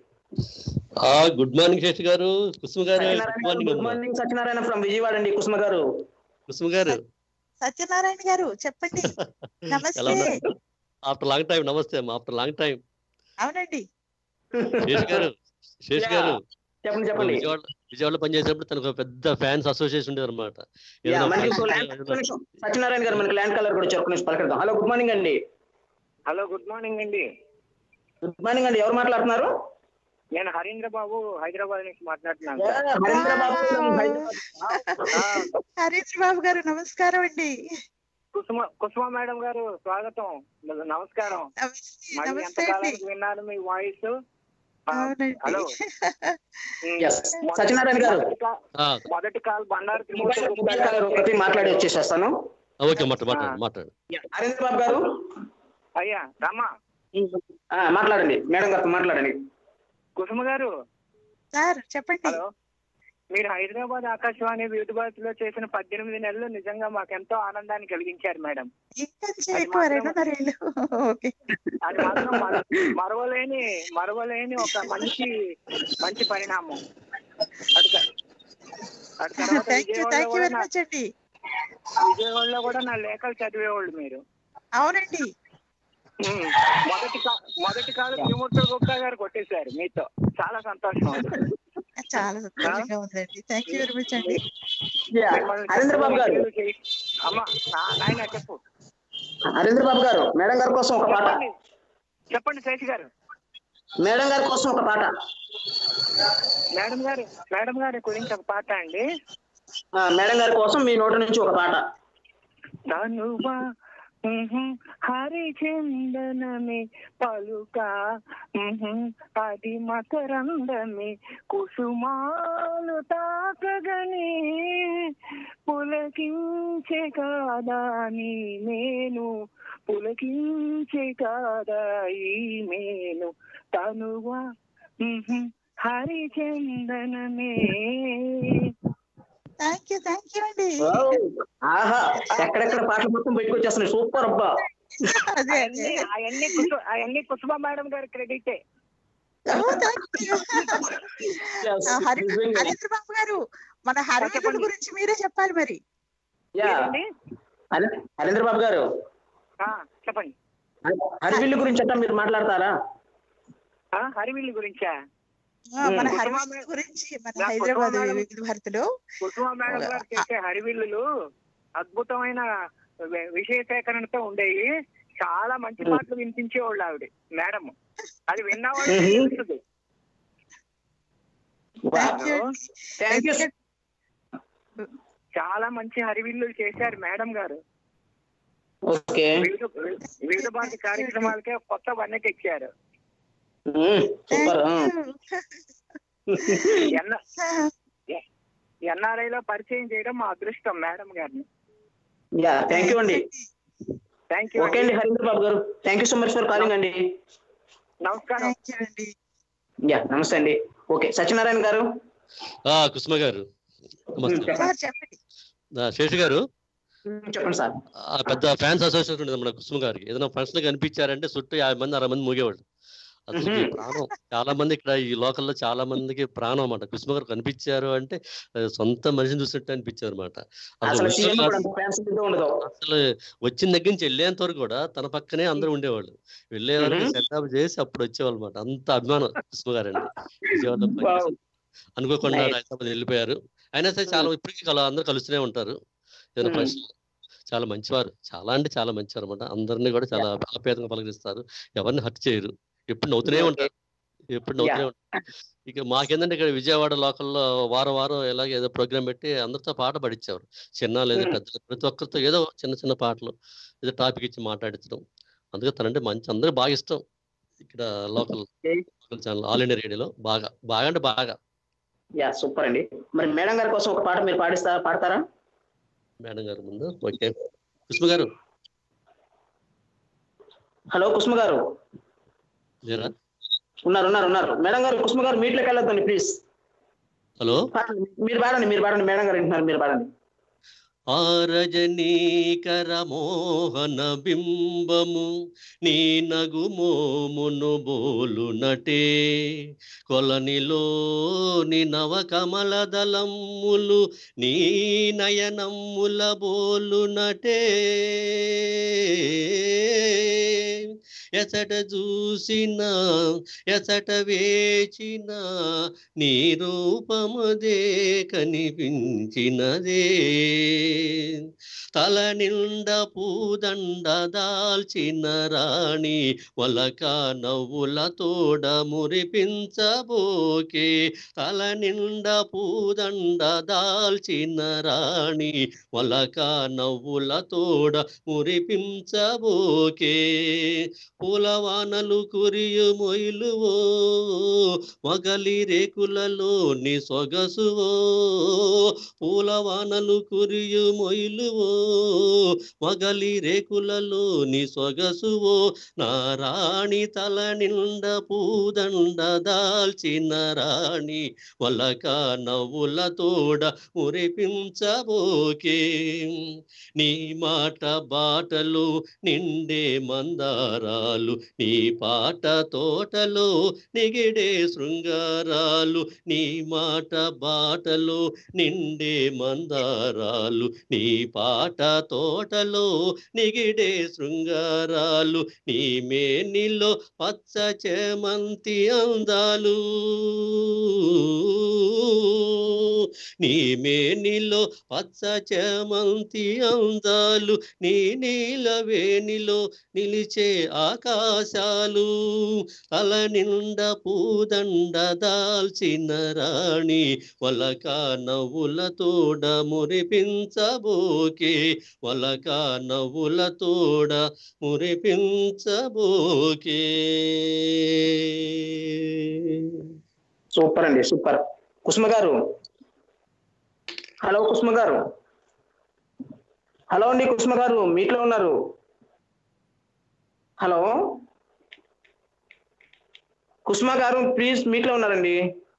ఆ గుడ్ మార్నింగ్ శేష్ గారు కుసుమ గారు గుడ్ సత్యనారాయణ మార్నింగ్ గుడ్ అమ్మా మార్నింగ్ సత్యనారాయణ ఫ్రమ్ విజయవాడ అండి కుసుమ గారు కుసుమ గారు సత్యనారాయణ గారు చెప్పండి ఎలా నమస్తే ఉన్నారు ఆఫ్టర్ లాంగ్ టైం నమస్తే అమ్మా ఆఫ్టర్ లాంగ్ టైం అవునండి శేష్ గారు శేష్ Yeah. గారు చెప్పండి చెప్పండి విజయవాడ విజయవాడలో పనిచేసేటప్పుడు తనకు ఒక పెద్ద ఫ్యాన్స్ అసోసియేషన్ ఉండేది అనమాట Yeah, మనకి ఇంకో ల్యాండ్ ఒక్క నిమిషం. సత్యనారాయణ గారు మనకి ల్యాండ్ కలర్ కూడా వచ్చారు ఒక్క నిమిషం పలకరిద్దాం హలో గుడ్ మార్నింగ్ అండి హలో గుడ్ మార్నింగ్ అండి గుడ్ మార్నింగ్ అండి ఎవరు మాట్లాడుతున్నారు నేను హరీంద్ర బాబు హైదరాబాద్ నుంచి మాట్లాడుతున్నాను Yeah, సార్. హరీంద్ర బాబు from హైదరాబాద్. ఆ, హరీష్ బాబు గారు నమస్కారం అండి కుసుమ కుసుమ మేడం గారు స్వాగతం నమస్కారం నమస్తే మళ్ళీ నమస్తే అండి ఎంతకాలానికి విన్నాను మీ వాయిస్ అవునండి హలో Yes. సత్యనారాయణ గారు మొదటి call Bandaru mobile Trimurthulu mobile caller ఒకటి మాట్లాడి వచ్చేసేస్తాను ఓకే మాట్లాడు మాట్లాడు మాట్లాడు Yeah, హరీంద్ర బాబు గారు అయ్యా రమ్మా ఆ, మాట్లాడండి మేడం గారితో మాట్లాడండి కుసుమ గారు సార్ చెప్పండి హలో మీరు హైదరాబాద్ ఆకాశవాణి వివిధ భారతిలో చేసిన పద్దెనిమిది నెలలు నిజంగా మాకు ఎంతో ఆనందాన్ని కలిగించారు మేడం ఇంకా అది ఎక్కువ మాత్రం- రెండున్నర ఏళ్ళు ఓకే అది మాత్రం మర- మరవలేని మరవలేని ఒక మంచి మంచి పరిణామం అటు త- అటు తర్వాత థ్యాంక్ యూ విజయవాడలో థ్యాంక్ యూ కూడా వెరీ నా- మచ్ అండి విజయవాడలో కూడా నా లేఖలు చదివేవాళ్ళు మీరు అవునండి ఉమ్. మొదటి కా- మొదటి కాదు త్రిమూర్తుల గుప్తా గారు కొట్టేశారు మీతో చాలా సంతోషం చాలా సంతోషంగా ఉందండి థ్యాంక్ యూ వెరీ మచ్ అండి Yeah, మిమ్మల్ని హరీంద్ర బాబు గారు చక్కగా చేయి- అమ్మా నా- నాయనా చెప్పు హరీంద్ర బాబు గారు మేడం గారి కోసం ఒక పాట చెప్పండి చెప్పండి శేషి గారు మేడం గారి కోసం ఒక పాట మేడం గారు మేడం గారి గురించి ఒక పాట అండి ఆ, మేడం గారి కోసం మీ నోటి నుంచి ఒక పాట తనువా ఉహు, హరిచందనమే పలుక ఉహు, అది మకరందమే కుసుమాలు తాకగని పులకించే కాదా నీ నేను పులకించే కాదా ఈ మేను తనువా ఉహు, హరిచందనమే థ్యాంక్ యూ థ్యాంక్ యూ అండి Wow. ఆహా ఎక్కడెక్కడ పాటలు మొత్తం బయటకు వచ్చేస్తున్నాయి సూపర్ అబ్బా అదే అదే అవన్నీ అవన్నీ కుసు అవన్నీ కుసుమ మేడం గారి క్రెడిటే Yes, ఆ, హరి నిజంగా. హరీంద్ర బాబు గారు మన హరివిల్లుల గురించి మీరే చెప్పాలి మరి యా ఏంటండి? హరి- హరీంద్ర బాబు గారు ఆ, చెప్పండి హరివిల్లు గురించి అట్లా మీరు మాట్లాడతారా ఆ, హరివిల్లు గురించా ఆ, మన ఉమ్. హరివిల్లు గురించి మన నా హైదరాబాద్ కుటుంబం వివిధ భారతిలో కుసుమ మేడం గారు చేసే హరివిల్లులు అద్భుతమైన వి- విషయ సేకరణతో ఉండేవి చాలా మంచి పాటలు వినిపించేవాళ్ళు ఆవిడ మేడం అది విన్నవాళ్ళు Mhm. తెలుస్తుంది థ్యాంక్ యూ థ్యాంక్ యూ చాలా మంచి హరివిల్లులు చేశారు మేడం గారు ఓకే వివిధ వివిధ భారతి కార్యక్రమాలకే కొత్త వన్నె తెచ్చారు సూపర్ ఎన్న ఎన్ఆర్ఐ లో పరిచయం చేయడం మా అదృష్టం మేడం గారిని యా థ్యాంక్ యూ అండి థ్యాంక్ యూ ఓకే అండి హరీంద్ర బాబు గారు thank you so much for calling అండి నమస్కారం థ్యాంక్ యూ అండి యా నమస్తే అండి ఓకే సత్యనారాయణ గారు ఆ కుసుమ గారు నమస్తే చెప్పండి. సార్ చెప్పండి ఆ, శేషు గారు చెప్పండి సార్ ఆ పెద్ద ఫ్యాన్స్ అసోసియేషన్ ఉండేది మన కుసుమ గారికి ఏదైనా ఫంక్షన్ కనిపించారంటే చుట్టూ యాభై మంది అరవై మంది మూగేవాళ్ళు అసలు మ్మ్. ప్రాణం చాలా మంది ఇక్కడ ఈ లోకల్లో చాలా మందికి ప్రాణం అన్నమాట కుసుమ గారు కనిపించారు అంటే ఆ, సొంత మనిషిని చూసినట్టు అనిపించారు అనమాట అసలు సీఎం కూడా అంత ఫ్యాన్స్ ఉండదు అసలు వచ్చిన దగ్గర నుంచి వెళ్ళేంత వరకు కూడా తన పక్కనే అందరూ ఉండేవాళ్ళు వెళ్ళే వరకు మ్మ్. సెటప్ చేసి అప్పుడు వచ్చేవాళ్ళు అనమాట అంత అభిమానం కుసుమ గారండి విజయవాడలో Wow. పనిచేసి అనుకోకుండా Nice. హైదరాబాద్ వెళ్ళిపోయారు అయినా సరే చాలా ఇప్పటికీ కల అందరూ కలుస్తూనే ఉంటారు ఏదైనా మ్మ్. ఫంక్షన్ చాలా మంచివారు చాలా అంటే చాలా మంచివారు అనమాట అందరినీ కూడా చాలా ఆప్యాయంగా పలకరిస్తారు ఎవరిని హర్ట్ చేయరు ఎప్పుడు నవ్వుతూనే ఉంటారు ఎప్పుడు నవ్వుతూనే ఉంటారు ఇక మాకేందంటే ఇక్కడ విజయవాడ లోకల్లో వారం వారం ఎలాగ ఏదో ప్రోగ్రామ్ పెట్టి అందరితో పాట పాడించేవారు చిన్న లేదా మ్మ్. పెద్ద ప్రతి ఒక్కరితో ఏదో చిన్న చిన్న పాటలు ఏదో టాపిక్ ఇచ్చి మాట్లాడించడం అందుకే తనంటే మంచి అందరూ బాగా ఇష్టం ఇక్కడ local local channel all India రేడియోలో బాగా బాగా అంటే బాగా యా సూపర్ అండి మరి మేడం గారి కోసం ఒక పాట మీరు పాడిస్తా పాడతారా మేడం గారు ముందు ఓకే కుసుమ గారు హలో కుసుమ గారు లేరా ఉన్నారు ఉన్నారు ఉన్నారు మేడం గారు కుసుమ గారు మీట్లోకి వెళ్ళొద్దండి ప్లీజ్ హలో మీరు పాడండి మీరు పాడండి మేడం గారు వింటున్నారు మీరు పాడండి ఆ రజనీకర మోహన బింబము నీ నగు మోమును బోలునటే కొలనిలోని నవ కమల దళములు నీ నయనమ్ముల బోలునటే ఎసట చూసిన ఎసట వేచిన నీ రూపముదే కనిపించినదే తల నిండా పూదండ దాల్చిన రాణి వలక నవ్వుల తోడ మురిపించబోకే తల నిండా పూదండ దాల్చిన రాణి వలక నవ్వుల తోడ మురిపించబోకే పూలవానలు కురియు మొయిలువో మొగలి రేకులలో నీ సొగసువో పూలవానలు కురియు మొయిలువో మొగలి రేకులలో నీ సొగసువో నారాణి తల నిండ పూదండ దాల్చిన రాణి వలక నవ్వుల తోడ మురిపించబోకే నీ మాట బాటలు నిండే మందారాలు నీ పాట తోటలో నిగిడే శృంగారాలు నీ మాట బాటలో నిండే మందారాలు నీ పాట తోటలో నిగిడే శృంగారాలు నీ మేనిలో పచ్చ చేమంతి అందాలు నీ మేనిలో పచ్చ చేమంతి అందాలు నీ నీల వేణిలో నిలిచే ఆకాశాలు తల నిండా పూదండ దాల్చిన రాణి వలక నవ్వుల తోడ మురిపించబోకే వలక నవ్వుల తోడ మురిపించబోకే సూపర్ అండి సూపర్ కుసుమ గారు హలో కుసుమ గారు హలో అండి కుసుమ గారు మీట్లో ఉన్నారు హలో కుసుమ గారు ప్లీజ్ మీట్లో ఉన్నారండి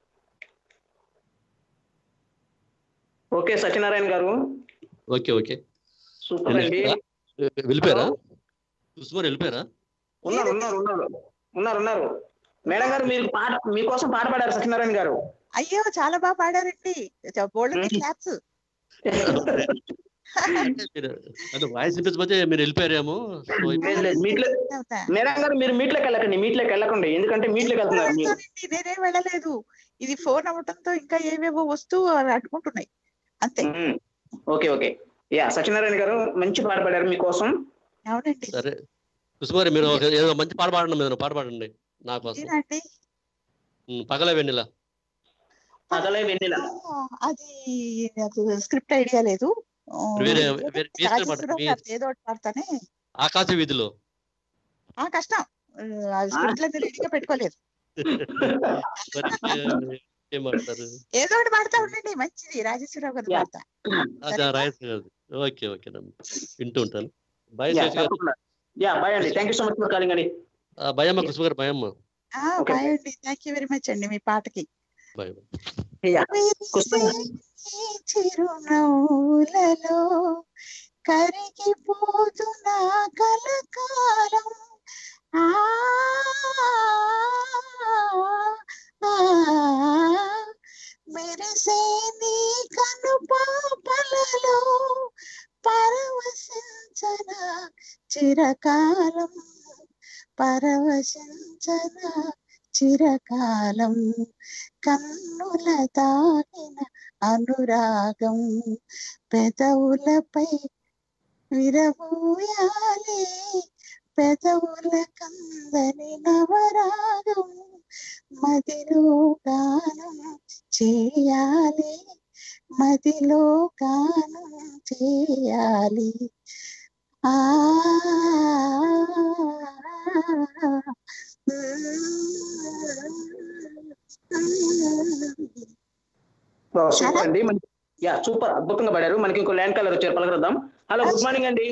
ఓకే సత్యనారాయణ గారు ఓకే ఓకే సూపర్ అండి వెళ్ళిపోయారా కుసుమారు వెళ్ళిపోయారా ఉన్నారు ఉన్నారు ఉన్నారు ఉన్నారు ఉన్నారు మేడం గారు మీరు పాట మీకోసం పాట పాడారు సత్యనారాయణ గారు అయ్యో చాలా బాగా పాడారండి బోల్డ్ క్లాప్స్ మీరు అంటే వాయిస్ వినిపించకపోతే మీరు వెళ్ళిపోయారేమో సో లేదు, లేదు, మీట్లో మేడం గారు మీరు మీట్లోకి వెళ్ళకండి మీట్లోకి వెళ్ళకండి ఎందుకంటే మీట్లోకి వెళ్తున్నారు మీరు వెళ్తానండి, నేనేం వెళ్ళలేదు ఇది ఫోన్ అవ్వటంతో ఇంకా ఏవేవో వస్తూ అట్టుకుంటున్నాయి అంతే hmm. Okay okay yeah Satyanarayana గారు మంచి పాట పాడారు మీకోసం అవునండి సరే కుసుమారి మీరు ఒక ఏదో మంచి పాట పాడండి మీరు పాట పాడండి నా కోసం ఇదేనండి ఉమ్, పగలే వెన్నెల పగలే వెన్నెల అది నాకు స్క్రిప్ట్ ఐడియా లేదు ఆ, వేరే ఏదో వేరే మీ ఇష్టం పాట రాజేశ్వరరావు మీ గారిది ఏదో ఒకటి పాడతానే ఆకాశ వీధిలో ఆ కష్టం ఆ స్క్రిప్ట్ లన్నీ రెడీగా పెట్టుకోలేదు మరి ఏం పాడతారు ఏదో ఒకటి పాడతా ఉండండి మంచిది రాజేశ్వరరావు గారు పాడతా అదే రాయస్ గారు ఓకే ఓకే వింటూ ఉంటాను బాయ్ యా శేష్ గారు తప్పకుండా యా బాయ్ అండి thank you so much for calling అండి ఆ, భయమ్మ కుసుమ గారు భయమ్మ Okay. బాయ్ అండి థ్యాంక్ యూ వెరీ మచ్ అండి మీ పాటకి బాయ్ యా విరిసే చిరునవ్వులలో కరిగిపోతున్న కలకాలం ఆ ఆ, మెరిసే నీ కను పాపలలో పరవశించన చిరకాలం పరవశించన చిరకాలం కన్నుల తాగిన అనురాగం పెదవులపై విరబూయాలి పెదవుల కందని నవరాగం మదిలో గానం చేయాలి మదిలో గానం చేయాలి ఆ సూపర్ అండి మనకి యా సూపర్ అద్భుతంగా పడారు మనకి ఇంకో ల్యాండ్ కాలర్ వచ్చారు పలకరిద్దాం హలో గుడ్ మార్నింగ్ అండి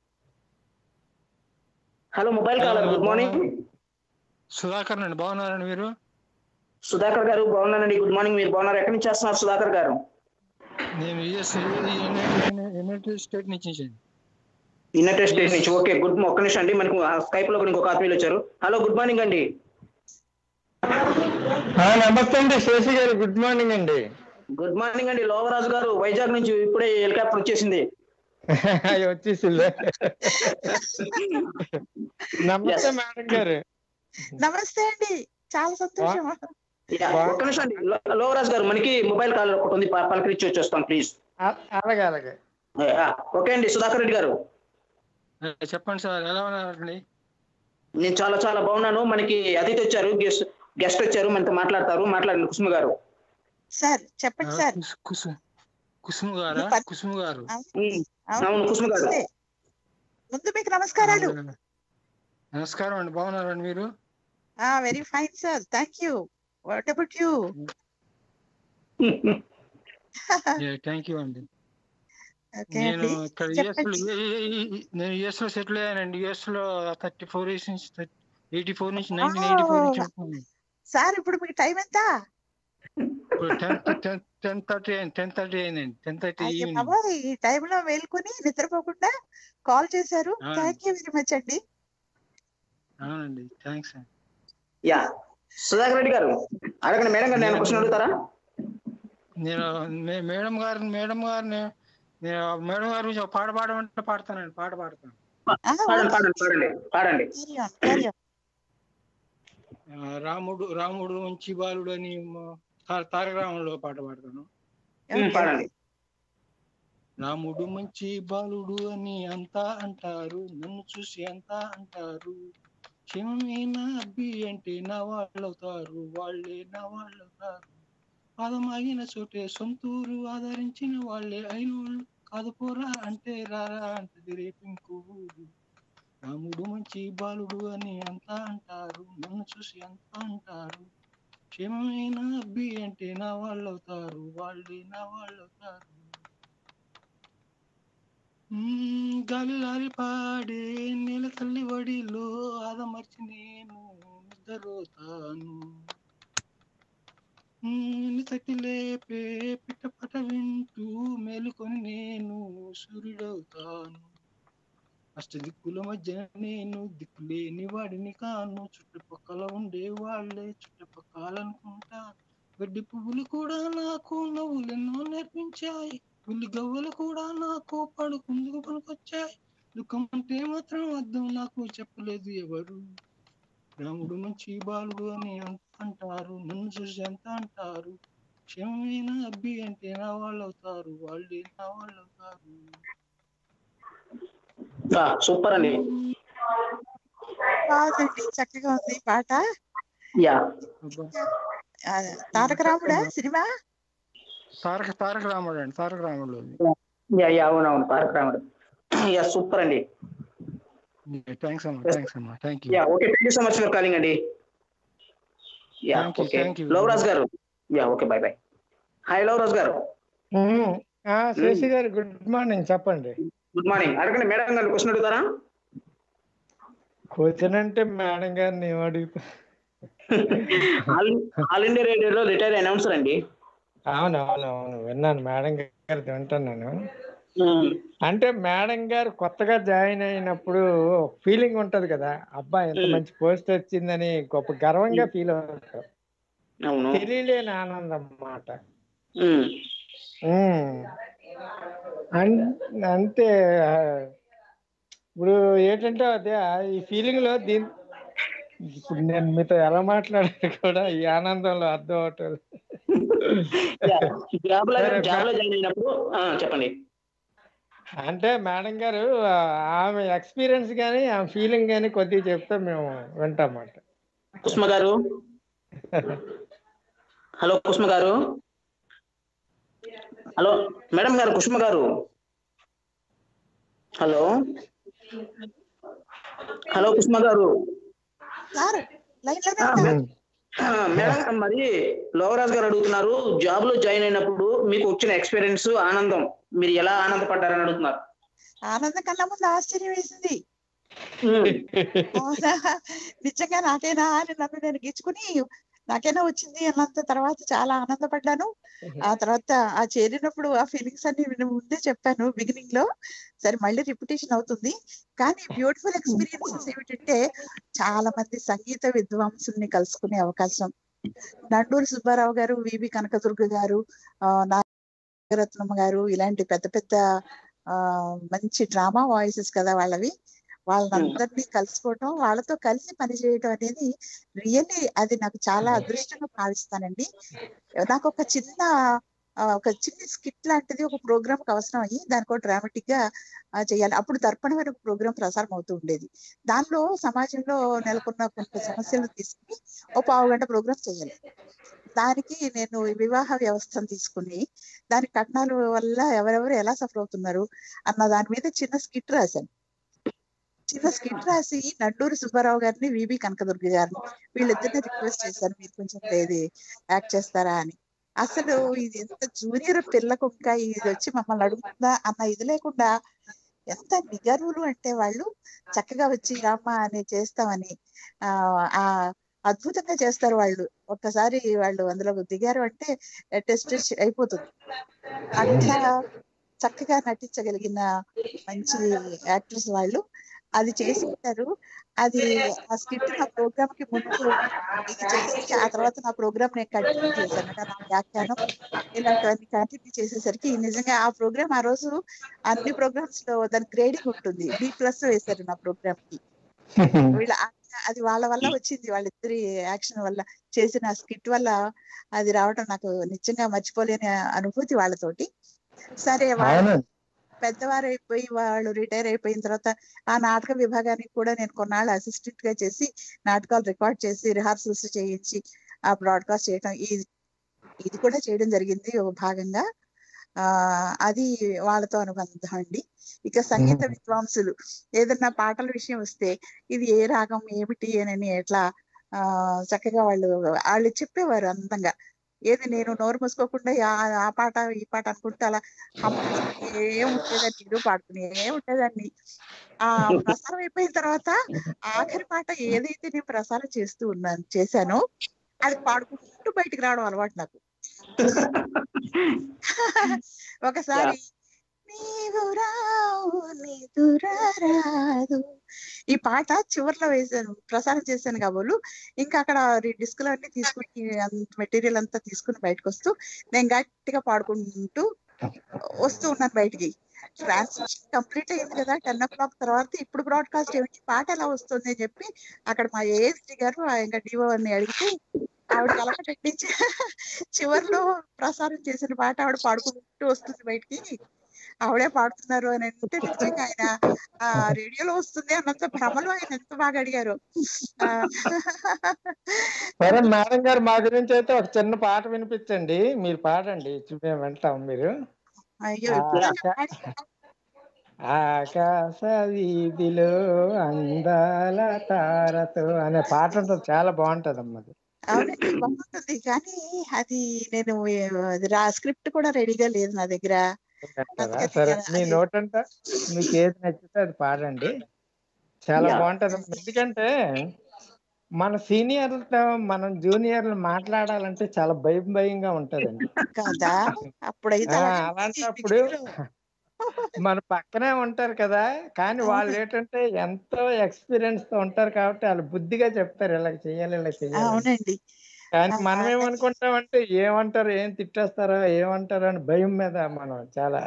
hello mobile caller good morning Sudhakar అండి బాగున్నారండి మీరు సుధాకర్ గారు బాగున్నానండి గుడ్ మార్నింగ్ మీరు బాగున్నారు ఎక్కడి నుంచి చేస్తున్నారు సుధాకర్ గారు నేను యుఎస్ యునైటెడ్ స్టేట్ నుంచి వచ్చాను. యునైటెడ్ స్టేట్స్ నుంచి ఓకే గుడ్ ఒక్క నిమిషం అండి మనకు స్కైప్ లో కూడా ఇంకొక ఆత్మీయులు వచ్చారు హలో గుడ్ మార్నింగ్ అండి నమస్తే అండి శేషి గారు గుడ్ మార్నింగ్ అండి గుడ్ మార్నింగ్ అండి లోవరాజు గారు వైజాగ్ నుంచి ఇప్పుడే హెలికాప్టర్ వచ్చేసింది వచ్చేసింది నమస్తే మేడం గారు నమస్తే అండి చాలా సంతోషం యా, ఒక్క నిమిషం అండి లో- లోవరాజు గారు మనకి మొబైల్ కాల్ ఒకటి ఉంది ప- పలకరించి వచ్చేస్తాం ప్లీజ్ అ- అలాగే అలాగే ఓకే అండి సుధాకర్ రెడ్డి గారు ఆ, చెప్పండి సార్ ఎలా ఉన్నారండి నేను చాలా చాలా బాగున్నాను మనకి అతిథి వచ్చారు గెస్ట్ గెస్ట్ వచ్చారు మనతో మాట్లాడతారు మాట్లాడండి కుసుమ గారు సార్ చెప్పండి సార్ కుసుమ్ కుసుమ్ గారా కుసుమ్ గారు అవును కుసుమ గారు నమస్తే. ముందు మీకు నమస్కారాలు నమస్కారం అండి బాగున్నారండి మీరు ఆ very fine sir thank you what about you thank you అండి ఓకే నేను అండి ఇక్కడ యుఎస్ లో చెప్పండి నేను యుఎస్ లో సెటిల్ అయ్యానండి యుఎస్ లో థర్టీ ఫోర్ ఇయర్స్ నుంచి ఎయిటీ ఫోర్ నుంచి నైన్టీన్ ఎయిటీ ఫోర్ నుంచి ఉంటున్నాను. సార్ ఇప్పుడు మీకు టైం ఎంత ఇప్పుడు టెన్త్ టెన్త్ టెన్ థర్టీ అయింది టెన్ థర్టీ అయిందండి టెన్ థర్టీ అయ్యో ఈవినింగ్ బాబోయ్ ఈ టైంలో మేల్కొని నిద్రపోకుండా కాల్ చేశారు ఆ. థ్యాంక్ యూ వెరీ మచ్ అండి అవునండి థ్యాంక్స్ అండి యా సుధాకర్ రెడ్డి గారు అడగండి మేడం గారు నేను క్వశ్చన్ అడుగుతారా నేను మే- మేడం గారిని మేడం గారిని నేను మేడం గారి గురించి ఒక పాట పాడమంటే పాడతానండి పాట పాడతాను పాడండి పాడండి పాడండి పాడండి ఆ, రాముడు రాముడు మంచి బాలుడు అని మ- తా- తారక రాములో పాట పాడతాను ఉమ్, పాడండి రాముడు మంచి బాలుడు అని అంతా అంటారు నన్ను చూసి అంతా అంటారు క్షమమైన అబ్బి అంటే నా వాళ్ళవుతారు వాళ్ళే నా వాళ్ళవుతారు పాదమాగిన చోటే సొంతూరు ఆదరించిన వాళ్ళే అయినోళ్ళు కాదు పోరా అంటే రారా అంటది రేపు ఇంకో ఊరు రాముడు మంచి బాలుడు అని అంతా అంటారు నన్ను చూసి అంతా అంటారు క్షేమమైన అబ్బి అంటే నా వాళ్ళవుతారు వాళ్ళే నా వాళ్ళవుతారు మ్మ్, గాలి లాలి పాడే నేల తల్లి వడిలో ఆదమర్చి నేను నిద్రపోతాను మ్మ్, తట్టి లేపే పిట్టపట వింటూ మేలుకొని నేను సూర్యుడవుతాను అష్టదిక్కుల మధ్య నేను దిక్కులేని వాడిని కాను చుట్టుపక్కల ఉండే వాళ్ళే చుట్టుపక్కలనుకుంటా గడ్డి పువ్వులు కూడా నాకు నవ్వులెన్నో నేర్పించాయి పులి గవ్వలు కూడా నాకు పడుకుందుకు పనికొచ్చాయి దుఃఖం అంటే మాత్రం అర్థం నాకు చెప్పలేదు ఎవరు రాముడు మంచి బాలుడు అని అన్- అంటారు నన్ను చూసి ఎంత అంటారు క్షమమైన అబ్బి అంటే నా వాళ్ళు అవుతారు వాళ్ళే నా వాళ్ళు అవుతారు సూపర్ అండి బాగుందండి చక్కగా ఉంది పాట యా ఆ, తారక రాముడా సినిమా తారక తారక రాముడు అండి తారక రాముడు యా యా అవునవును తారక రాముడు యా సూపర్ అండి థ్యాంక్స్ అమ్మా థ్యాంక్స్ అమ్మా thank you yeah okay thank you so much for calling అండి yeah Thank you, okay thank you. Lavaraj గారు yeah okay bye bye hi Lavaraj గారు ఉమ్, ఆ, శశి గారు గుడ్ మార్నింగ్ చెప్పండి గుడ్ మార్నింగ్ అడగండి మేడం గారిని క్వశ్చన్ అడుగుతారా క్వశ్చన్ అంటే మేడం గారిని ఏం అడుగుతా ఆల్ ఆల్ ఇండియా రేడియోలో రిటైర్ అనౌన్సర్ అండి అవును అవును అవును విన్నాను మేడం గారి వింటున్నాను అంటే మేడం గారు కొత్తగా జాయిన్ అయినప్పుడు ఫీలింగ్ ఉంటది కదా అబ్బా ఎంత మ్మ్. మంచి పోస్ట్ వచ్చిందని గొప్ప గర్వంగా ఫీల్ అవుతారు అవును తెలియలేని ఆనందం అన్నమాట ఉమ్. ఉమ్. అన్- అంటే ఆ, ఇప్పుడు ఏంటంటే అదే ఆ ఈ ఫీలింగ్ లో దీని ఇప్పుడు నేను మీతో ఎలా మాట్లాడాలి కూడా ఈ ఆనందంలో అర్థం అవటం జాబ్ లో సరే, జాబ్ లో జాయిన్ అయినప్పుడు ఆ, చెప్పండి అంటే మేడం గారు ఆ, ఆమె ఎక్స్పీరియన్స్ కానీ ఆమె ఫీలింగ్ కానీ కొద్దిగా చెప్తే మేము వింటామాట కుస్మ గారు హలో కుస్మ గారు హలో మేడం గారు కుసుమ గారు హలో హలో కుసుమ గారు సార్ లైన్ లోనే ఆ, ఉన్నా. ఆ, మేడం మరి లోవరాజ్ గారు అడుగుతున్నారు జాబ్ లో జాయిన్ అయినప్పుడు మీకు వచ్చిన ఎక్స్పీరియన్స్ ఆనందం మీరు ఎలా ఆనందపడ్డారని అడుగుతున్నారు ఆనందం కన్నా ముందు ఆశ్చర్యం వేసింది ఉమ్. అవునా నిజంగా నాకేనా అని నన్ను నేను గిచ్చుకుని నాకేనా వచ్చింది అన్నంత తర్వాత చాలా ఆనందపడ్డాను ఆ తర్వాత ఆ చేరినప్పుడు ఆ ఫీలింగ్స్ అన్ని నేను ముందే చెప్పాను బిగినింగ్ లో సరే మళ్ళీ రిపిటేషన్ అవుతుంది కానీ బ్యూటిఫుల్ ఎక్స్పీరియన్సెస్ ఏమిటంటే చాలా మంది సంగీత విద్వాంసుల్ని కలుసుకునే అవకాశం నండూరి సుబ్బారావు గారు వివి కనకదుర్గ గారు ఆ నాగరత్నమ్మ గారు ఇలాంటి పెద్ద పెద్ద ఆ మంచి డ్రామా వాయిసెస్ కదా వాళ్ళవి వాళ్ళందరినీ కలుసుకోవటం వాళ్ళతో కలిసి పనిచేయటం అనేది రియల్లీ అది నాకు చాలా అదృష్టంగా భావిస్తానండి నాకు ఒక చిన్న ఆ, ఒక చిన్న స్కిట్ లాంటిది ఒక ప్రోగ్రామ్ కి అవసరం అయ్యి దానికి ఒక డ్రామాటిక్ గా ఆ, చేయాలి అప్పుడు దర్పణం అనే ప్రోగ్రామ్ ప్రసారం అవుతూ ఉండేది దానిలో సమాజంలో నెలకొన్న కొన్ని సమస్యలు తీసుకుని ఒక పావు గంట ప్రోగ్రామ్ చేయాలి దానికి నేను ఈ వివాహ వ్యవస్థను తీసుకుని దాని కట్నాల వల్ల ఎవరెవరు ఎలా సఫర్ అవుతున్నారు అన్న దాని మీద చిన్న స్కిట్ రాశాను చిన్న స్కిట్ రాసి నడ్డూరి సుబ్బారావు గారిని విబి కనకదుర్గ గారిని వీళ్ళిద్దరిని రిక్వెస్ట్ చేశాను మీరు కొంచెం ఇది యాక్ట్ చేస్తారా అని అసలు ఇది ఎంత జూనియర్ పిల్లకు ఇంకా ఇది వచ్చి మమ్మల్ని అడుగుతుందా అన్న ఇది లేకుండా ఎంత నిగర్వులు అంటే వాళ్ళు చక్కగా వచ్చి రామ్మ అని చేస్తామని ఆ ఆ అద్భుతంగా చేస్తారు వాళ్ళు ఒక్కసారి వాళ్ళు అందులో దిగారు అంటే టెస్ట్ అయిపోతుంది అట్లా చక్కగా నటించగలిగిన మంచి యాక్టర్స్ వాళ్ళు అది చేసి ఉంటారు అది ఆ స్క్రిప్ట్ నా ప్రోగ్రామ్ కి ముందు ఇది చేసి ఆ తర్వాత నా ప్రోగ్రామ్ నేను కంటిన్యూ చేశాను అంటే నా వ్యాఖ్యానం ఇలాంటివన్నీ కంటిన్యూ చేసేసరికి నిజంగా ఆ ప్రోగ్రామ్ ఆ రోజు అన్ని ప్రోగ్రామ్స్ లో దాని గ్రేడింగ్ ఉంటుంది బి ప్లస్ వేశారు నా ప్రోగ్రామ్ కి వీళ్ళ అది వాళ్ళ వల్ల వచ్చింది వాళ్ళిద్దరి యాక్షన్ వల్ల చేసిన స్కిట్ వల్ల అది రావడం నాకు నిజంగా మర్చిపోలేని అనుభూతి వాళ్ళతోటి సరే వాళ్ళు అవునండి పెద్దవారు అయిపోయి వాళ్ళు రిటైర్ అయిపోయిన తర్వాత ఆ నాటక విభాగానికి కూడా నేను కొన్నాళ్ళు అసిస్టెంట్ గా చేసి నాటకాలు రికార్డ్ చేసి రిహార్సల్స్ చేయించి ఆ బ్రాడ్కాస్ట్ చేయటం ఇది ఇది కూడా చేయడం జరిగింది ఒక భాగంగా ఆ అది వాళ్ళతో అనుబంధం అండి ఇక సంగీత విద్వాంసులు ఏదన్నా పాటల విషయం వస్తే ఇది ఏ రాగం ఏమిటి అని ఎట్లా ఆ చక్కగా వాళ్ళు వాళ్ళు చెప్పేవారు అందంగా ఏది నేను నోరు మూసుకోకుండా ఆ- ఆ పాట ఈ పాట అనుకుంటే అలా ఏం ఉండేదాన్ని నేను పాడుకుని ఏం ఉండేదాన్ని ఆ ప్రసారం అయిపోయిన తర్వాత ఆఖరి పాట ఏదైతే నేను ప్రసారం చేస్తూ ఉన్నాను చేశానో అది పాడుకుంటూ బయటికి రావడం అలవాటు నాకు ఒకసారి నీవు రావు నిదురారాదు ఈ పాట చివర్లో వేశాను ప్రసారం చేశాను కాబోలు ఇంకా అక్కడ డిస్క్ అన్ని తీసుకుని మెటీరియల్ అంతా తీసుకుని బయటకు వస్తూ నేను గట్టిగా పాడుకుంటూ వస్తూ ఉన్నాను బయటికి ట్రాన్స్మిషన్ కంప్లీట్ అయింది కదా టెన్ ఓ క్లాక్ తర్వాత ఇప్పుడు బ్రాడ్కాస్ట్ ఏమిటి పాట ఎలా వస్తుంది అని చెప్పి అక్కడ మా ఏఎస్డి గారు ఆ ఇంకా డిఓ అని అడిగితే ఆవిడ కలకటెట్టి చివర్లో ప్రసారం చేసిన పాట ఆవిడ పాడుకుంటూ వస్తుంది బయటికి ఆవిడే పాడుతున్నారు అని అంటే నిజంగా ఆయన ఆ రేడియోలో వస్తుంది అన్నంత భ్రమలో ఆయన ఎంత బాగా అడిగారు ఆ, సరే మేడం గారు మా గురించి అయితే ఒక చిన్న పాట వినిపించండి మీరు పాడండి చూ- మేము వింటాం మీరు అయ్యో ఎప్పుడైనా ఆకా- ఆకాశ వీధిలో అందాల తారతో అనే పాట ఉంటుంది చాలా బాగుంటది అమ్మది అవునండి బాగుంటుంది కానీ అది నేను అది రా స్క్రిప్ట్ కూడా రెడీగా లేదు నా దగ్గర అంటారా సరే మీ నోటంట మీకు ఏది నచ్చితే అది పాడండి చాలా Yeah. బాగుంటది ఎందుకంటే మన సీనియర్లతో మనం జూనియర్లు మాట్లాడాలంటే చాలా భయం భయంగా ఉంటదండి కదా అప్పుడైతే ఆ, అలాగే అలాంటప్పుడు మన పక్కనే ఉంటారు కదా కానీ వాళ్ళు ఏంటంటే ఎంతో ఎక్స్పీరియన్స్ తో ఉంటారు కాబట్టి వాళ్ళు బుద్ధిగా చెప్తారు ఇలా చేయాలి ఇలా చేయాలి అని. అవునండి కానీ ఆ, మనం ఏమనుకుంటామంటే ఏమంటారు ఏం తిట్టేస్తారో ఏమంటారో అని భయం మీద మనం చాలా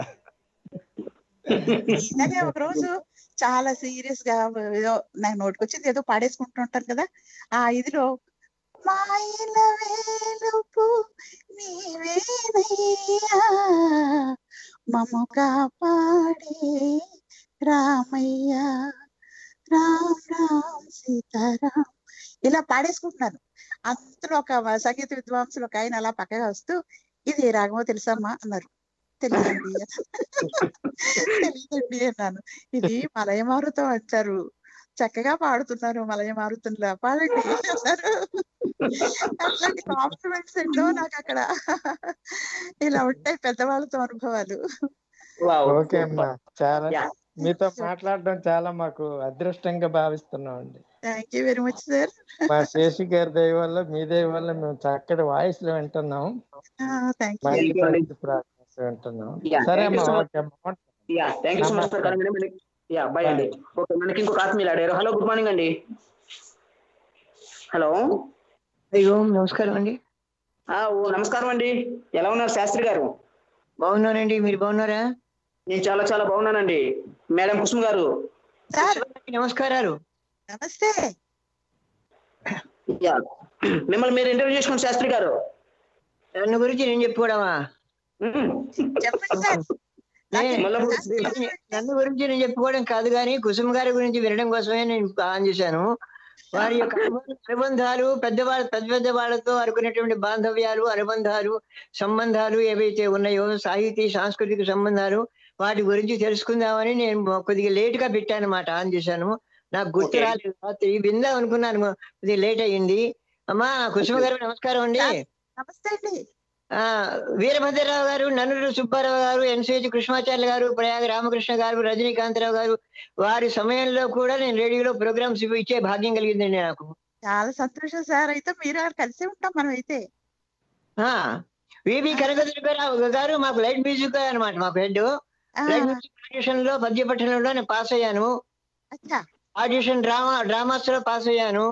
ఇలాగే ఒక రోజు చాలా సీరియస్ గా ఏదో నాకు నోటికొచ్చింది ఏదో పాడేసుకుంటూ ఉంటాను కదా ఆ ఇదిలో మాయల వేలుపు నీవేనయ్యా మము కాపాడే రామయ్య రామ్ రామ్ సీతారాం ఇలా పాడేసుకుంటున్నాను అంతలో ఒక సంగీత విద్వాంసులు ఒక ఆయన అలా పక్కగా వస్తూ ఇది ఏ రాగమో తెలుసమ్మా అన్నారు తెలియదండి తెలియదండి అన్నాను ఇది మలయమారుతం అంటారు చక్కగా పాడుతున్నారు మలయమారుతంలా పాడండి అన్నారు అట్లాంటి కాంప్లిమెంట్స్ ఎన్నో నాకు అక్కడ ఇలా ఉంటాయి పెద్దవాళ్ళతో అనుభవాలు ఓకే అమ్మా చాలా మీతో మాట్లాడడం చాలా మాకు అదృష్టంగా భావిస్తున్నాం అండి thank you very much sir మా శేషి గారి దయ వల్ల మీ దయ వల్ల మేము చక్కటి వాయిస్ లో వింటున్నాం థ్యాంక్ మంచి యూ మంచి ప్రాక్టీస్ వింటున్నాం Yeah, సరే thank you అమ్మా so much. ఓకే అమ్మా yeah thank you so much for coming మనకి యా బాయ్ అండి ఓకే మనకి ఇంకొక ఆత్మీయులు ఆడారు హలో గుడ్ మార్నింగ్ అండి హలో అయ్యో నమస్కారం అండి ఆ, ఓ నమస్కారం అండి ఎలా ఉన్నారు శాస్త్రి గారు బాగున్నానండి మీరు బాగున్నారా నేను చాలా చాలా బాగున్నానండి మేడం కుసుమ్ గారు నమస్కారాలు నమస్తే యా మిమ్మల్ని మీరు ఇంటర్వ్యూ చేసుకోండి శాస్త్రి గారు నన్ను గురించి నేను చెప్పుకోవడమా చెప్పండి సార్ నే- నన్ను గురించి నేను చెప్పుకోవడం కాదు కానీ కుసుమ్ గారి గురించి వినడం కోసమే నేను ఆన్ చేశాను వారి యొక్క అనుబంధ- అనుబంధాలు పెద్దవాళ్ళ పెద్ద పెద్ద వాళ్ళతో అనుకునేటువంటి బాంధవ్యాలు అనుబంధాలు సంబంధాలు ఏవైతే ఉన్నాయో సాహితీ సాంస్కృతిక సంబంధాలు వాటి గురించి తెలుసుకుందామని నేను కొద్దిగా లేట్ గా పెట్టాను అనమాట ఆన్ చేశాను నాకు గుర్తు Okay. రాలేదు రాత్రి విందాం అనుకున్నాను కొద్దిగా లేట్ అయ్యింది అమ్మా కుసుమ గారు నమస్కారం అండి నమస్తే అండి ఆ వీరభద్రరావు గారు నన్నూరు సుబ్బారావు గారు ఎన్సిహెచ్ కృష్ణాచార్య గారు ప్రయాగ రామకృష్ణ గారు రజనీకాంతరావు గారు వారి సమయంలో కూడా నేను రేడియోలో ప్రోగ్రామ్స్ ఇచ్చే భాగ్యం కలిగిందండి నాకు చాలా సంతోషం సార్ అయితే మీరు కలిసి ఉంటాం మనం అయితే ఆ విబి కనకదుర్గారావు గారు మాకు లైట్ మ్యూజిక్ అన్నమాట మాకు హెడ్ లైట్ మ్యూజిక్ ఆడిషన్ లో పద్యపట్టణంలో నేను పాస్ అయ్యాను అచ్చా ఆడిషన్ డ్రామా డ్రామాస్ లో పాస్ అయ్యాను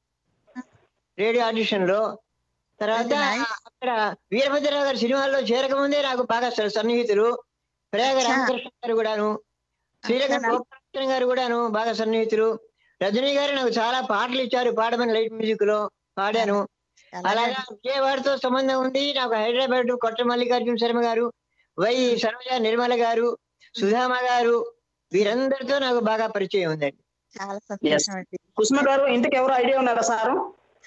రేడియో ఆడిషన్ లో తర్వాత అక్కడ వీరభద్రరావు గారి సినిమాల్లో చేరకముందే నాకు బాగా స- సన్నిహితులు ప్రయాగ అచ్చా. రామకృష్ణ గారు కూడాను శ్రీరంగ అచ్చా. గోపాలకృష్ణ గారు కూడాను బాగా సన్నిహితులు రజనీ గారు నాకు చాలా పాటలు ఇచ్చారు పాడమని లైట్ మ్యూజిక్ లో పాడాను అలాగా విజయవాడతో సంబంధం ఉంది నాకు హైదరాబాద్ కొట్ట మల్లికార్జున శర్మ గారు వై సరోజ నిర్మల గారు సుధామ గారు వీరందరితో నాకు బాగా పరిచయం ఉందండి చాలా Yes. సంతోషం అండి కుసుమ గారు ఇంతకు ఎవరు ఐడియా ఉన్నారా సారు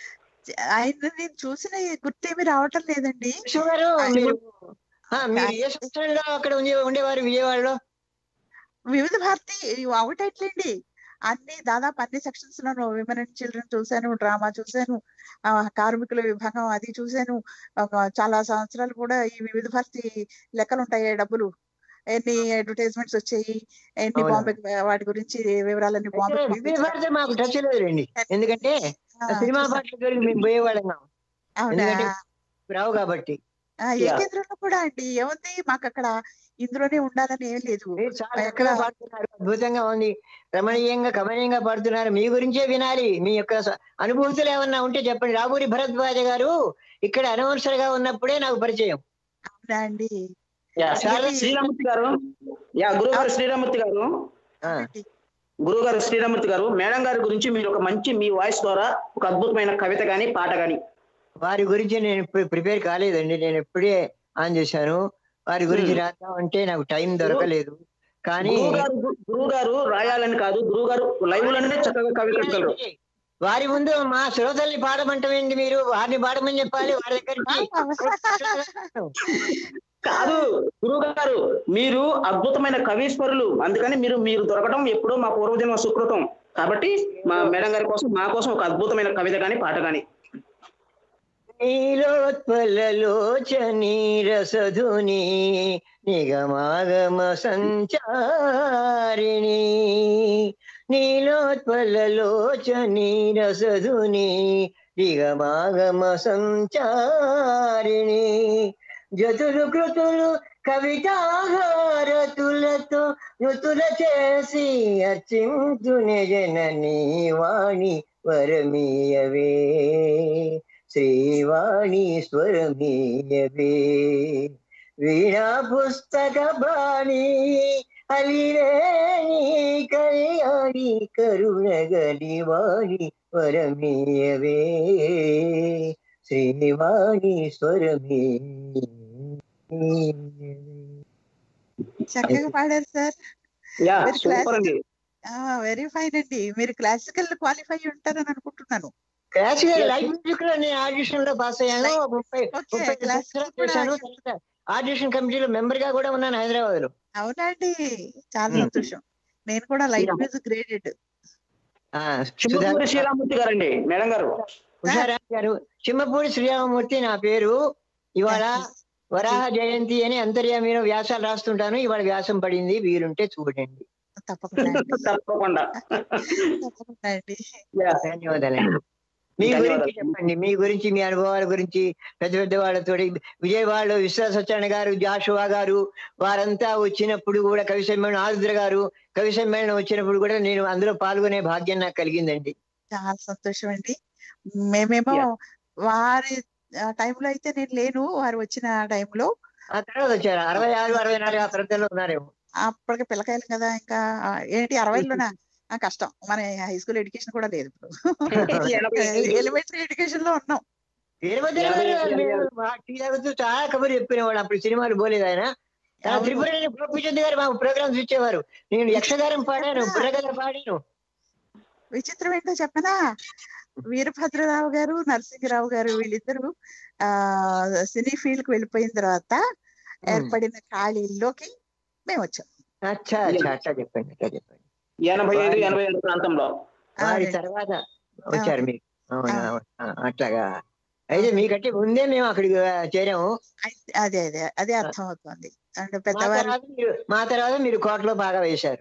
ఆయన నేను చూసిన గుర్తేమి రావటం లేదండి కుసుమ గారు మీరు ఆ, మీరు ఏ సంవత్సరంలో అక్కడ ఉండే ఉండేవారు విజయవాడలో వివిధ భారతి అవుటట్లేండి అన్ని దాదాపు అన్ని సెక్షన్స్ లోను విమెన్ అండ్ చిల్డ్రన్ చూశాను డ్రామా చూశాను ఆ, కార్మికుల విభాగం అది చూశాను ఒక చాలా సంవత్సరాలు కూడా ఈ వివిధ భారతి లెక్కలు ఉంటాయి డబ్బులు ఎన్ని అడ్వర్టైజ్మెంట్స్ వచ్చాయి ఎన్ని అవునా. బాంబే వాటి గురించి వివరాలన్నీ బాంబే అయితే విజయ భారతి మాకు టచ్ లేదులేండి ఎందుకంటే ఆ సినిమా పాటల దగ్గరికి మేము పోయేవాళ్ళం కాము. అవునా ఎందుకంటే రావు కాబట్టి ఆ, ఏ Yeah. కేంద్రంలో కూడా అండి ఏముంది మాకు అక్కడ ఇందులోనే ఉండాలని ఏం లేదు మీరు చాలా ఎక్కడ చక్కగా పాడుతున్నారు అద్భుతంగా ఉంది రమణీయంగా కమనీయంగా పాడుతున్నారు మీ గురించే వినాలి మీ యొక్క స- అనుభూతులు ఏమన్నా ఉంటే చెప్పండి రాబూరి భరద్వాజ గారు ఇక్కడ అనౌన్సర్ గా ఉన్నప్పుడే నాకు పరిచయం అవునా అండి యా చాలా శ్రీరామూర్తి గారు యా గురువు గారు శ్రీరామూర్తి గారు గురువు గారు శ్రీరామూర్తి గారు మేడం గారి గురించి మీరు ఒక మంచి మీ వాయిస్ ద్వారా ఒక అద్భుతమైన కవిత గాని పాట గాని వారి గురించి నేను ఇప్పుడు ప్రిపేర్ కాలేదండి నేను ఎప్పుడే ఆన్ చేశాను వారి గురించి Hmm. రాద్దాం అంటే నాకు టైం దొరకలేదు కానీ గురువు గారు గురువు గారు రాయాలని కాదు గురువు గారు లైవ్ లోనే చక్కగా కవిత చెప్పగలరు వారి ముందు మా శ్రోతల్ని పాడమంటామేంటి మీరు వారిని పాడమని చెప్పాలి వారి దగ్గరికి కాదు గురువు గారు మీరు అద్భుతమైన కవీశ్వరులు అందుకని మీరు మీరు దొరకడం ఎప్పుడో మా పూర్వజన్మ సుకృతం కాబట్టి మా మేడం గారి కోసం మా కోసం ఒక అద్భుతమైన కవిత గాని పాట గాని నీలోత్పలలోచనీ రసధుని నిగమాగమ సంచారిణి నీలోత్పలలోచనీ రసధుని నిగమాగమ సంచారిణి జతులు కృతులు కవితాహారతులతో ఋతుల చేసి అర్చించుని జననీ వాణి వరమీయవే శ్రీవాణి స్వరమీయవే వీణా పుస్తక బాణి అలివేణి కళ్యాణి కరుణగలి వాణి వరమీయవే శ్రీవాణి స్వరమీయవే చక్కగా పాడారు సార్ యా మీరు సూపర్ అండి వెరీ ఫైన్ అండి మీరు క్లాసికల్ క్వాలిఫై ఉంటారని అనుకుంటున్నాను క్లాసికల్ లైఫ్ మ్యూజిక్ లో నేను ఆడిషన్ లో పాస్ అయ్యాను ముప్పై ఓకే ముప్పై క్లాసికల్ సంవత్సరాలు కూడా చేశాను తర్వాత ఆడిషన్ కమిటీలో మెంబర్ గా కూడా ఉన్నాను హైదరాబాద్ లో అవునా అండి చాలా సంతోషం నేను కూడా light music graded Chimmapudi Sreeramurthy గారండి మేడం గారు ఉషారాణి గారు చిమ్మపూడి శ్రీరామమూర్తి నా పేరు ఇవాళ వరాహ జయంతి అని అంతర్యామిలో వ్యాసాలు రాస్తుంటాను ఇవాళ వ్యాసం పడింది వీలుంటే చూడండి తప్పకుండా అండి. తప్పకుండా తప్పకుండా అండి ధన్యవాదాలండి మీ ధన్యవాదాలు. గురించి చెప్పండి మీ గురించి మీ అనుభవాల గురించి పెద్ద పెద్ద వాళ్ళతో విజయవాడలో విశ్వాస సత్యనారాయణ గారు జాషువా గారు వారంతా వచ్చినప్పుడు కూడా కవి సమ్మేళనం ఆరుద్ర గారు కవి సమ్మేళనం వచ్చినప్పుడు కూడా నేను అందులో పాల్గొనే భాగ్యం నాకు కలిగిందండి చాలా సంతోషం అండి మేమేమో వారి టైంలో అయితే నేను లేను వారు వచ్చిన టైంలో ఆ తర్వాత వచ్చారు అరవై ఆరు అరవై నాలుగు ఆ ప్రాంతంలో ఉన్నారేమో అప్పటికి పిల్లకాయలు కదా ఇంకా ఆ, ఏంటి అరవైలోనా ఆ, కష్టం మన హై స్కూల్ ఎడ్యుకేషన్ కూడా లేదు ఇప్పుడు ఎలిమెంటరీ ఎడ్యుకేషన్ లో ఉన్నాం వీరభద్ర గారు మీరు మా టీ తాగుతూ చాలా కబుర్లు చెప్పినవాడు అప్పుడు సినిమాలు పోలేదు ఆయన ఆ అవును. త్రిపుర గోపిచంద్ గారు మాకు ప్రోగ్రామ్స్ ఇచ్చేవారు నేను యక్షగారం పాడాను బుర్రగల పాడాను విచిత్రం ఏంటో చెప్పనా వీరభద్రరావు గారు నరసింహరావు గారు వీళ్ళిద్దరూ ఆ సినీ ఫీల్డ్ కి వెళ్ళిపోయిన తర్వాత ఏర్పడిన ఖాళీల్లోకి మేము వచ్చాం అచ్చా అచ్చా అట్లా చెప్పండి అట్లా చెప్పండి ఎనభై ఐదు ఎనభై ఐదు ప్రాంతంలో వారి అవునండి. తర్వాత వచ్చారు మీరు అవునా ఆ, అట్లాగా అయితే మీకంటే ముందే మేము అక్కడికి ఆ, చేరాము అయితే అదే అదే అదే అర్థం అవుతుంది అంటే మా పెద్దవారు తర్వాత మీరు మా తర్వాత మీరు కోటలో బాగా వేశారు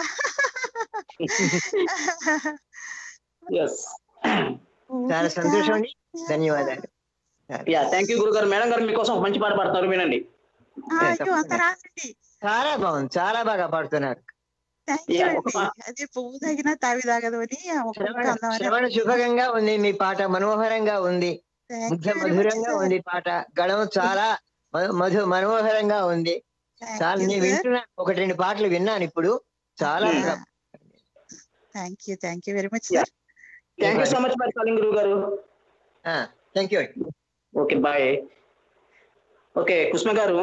ఎస్ చాలా సంతోషం అండి ధన్యవాదాలు యా థ్యాంక్ యూ గురుగారు మేడం గారు మీకోసం ఒక మంచి పాట పాడతారు వినండి అయ్యో అంత రాదండి చాలా బాగుంది చాలా బాగా పాడుతున్నారు థ్యాంక్ యూ Yeah, ఒక అండి పా- అదే పువ్వు తగిన తావి తాగదు అని ఆ ఒక్క ముక్క శ్రవణ అందామని శ్రవణ శుభంగా ఉంది మీ పాట మనోహరంగా ఉంది Thank Mugdha you very much, మధురంగా sir. ఉంది పాట గళం చాలా మ- మధు మనోహరంగా ఉంది చాలా you, నేను sir. వింటున్నా ఒకటి రెండు పాటలు విన్నాను ఇప్పుడు చాలా బాగా thank you thank you very much Yeah. Sir thank you so much for calling గురువు గారు thank you okay bye okay Kusuma గారు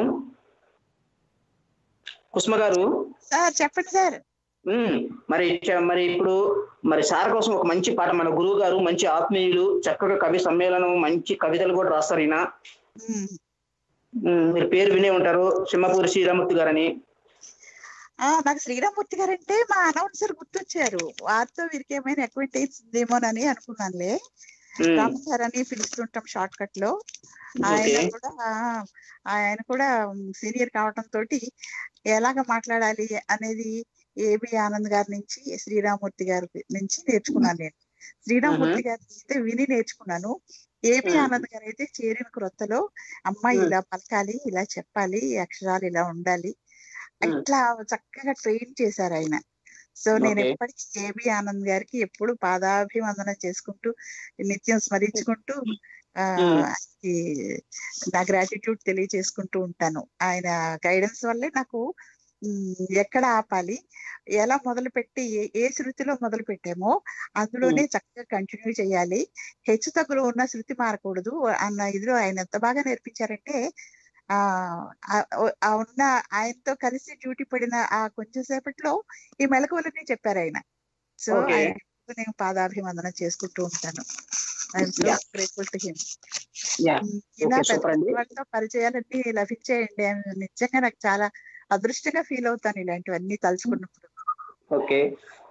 కుస్మ గారు సార్ చెప్పండి సార్ మ్మ్. మరి చ- మరి ఇప్పుడు మరి సార్ కోసం ఒక మంచి పాట మన గురువు గారు మంచి ఆత్మీయులు చక్కగా కవి సమ్మేళనం మంచి కవితలు కూడా రాస్తారు ఈయన మ్మ్. మీరు పేరు వినే ఉంటారు సింహపూరి శ్రీరామూర్తి గారని ఆ నాకు శ్రీరామూర్తి గారు అంటే మా అనౌన్సర్ గుర్తొచ్చారు వారితో వీరికి ఏమైనా అక్వైంటెన్స్ ఉందేమోనని అనుకున్నానులే మ్మ్. రాము సార్ అని పిలుస్తుంటాం షార్ట్ కట్ లో ఆయన Okay. కూడా ఆ, ఆయన కూడా సీనియర్ కావటం తోటి ఎలాగ మాట్లాడాలి అనేది ఏబి ఆనంద్ గారి నుంచి శ్రీరామూర్తి గారి నుంచి నేర్చుకున్నాను నేను శ్రీరామూర్తి గారి అయితే విని నేర్చుకున్నాను ఏబి మ్మ్. ఆనంద్ గారు అయితే చేరిన క్రొత్తలో అమ్మాయి మ్మ్. ఇలా పలకాలి ఇలా చెప్పాలి ఈ అక్షరాలు ఇలా ఉండాలి ఇట్లా చక్కగా ట్రైన్ చేశారు ఆయన సో నేను Okay. ఎప్పటికీ ఏబి ఆనంద్ గారికి ఎప్పుడు పాదాభివందన చేసుకుంటూ నిత్యం స్మరించుకుంటూ ఆ మ్మ్. ఆయనకి నా గ్రాటిట్యూడ్ తెలియజేసుకుంటూ ఉంటాను ఆయన గైడెన్స్ వల్లే నాకు ఉమ్, ఎక్కడ ఆపాలి ఎలా మొదలు పెట్టి ఏ- ఏ శృతిలో మొదలు పెట్టామో అందులోనే చక్కగా కంటిన్యూ చేయాలి హెచ్చు తగ్గులు ఉన్న శృతి మారకూడదు అన్న ఇదిలో ఆయన ఎంత బాగా నేర్పించారంటే ఆ ఆ- ఆ ఉన్న ఆయనతో కలిసి డ్యూటీ పడిన ఆ కొంచెం సేపట్లో ఈ మెలకువలన్నీ చెప్పారు ఆయన సో Okay. ఆయన నేను పాదాభివందన చేసుకుంటూ ఉంటాను I'm so Yeah. Grateful to him Yeah. ఇలా Okay, super అండి. వాళ్ళతో పరిచయాలన్నీ లభించాయండి ఆయన నిజంగా నాకు చాలా అదృష్టంగా ఫీల్ అవుతాను ఇలాంటివన్నీ తలుచుకున్నప్పుడు ఓకే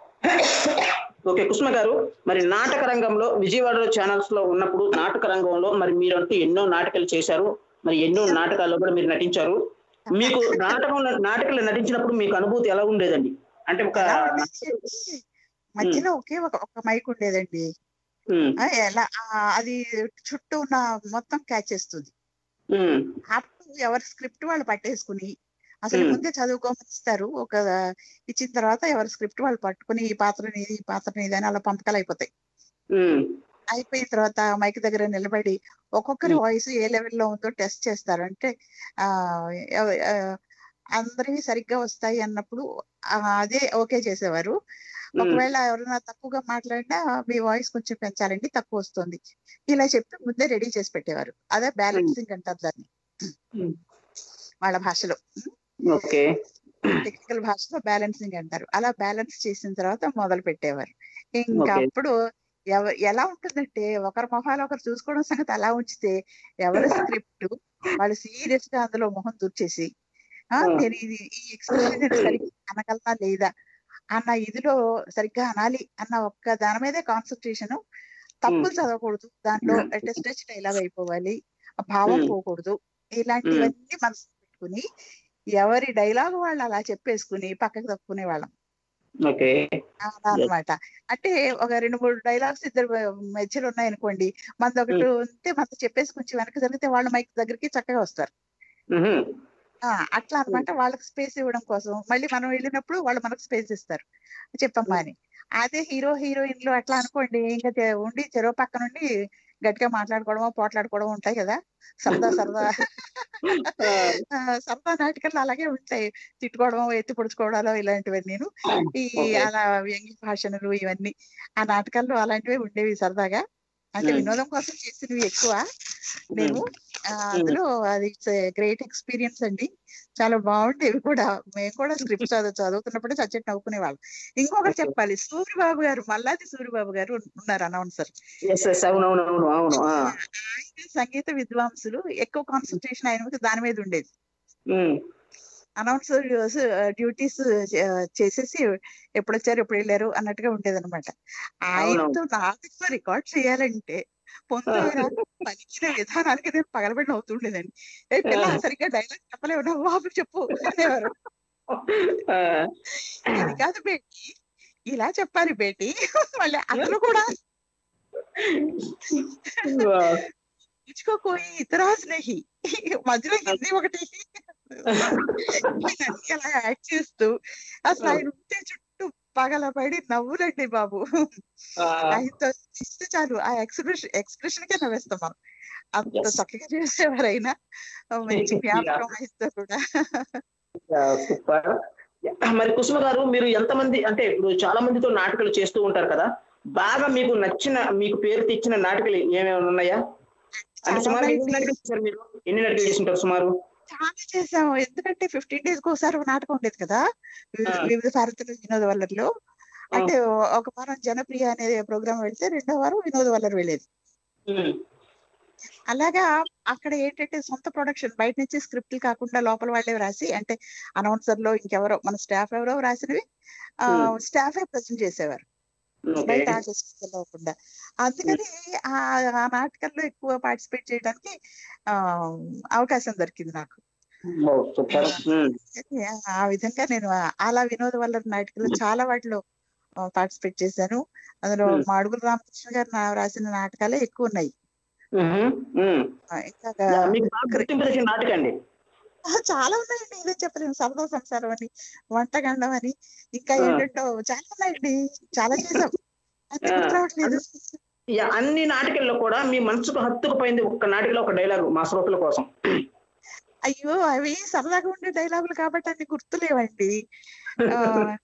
ఓకే కుసుమ గారు మరి నాటక రంగంలో విజయవాడలో ఛానల్స్ లో ఉన్నప్పుడు నాటక రంగంలో మరి మీరంటూ ఎన్నో నాటకాలు చేశారు మరి ఎన్నో నాటకాల్లో కూడా మీరు నటించారు మీకు నాటకంలో నాటకాలు నటించినప్పుడు మీకు అనుభూతి ఎలా ఉండేదండి అంటే ఒక ఎలా ఉండేది? మధ్యలో ఒకే ఒక ఒక మైక్ ఉండేదండి ఉమ్, ఆ, ఎలా ఆ, అది చుట్టూ ఉన్న మొత్తం క్యాచ్ చేస్తుంది ఉమ్, అప్పుడు ఎవరి స్క్రిప్ట్ వాళ్ళు పట్టేసుకుని అసలు Hmm. ముందే చదువుకోమని ఇస్తారు ఒక ఇచ్చిన తర్వాత ఎవరి స్క్రిప్ట్ వాళ్ళు పట్టుకుని ఈ పాత్ర నీది ఈ పాత్ర నీది అని అలా పంపకాలు అయిపోతాయి ఉమ్, అయిపోయిన తర్వాత మైక్ దగ్గర నిలబడి ఒక్కొక్కరి వాయిస్ ఏ లెవెల్లో ఉందో టెస్ట్ చేస్తారు అంటే ఆ ఎవ- ఆ, అందరివి సరిగ్గా వస్తాయి అన్నప్పుడు ఆ, అదే ఓకే చేసేవారు ఉమ్, ఒకవేళ ఎవరైనా తక్కువగా మాట్లాడినా మీ వాయిస్ కొంచెం పెంచాలండి తక్కువ వస్తుంది ఇలా చెప్పి ముందే రెడీ చేసి పెట్టేవారు అదే బ్యాలెన్సింగ్ అంటారు దాన్ని ఉమ్. వాళ్ళ భాషలో ఓకే టెక్నికల్ భాషలో బ్యాలెన్సింగ్ అంటారు అలా బ్యాలెన్స్ చేసిన తర్వాత మొదలు పెట్టేవారు ఇంకా Okay. అప్పుడు ఎవ ఎలా ఉంటుందంటే ఒకరి మొహాలు ఒకరు చూసుకోవడం సంగతి అలా ఉంచితే ఎవరి స్క్రిప్ట్ వాళ్ళు సీరియస్ గా అందులో మొహం దూర్చేసి ఆ Hmm. నేను ఇది ఈ ఎక్స్ప్రెషన్ నేను సరిగ్గా అనగలనా లేదా అన్న ఇదిలో సరిగ్గా అనాలి అన్న ఒక్క దాని మీదే కాన్సన్ట్రేషన్ తప్పులు చదవకూడదు దాంట్లో టెస్ట్ డైలాగ్ అయిపోవాలి ఆ భావం Hmm. పోకూడదు ఇలాంటివన్నీ మనసు పెట్టుకుని ఎవరి డైలాగ్ వాళ్ళు అలా చెప్పేసుకుని పక్కకు తప్పుకునే వాళ్ళం ఓకే అలా అన్నమాట అంటే ఒక రెండు మూడు డైలాగ్స్ ఇద్దరు మధ్యలో ఉన్నాయనుకోండి మనది ఒకటి ఉంటే మనతో చెప్పేసి కొంచెం వెనక జరిగితే వాళ్ళ మైక్ దగ్గరికి చక్కగా వస్తారు ఉహుం, ఆ అట్లా అన్నమాట వాళ్ళకి స్పేస్ ఇవ్వడం కోసం మళ్ళీ మనం వెళ్ళినప్పుడు వాళ్ళు మనకు స్పేస్ ఇస్తారు చెప్పమ్మా అని అదే హీరో హీరోయిన్లు అట్లా అనుకోండి ఇంకా చె- ఉండి చెరో పక్క నుండి గట్టిగా మాట్లాడుకోవడమో పోట్లాడుకోవడం ఉంటాయి కదా సరదా సరదా ఆ, సరదా నాటకాలు అలాగే ఉంటాయి తిట్టుకోవడం ఎత్తి పొడుచుకోవడాలు ఇలాంటివన్నీ ఈ Okay. అలా వ్యంగ్య భాషణలు ఇవన్నీ ఆ నాటకాల్లో అలాంటివే ఉండేవి సరదాగా అంటే Hmm. వినోదం కోసం చేసినవి ఎక్కువ నేను ఆ, అందులో అది గ్రేట్ ఎక్స్పీరియన్స్ అండి చాలా బాగుండేవి కూడా మేము కూడా స్క్రిప్ట్ చదువు చదువుతున్నప్పుడే చచ్చెట్టు నవ్వుకునే వాళ్ళం ఇంకొకటి చెప్పాలి సూర్యబాబు గారు మల్లాది సూర్యబాబు గారు ఉన్నారు అనౌన్సర్ ఎస్ ఎస్ అవునవును అవును అవును ఆ, ఆయన సంగీత విద్వాంసులు ఎక్కువ కాన్సన్ట్రేషన్ ఆయన దాని మీద ఉండేది ఉమ్, అనౌన్సర్ డ్యూటీస్ చేసేసి ఎప్పుడు వచ్చారు ఎప్పుడు వెళ్ళారు అన్నట్టుగా ఉండేది అనమాట ఆయనతో నాటకం రికార్డ్ చేయాలంటే పొందుగా పలికిన విధానానికి నేను పగలబడి అవుతుండేదండి ఏ పిల్ల సరిగ్గా డైలాగ్ చెప్పలేవు నా బాబు చెప్పు అనేవారు ఆ, ఇది కాదు బేటి ఇలా చెప్పాలి బేటి మళ్ళీ అందులో కూడా ఇచ్చుకో కోయి ఇతరాజ్ నహి మధ్యలో హిందీ ఒకటి ఇవన్నీ అలా యాడ్ చేస్తూ అసలు ఆయన ఉంటే చుట్టూ పగలబడి నవ్వులండి బాబు ఆ, ఆయనతో ఇస్తే చాలు ఆ ఎక్స్ప్రెషన్ ఎక్స్ప్రెషన్ కే నవ్వేస్తాం మనం అంత Yes. చక్కగా చేసేవారు ఆయన మంచి జ్ఞాపకం ఆయనతో కూడా సూపర్ మరి కుసుమ గారు మీరు ఎంతమంది అంటే ఇప్పుడు చాలా మందితో నాటకాలు చేస్తూ ఉంటారు కదా బాగా మీకు నచ్చిన మీకు పేరు తెచ్చిన నాటకాలు ఏమేమి ఉన్నాయా అంటే చాలా సుమారు ఎన్ని మంది- నాటకాలు చేశారు మీరు ఎన్ని నాటకాలు చేసింటారు సుమారు చాలా చేసాము ఎందుకంటే ఫిఫ్టీన్ డేస్ కి ఒకసారి ఒక నాటకం ఉండేది కదా వివిధ ఆ. వివిధ భారతులు వినోద వల్లర్లో అంటే ఒక వారం జనప్రియ అనే ప్రోగ్రామ్ వెళ్తే రెండో వారం వినోద వల్లర్ వెళ్ళేది ఉమ్, అలాగా అక్కడ ఏంటంటే సొంత ప్రొడక్షన్ బయట నుంచి స్క్రిప్ట్లు కాకుండా లోపల వాళ్ళే రాసి అంటే అనౌన్సర్ లో ఇంకెవరో మన స్టాఫ్ ఎవరో రాసినవి Hmm. స్టాఫే ప్రజెంట్ చేసేవారు ఓకే బయట ఆర్టిస్ట్ లేకుండా అందుకని ఆ ఆ నాటకంలో ఎక్కువ పార్టిసిపేట్ చేయడానికి ఆ అవకాశం దొరికింది నాకు ఓ, సూపర్ ఉమ్, ఆ విధంగా నేను ఆ- అలా వినోద వల్ల నాటకాలు చాలా వాటిలో పార్టిసిపేట్ చేశాను అందులో Hmm. మాడుగుల రామకృష్ణ గారు నా రాసిన నాటకాలే ఎక్కువ ఉన్నాయి మ్మ్. మ్మ్. ఆ, ఇంకా యా, మీకు బాగా గుర్తింపు తెచ్చిన నాటకం అండి ఆ, చాలా ఉన్నాయండి ఇదే చెప్పలేము సరదా సంసారం అని వంటగండం అని ఇంకా ఆ. ఏంటంటో చాలా ఉన్నాయండి చాలా చేసాం అంత ఆ, గుర్తు రావట్లేదు యా, అన్ని నాటకాల్లో కూడా మీ మనసుకు హత్తుకుపోయింది ఒక్క నాటికలో ఒక డైలాగ్ మా శ్రోతల కోసం అయ్యో అవి సరదాగా ఉండే డైలాగులు కాబట్టి అన్ని గుర్తులేవండి ఆ,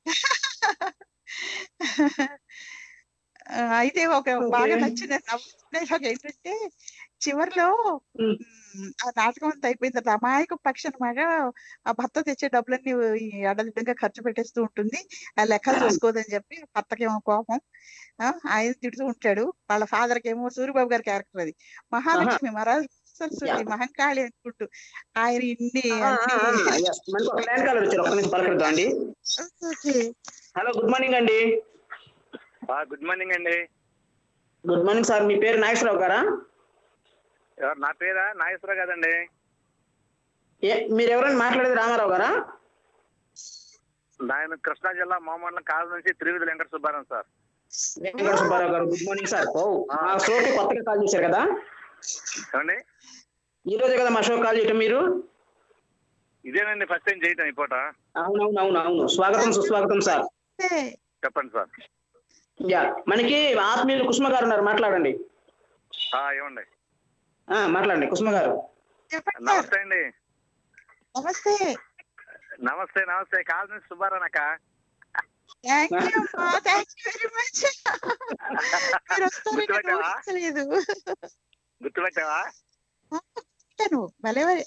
ఆ, అయితే ఒక బాగా Okay. నచ్చిన డైలాగ్ ఏంటంటే చివరిలో ఉమ్, ఆ నాటకం అంతా అయిపోయిన తర్వాత అమాయక పక్షి అనమాట ఆ భర్త తెచ్చే డబ్బులన్నీ ఈ అడదిడ్డంగా ఖర్చు పెట్టేస్తూ ఉంటుంది ఆ లెక్కలు చూసుకోదని చెప్పి భర్తకేమో కోపం ఆ, ఆయన తిడుతూ ఉంటాడు వాళ్ళ ఫాదర్ కేమో సూర్యబాబు గారి క్యారెక్టర్ అది మహాలక్ష్మి మహారాజు సరస్వతి మహంకాళి అనుకుంటూ ఆయన ఇన్ని ఆ, ఆ, ఆ, yes. మనకు ఒక ల్యాండ్ కాలర్ వచ్చారు ఒక్క నిమిషం పలకరిద్దాం అండి ఓకే హలో గుడ్ మార్నింగ్ అండి గుడ్ మార్నింగ్ అండి గుడ్ మార్నింగ్ సార్ మీ పేరు నాగేశ్వరరావు గారా ఎవరు నా పేరా నాగేశ్వరరావు కదండి ఏ మీరు ఎవరైనా మాట్లాడేది రామారావు గారా నేను కృష్ణా జిల్లా మోమండలం కాదు నుంచి త్రివిధి వెంకట సుబ్బారావు సార్ వెంకట సుబ్బారావు గారు గుడ్ మార్నింగ్ సార్ ఓ మా షోకి కొత్తగా కాల్ చేశారు కదా ఏమండి ఈ రోజే కదా మా షో కాల్ చేయటం మీరు ఇదేనండి ఫస్ట్ టైం చేయటం ఈ పూట అవునవును అవును అవును స్వాగతం సుస్వాగతం సార్ చెప్పండి సార్ యా మనకి ఆత్మీయులు కుసుమ గారు ఉన్నారు మాట్లాడండి ఆ, ఏమండి ఆ, మాట్లాడండి కుసుమ గారు నమస్తే అండి నమస్తే నమస్తే నమస్తే కాదు నుంచి సుబ్బారావు అక్క థ్యాంక్ యూ అమ్మా థ్యాంక్ యూ వెరీ మచ్ మీరు వస్తారని నేను గుర్తుపెట్టావా? ఊహించలేదు గుర్తుపెట్టావా ఉంటాను భలే భలే.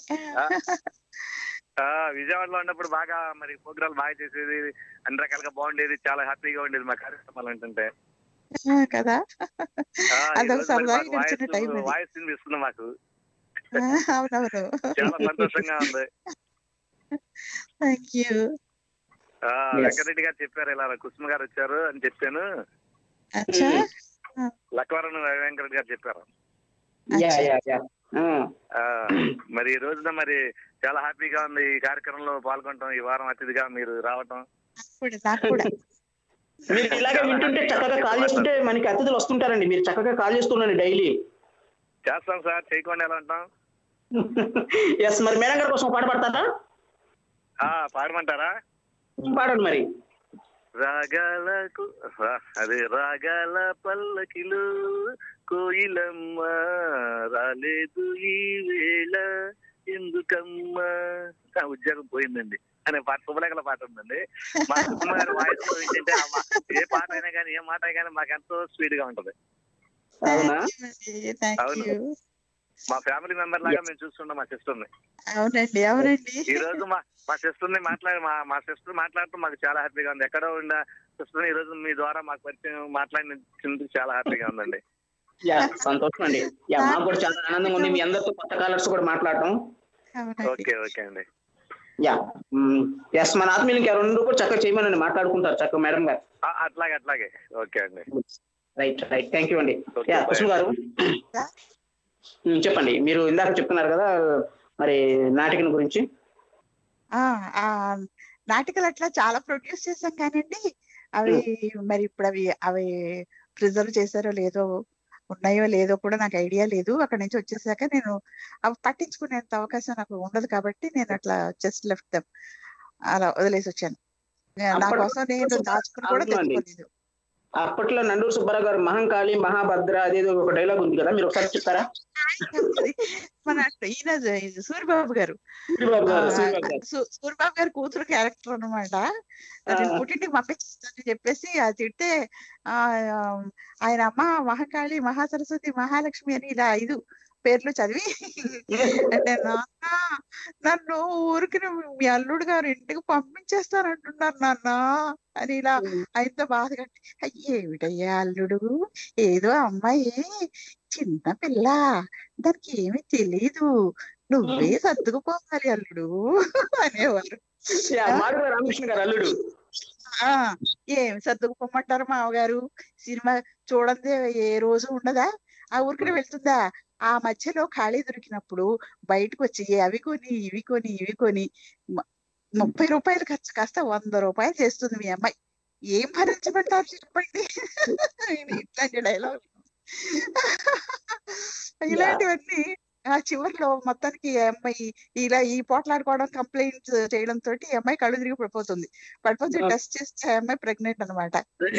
ఆ, విజయవాడలో ఉన్నప్పుడు బాగా మరి ప్రోగ్రాలు బాగా చేసేది అన్ని రకాలుగా బాగుండేది చాలా హ్యాపీగా ఉండేది మా కార్యక్రమాలు ఏంటంటే ఆ, కదా అదొక సరదాగా గడిచిన టైం అది వాయిస్ వినిపిస్తుంది మాకు ఆ, అవునవును చాలా సంతోషంగా ఉంది థ్యాంక్ యూ ఆ, Yes. వెంకటరెడ్డి గారు చెప్పారు ఇలా కుసుమ గారు వచ్చారు అని చెప్పాను అచ్చా లక్వరం వెంకటరెడ్డి గారు చెప్పారు యా యా యా ఆ, మరి ఈ రోజున మరి చాలా హ్యాపీగా ఉంది ఈ కార్యక్రమంలో పాల్గొనడం ఈ వారం అతిథిగా మీరు రావటం కూడా నాకు కూడా మీరు ఇలాగే వింటుంటే చక్కగా కాల్ చేస్తుంటే మనకి అతిథులు వస్తుంటారండి మీరు చక్కగా కాల్ చేస్తుండండి డైలీ చేస్తాం సార్ చేయకుండా ఎలా ఉంటాం ఎస్ మరి మేడం గారి కోసం ఒక పాట పాడతారా ఆ, పాడమంటారా పాడండి మరి రాగాలకు రా- అదే రాగాల పల్లకిలో కోయిలమ్మ రాలేదు ఈ వేళ ఎందుకమ్మా ఆ, ఉద్యోగం పోయిందండి అనే పాట శుభలేఖల పాట ఉందండి మా కుటుంబ గారి వాయిస్ ఏంటంటే ఆ మా- ఏ పాట అయినా కానీ ఏ మాట అయినా కానీ మాకు ఎంతో స్వీట్ గా ఉంటది అవునా థ్యాంక్ అవును. యూ మా ఫ్యామిలీ మెంబర్ లాగా మేము చూస్తున్నాం మా సిస్టర్ ని అవునండి అవునండి ఈ రోజు మా మా సిస్టర్ ని మాట్లాడి మా మా సిస్టర్ మాట్లాడటం మాకు చాలా హ్యాపీగా ఉంది ఎక్కడో ఉన్న సిస్టర్ ఈ రోజు మీ ద్వారా మాకు పరిచయం మాట్లాడినందుకు చాలా హ్యాపీగా ఉందండి యా సంతోషం అండి యా మాకు కూడా చాలా ఆనందంగా ఉంది మీ అందరితో కొత్త కాలర్స్ కూడా మాట్లాడటం అవునండి ఓకే ఓకే అండి యా ఎస్ మన ఆత్మీయులకి రెండు కూడా చక్కగా చేయమనండి మాట్లాడుకుంటారు చక్కగా మేడం గారు ఆ, అట్లాగే అట్లాగే ఓకే అండి రైట్ రైట్ థ్యాంక్ యూ అండి Okay, యా bye. కుసుమ గారు ఉమ్, చెప్పండి మీరు ఇందాక చెప్తున్నారు కదా మరి నాటికం గురించి ఆ ఆ నాటికలు అట్లా చాలా ప్రొడ్యూస్ చేశాం కానండి అవి మరి ఇప్పుడు అవి అవి ప్రిజర్వ్ చేశారో లేదో ఉన్నాయో లేదో కూడా నాకు ఐడియా లేదు అక్కడ నుంచి వచ్చేసాక నేను అవి పట్టించుకునేంత అవకాశం నాకు ఉండదు కాబట్టి నేను అట్లా జస్ట్ లెఫ్ట్ దమ్ అలా వదిలేసి వచ్చాను నా అప్పట్లో కోసం నేను దాచుకుని కూడా అవునండి. తెచ్చుకోలేదు అప్పట్లో నండూరు సుబ్బారావు గారు మహంకాళి మహాభద్ర అదేదో ఒక డైలాగ్ ఉంది కదా మీరు ఒకసారి చెప్తారా మన ఈయన జ- సూరిబాబు గారు సూరిబాబు గారు, ఆ, సూరిబాబు గారు. సు- సూరిబాబు గారి కూతురు క్యారెక్టర్ అన్నమాట నేను పుట్టింటికి పంపించేస్తానని చెప్పేసి అది తిడితే ఆ ఆ, ఆయన అమ్మ మహాకాళి మహాసరస్వతి మహాలక్ష్మి అని ఇలా ఐదు పేర్లు చదివి అంటే నాన్న నన్ను ఊరికి మీ అల్లుడు గారు ఇంటికి పంపించేస్తానంటున్నారు నాన్న అని ఇలా ఆయనతో బాధగా ఏమిటయ్యా అల్లుడు ఏదో అమ్మాయి చిన్న పిల్ల దానికి ఏమీ తెలీదు నువ్వే సర్దుకుపోవాలి అల్లుడు అనేవారు యా, మాడుగుల రామకృష్ణ గారు అల్లుడు ఆ ఏమి సర్దుకుపోమంటారు మామగారు సినిమా చూడండి ఏ రోజు ఉండదా ఆ ఊరికి వెళ్తుందా ఆ మధ్యలో ఖాళీ దొరికినప్పుడు బయటకు వచ్చి అవి కొని ఇవి కొని ఇవి కొని మ- ముప్పై రూపాయలు ఖర్చు కాస్త వంద రూపాయలు చేస్తుంది మీ అమ్మాయి ఏం భరించబడతారు చెప్పండి ఇట్లాంటి డైలాగ్ ఇలాంటివన్నీ ఆ చివరిలో మొత్తానికి ఈ అమ్మాయి ఇలా ఈ పోట్లాడుకోవడం కంప్లైంట్ చేయడం తోటి ఈ అమ్మాయి కళ్ళు తిరిగి పడిపోతుంది పడిపోతే ఆ. టెస్ట్ చేస్తే ఆ అమ్మాయి ప్రెగ్నెంట్ అనమాట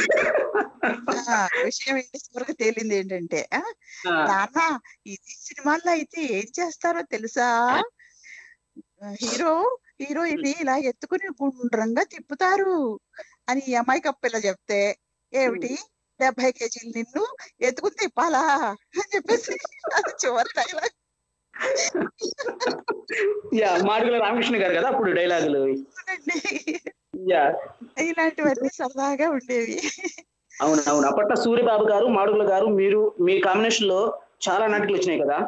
విషయం ఏంటి చివరికి తేలింది ఏంటంటే ఆ, ఆ. నాన్న ఇది సినిమాల్లో అయితే ఏం చేస్తారో తెలుసా హీరో హీరోయిన్ ఇలా ఎత్తుకుని గుండ్రంగా తిప్పుతారు అని ఈ అమ్మాయి కప్పిల్ల చెప్తే ఏమిటి డెబ్బై కేజీలు నిన్ను ఎత్తుకుని తిప్పాలా అని చెప్పేసి అది చివరి డైలాగ్ యా మాడుగుల రామకృష్ణ గారు కదా అప్పుడు డైలాగులు యా ఇలాంటివన్నీ సరదాగా ఉండేవి అవును అవును అప్పట్లో సూర్యబాబు గారు మాడుగుల గారు మీరు మీ కాంబినేషన్ లో చాలా నాటకాలు వచ్చినాయి కదా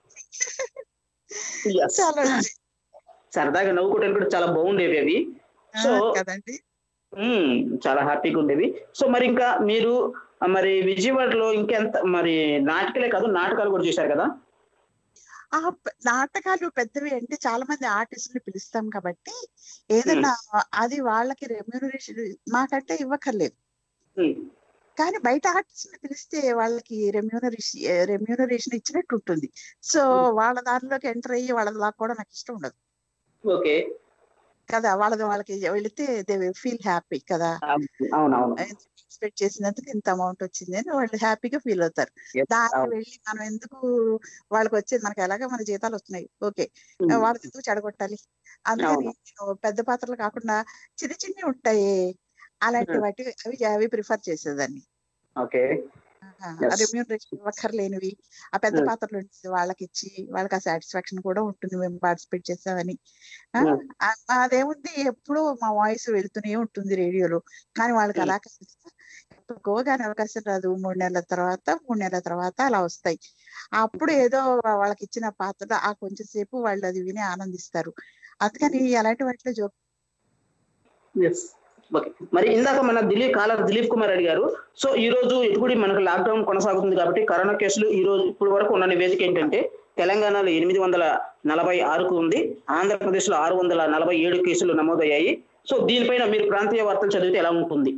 Yes. చాలా సరదాగా నవ్వుకోవడానికి కూడా చాలా బాగుండేవి అవి సో కదండి ఉమ్, చాలా హ్యాపీగా ఉండేవి సో మరి ఇంకా మీరు ఆ, మరి విజయవాడలో ఇంకెంత మరి నాటకాలే కాదు నాటకాలు కూడా చేశారు కదా ఆ ప- నాటకాలు పెద్దవి అంటే చాలా మంది ఆర్టిస్టులు పిలుస్తాం కాబట్టి ఏదన్నా అది వాళ్ళకి రెమ్యూనరేషన్ మాకంటే ఇవ్వక్కర్లేదు కానీ బయట ఆర్టిస్టులు పిలిస్తే వాళ్ళకి రెమ్యూనరేషన్ రెమ్యూనరేషన్ ఇచ్చినట్టు ఉంటుంది సో వాళ్ళ దారిలోకి ఎంటర్ అయ్యి వాళ్ళ దాకా కూడా నాకు ఇష్టం ఉండదు ఓకే కదా వాళ్ళది వాళ్ళకి వెళితే దే ఫీల్ హ్యాపీ కదా అవునవును ఎక్స్పెక్ట్ చేసినందుకు ఇంత అమౌంట్ వచ్చింది అని వాళ్ళు హ్యాపీగా ఫీల్ అవుతారు Yes, దానికి అవును. వెళ్ళి మనం ఎందుకు వాళ్ళకి వచ్చేది మనకి ఎలాగ మన జీతాలు వస్తున్నాయి ఓకే Hmm. వాళ్ళకి ఎందుకు చెడగొట్టాలి అందుకని నేను పెద్ద పాత్రలు కాకుండా చిన్న చిన్నవి ఉంటాయి అలాంటి Hmm. వాటి అవి అవి ప్రిఫర్ చేసేదాన్ని ఓకే Yes. రెమ్యూనరేషన్ ఇవ్వక్కర్లేనివి ఆ పెద్ద Hmm. పాత్రలు ఉంటుంది వాళ్ళకి ఇచ్చి వాళ్ళకి ఆ సాటిస్ఫాక్షన్ కూడా ఉంటుంది మేము పార్టిసిపేట్ చేసామని ఆ, Hmm. ఆ- అదేముంది ఎప్పుడూ మా వాయిస్ వెళ్తూనే ఉంటుంది రేడియోలో కానీ వాళ్ళకి అలా కాదు ఎప్పుడుకో కానీ అవకాశం రాదు మూడు నెలల తర్వాత మూడు నెలల తర్వాత అలా వస్తాయి అప్పుడు ఏదో వాళ్ళకి ఇచ్చిన పాత్ర ఆ కొంచెం సేపు వాళ్ళు అది విని ఆనందిస్తారు అందుకని అలాంటి వాటిలో జో ఎస్ ఓకే మరి ఇందాక మన దిలీప్ కాలర్ దిలీప్ కుమార్ అడిగారు సో ఈ రోజు ఇప్పుడు మనకు లాక్డౌన్ కొనసాగుతుంది కాబట్టి కరోనా కేసులు ఈ రోజు ఇప్పుడు వరకు ఉన్న నివేదిక ఏంటంటే తెలంగాణలో ఎనిమిది వందల నలభై ఆరుకు ఉంది ఆంధ్రప్రదేశ్ లో ఆరు వందల నలభై ఏడు కేసులు నమోదయ్యాయి సో దీనిపైన మీరు ప్రాంతీయ వార్తలు చదివితే ఎలా ఉంటుంది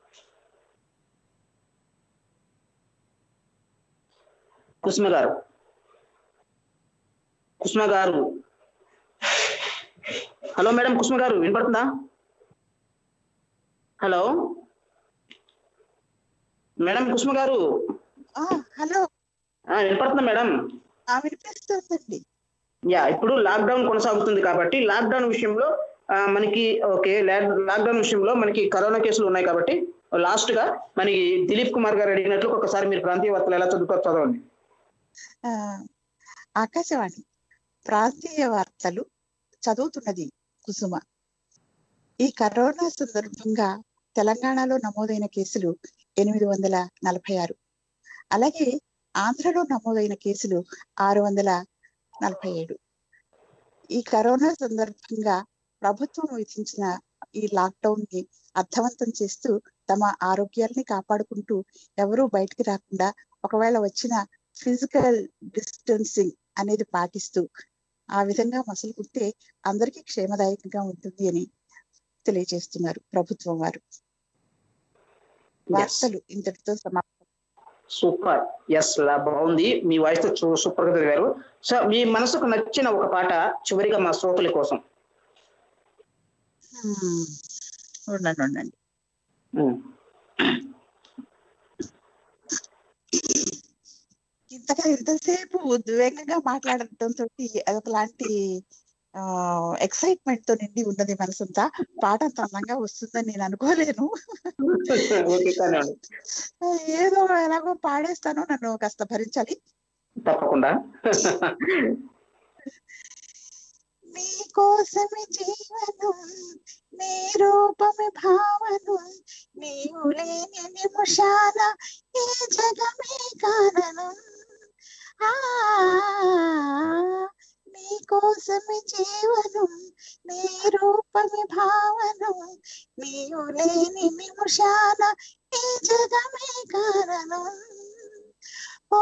కుస్మ గారు కుస్మ గారు హలో మేడం కుస్మ గారు వినపడుతుందా హలో మేడం కుసుమ గారు హలో ఆ, వినపడుతుందా మేడం ఆ వినిపిస్తుందండి యా ఇప్పుడు లాక్డౌన్ కొనసాగుతుంది కాబట్టి లాక్డౌన్ విషయంలో ఆ, మనకి ఓకే లాక్డౌన్ విషయంలో మనకి కరోనా కేసులు ఉన్నాయి కాబట్టి లాస్ట్ గా మనకి దిలీప్ కుమార్ గారు అడిగినట్లు ఒకసారి మీరు ప్రాంతీయ వార్తలు ఎలా చదువుతారు చదవండి ఆ, ఆకాశవాణి ప్రాంతీయ వార్తలు చదువుతున్నది కుసుమ ఈ కరోనా సందర్భంగా తెలంగాణలో నమోదైన కేసులు ఎనిమిది వందల నలభై ఆరు అలాగే ఆంధ్రలో నమోదైన కేసులు ఆరు వందల నలభై ఏడు ఈ కరోనా సందర్భంగా ప్రభుత్వం విధించిన ఈ లాక్డౌన్ ని అర్థవంతం చేస్తూ తమ ఆరోగ్యాల్ని కాపాడుకుంటూ ఎవరూ బయటికి రాకుండా ఒకవేళ వచ్చిన ఫిజికల్ డిస్టెన్సింగ్ అనేది పాటిస్తూ ఆ విధంగా మసులుకుంటే అందరికీ క్షేమదాయకంగా ఉంటుంది అని తెలియజేస్తున్నారు ప్రభుత్వం వారు వార్తలు ఇంతటితో సమాప్తం సూపర్ ఎస్ బాగుంది మీ వాయిస్ తో సూపర్ గా చదివారు సో మీ మనసుకు నచ్చిన ఒక పాట చివరిగా మా శ్రోతల కోసం హ్మ్. ఉండండి ఉండండి ఇంతగా ఇంతసేపు ఉద్వేగంగా మాట్లాడటం తోటి అదొకలాంటి ఎక్సైట్మెంట్ తో నిండి ఉన్నది మనసంతా పాట అంత అందంగా వస్తుందని నేను అనుకోలేను ఓకే కానివ్వండి ఏదో ఎలాగో పాడేస్తాను నన్ను కాస్త భరించాలి తప్పకుండా నీ కోసమే జీవనం నీ రూపమే భావనం నీవు లేని నిమిషాన ఈ జగమే కారణం ఆ నీ కోసమే జీవనం నీ రూపమే భావనం నీవు లేని నిమిషాన ఈ జగమే కారణం ఓ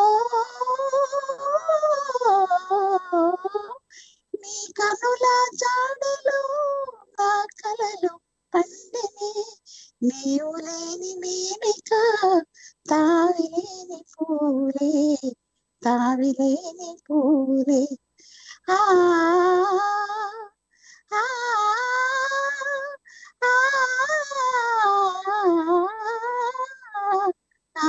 నీ కనుల జాడలో నా కలలు పండిని నీ నీవు లేని నేనిక తావిలేని పూలే తావిలేని పూలే ఆ ఆ ఆ ఆ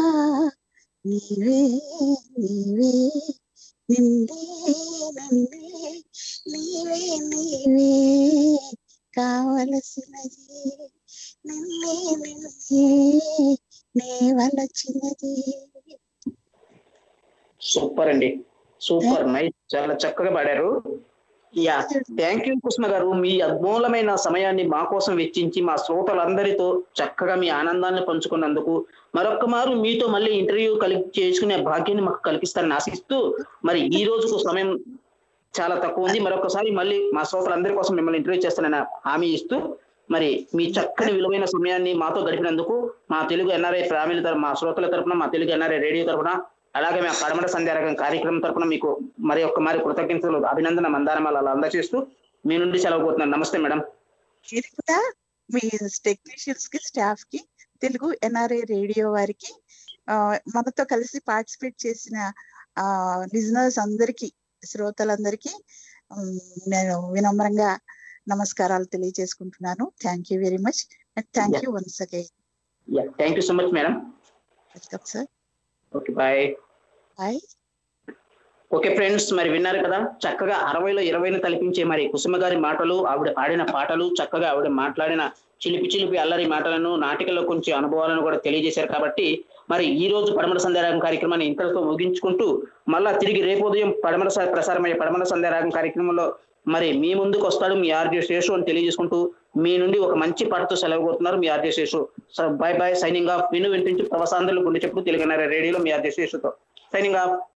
నీవే నీవే నిండే నిండే నీవే నీవే కావలసినది నిన్నే నిన్నే నే వలచినది సూపర్ అండి సూపర్ నైస్ చాలా చక్కగా పాడారు యా థ్యాంక్ యూ కుసుమ గారు మీ అద్భుతమైన సమయాన్ని మా కోసం వెచ్చించి మా శ్రోతలందరితో చక్కగా మీ ఆనందాన్ని పంచుకున్నందుకు మరొక్క మారు మీతో మళ్ళీ ఇంటర్వ్యూ కలిగి చేసుకునే భాగ్యాన్ని మాకు కల్పిస్తారని ఆశిస్తూ మరి ఈ రోజుకు సమయం చాలా తక్కువ ఉంది మరొకసారి మళ్ళీ మా శ్రోతలందరి కోసం మిమ్మల్ని ఇంటర్వ్యూ చేస్తానని హామీ ఇస్తూ మరి మీ చక్కని విలువైన సమయాన్ని మాతో గడిపినందుకు మా తెలుగు ఎన్ఆర్ఐ ఫ్యామిలీ తరఫున మా శ్రోతల తరఫున మా తెలుగు ఎన్ఆర్ఐ రేడియో తరఫున అలాగే మా పడమట సంధ్యారకం కార్యక్రమం తరఫున మీకు మరి ఒక్క మరి కృతజ్ఞతలు అభినందన మందారమాలు అలా అందజేస్తూ మీ నుండి సెలవు కోరుతున్నాను నమస్తే మేడం మీరు కూడా మీ టెక్నీషియన్స్ కి స్టాఫ్ కి తెలుగు ఎన్ఆర్ఐ రేడియో వారికి ఆ, మనతో కలిసి పార్టిసిపేట్ చేసిన ఆ లిజనర్స్ అందరికి శ్రోతలందరికీ ఉమ్, నేను వినమ్రంగా నమస్కారాలు తెలియజేసుకుంటున్నాను thank you very much and thank you once again yeah thank you so much madam welcome sir okay bye bye okay friends మరి విన్నారు కదా చక్కగా అరవైలో ఇరవైని తలపించే మరి కుసుమ గారి మాటలు ఆవిడ పాడిన పాటలు చక్కగా ఆవిడ మాట్లాడిన చిలిపి చిలిపి అల్లరి మాటలను నాటికలో కొంచెం అనుభవాలను కూడా తెలియజేశారు కాబట్టి మరి ఈ రోజు పడమల సంధ్యారాగం కార్యక్రమాన్ని ఇంతటితో ముగించుకుంటూ మళ్ళా తిరిగి రేపు ఉదయం పడమల స- ప్రసారమయ్యే పడమల సంధ్యారాగం కార్యక్రమంలో మరి మీ ముందుకు వస్తాడు మీ ఆర్జే శేషు అని తెలియజేసుకుంటూ మీ నుండి ఒక మంచి పాటతో సెలవు కోరుతున్నారు మీ RJ Seshu so bye bye signing off విను వినిపించి ప్రవాసాంధ్రులు గుండె చెప్పుడు తెలుగు రేడియోలో మీ ఆర్జే శేషుతో సైనింగ్ ఆఫ్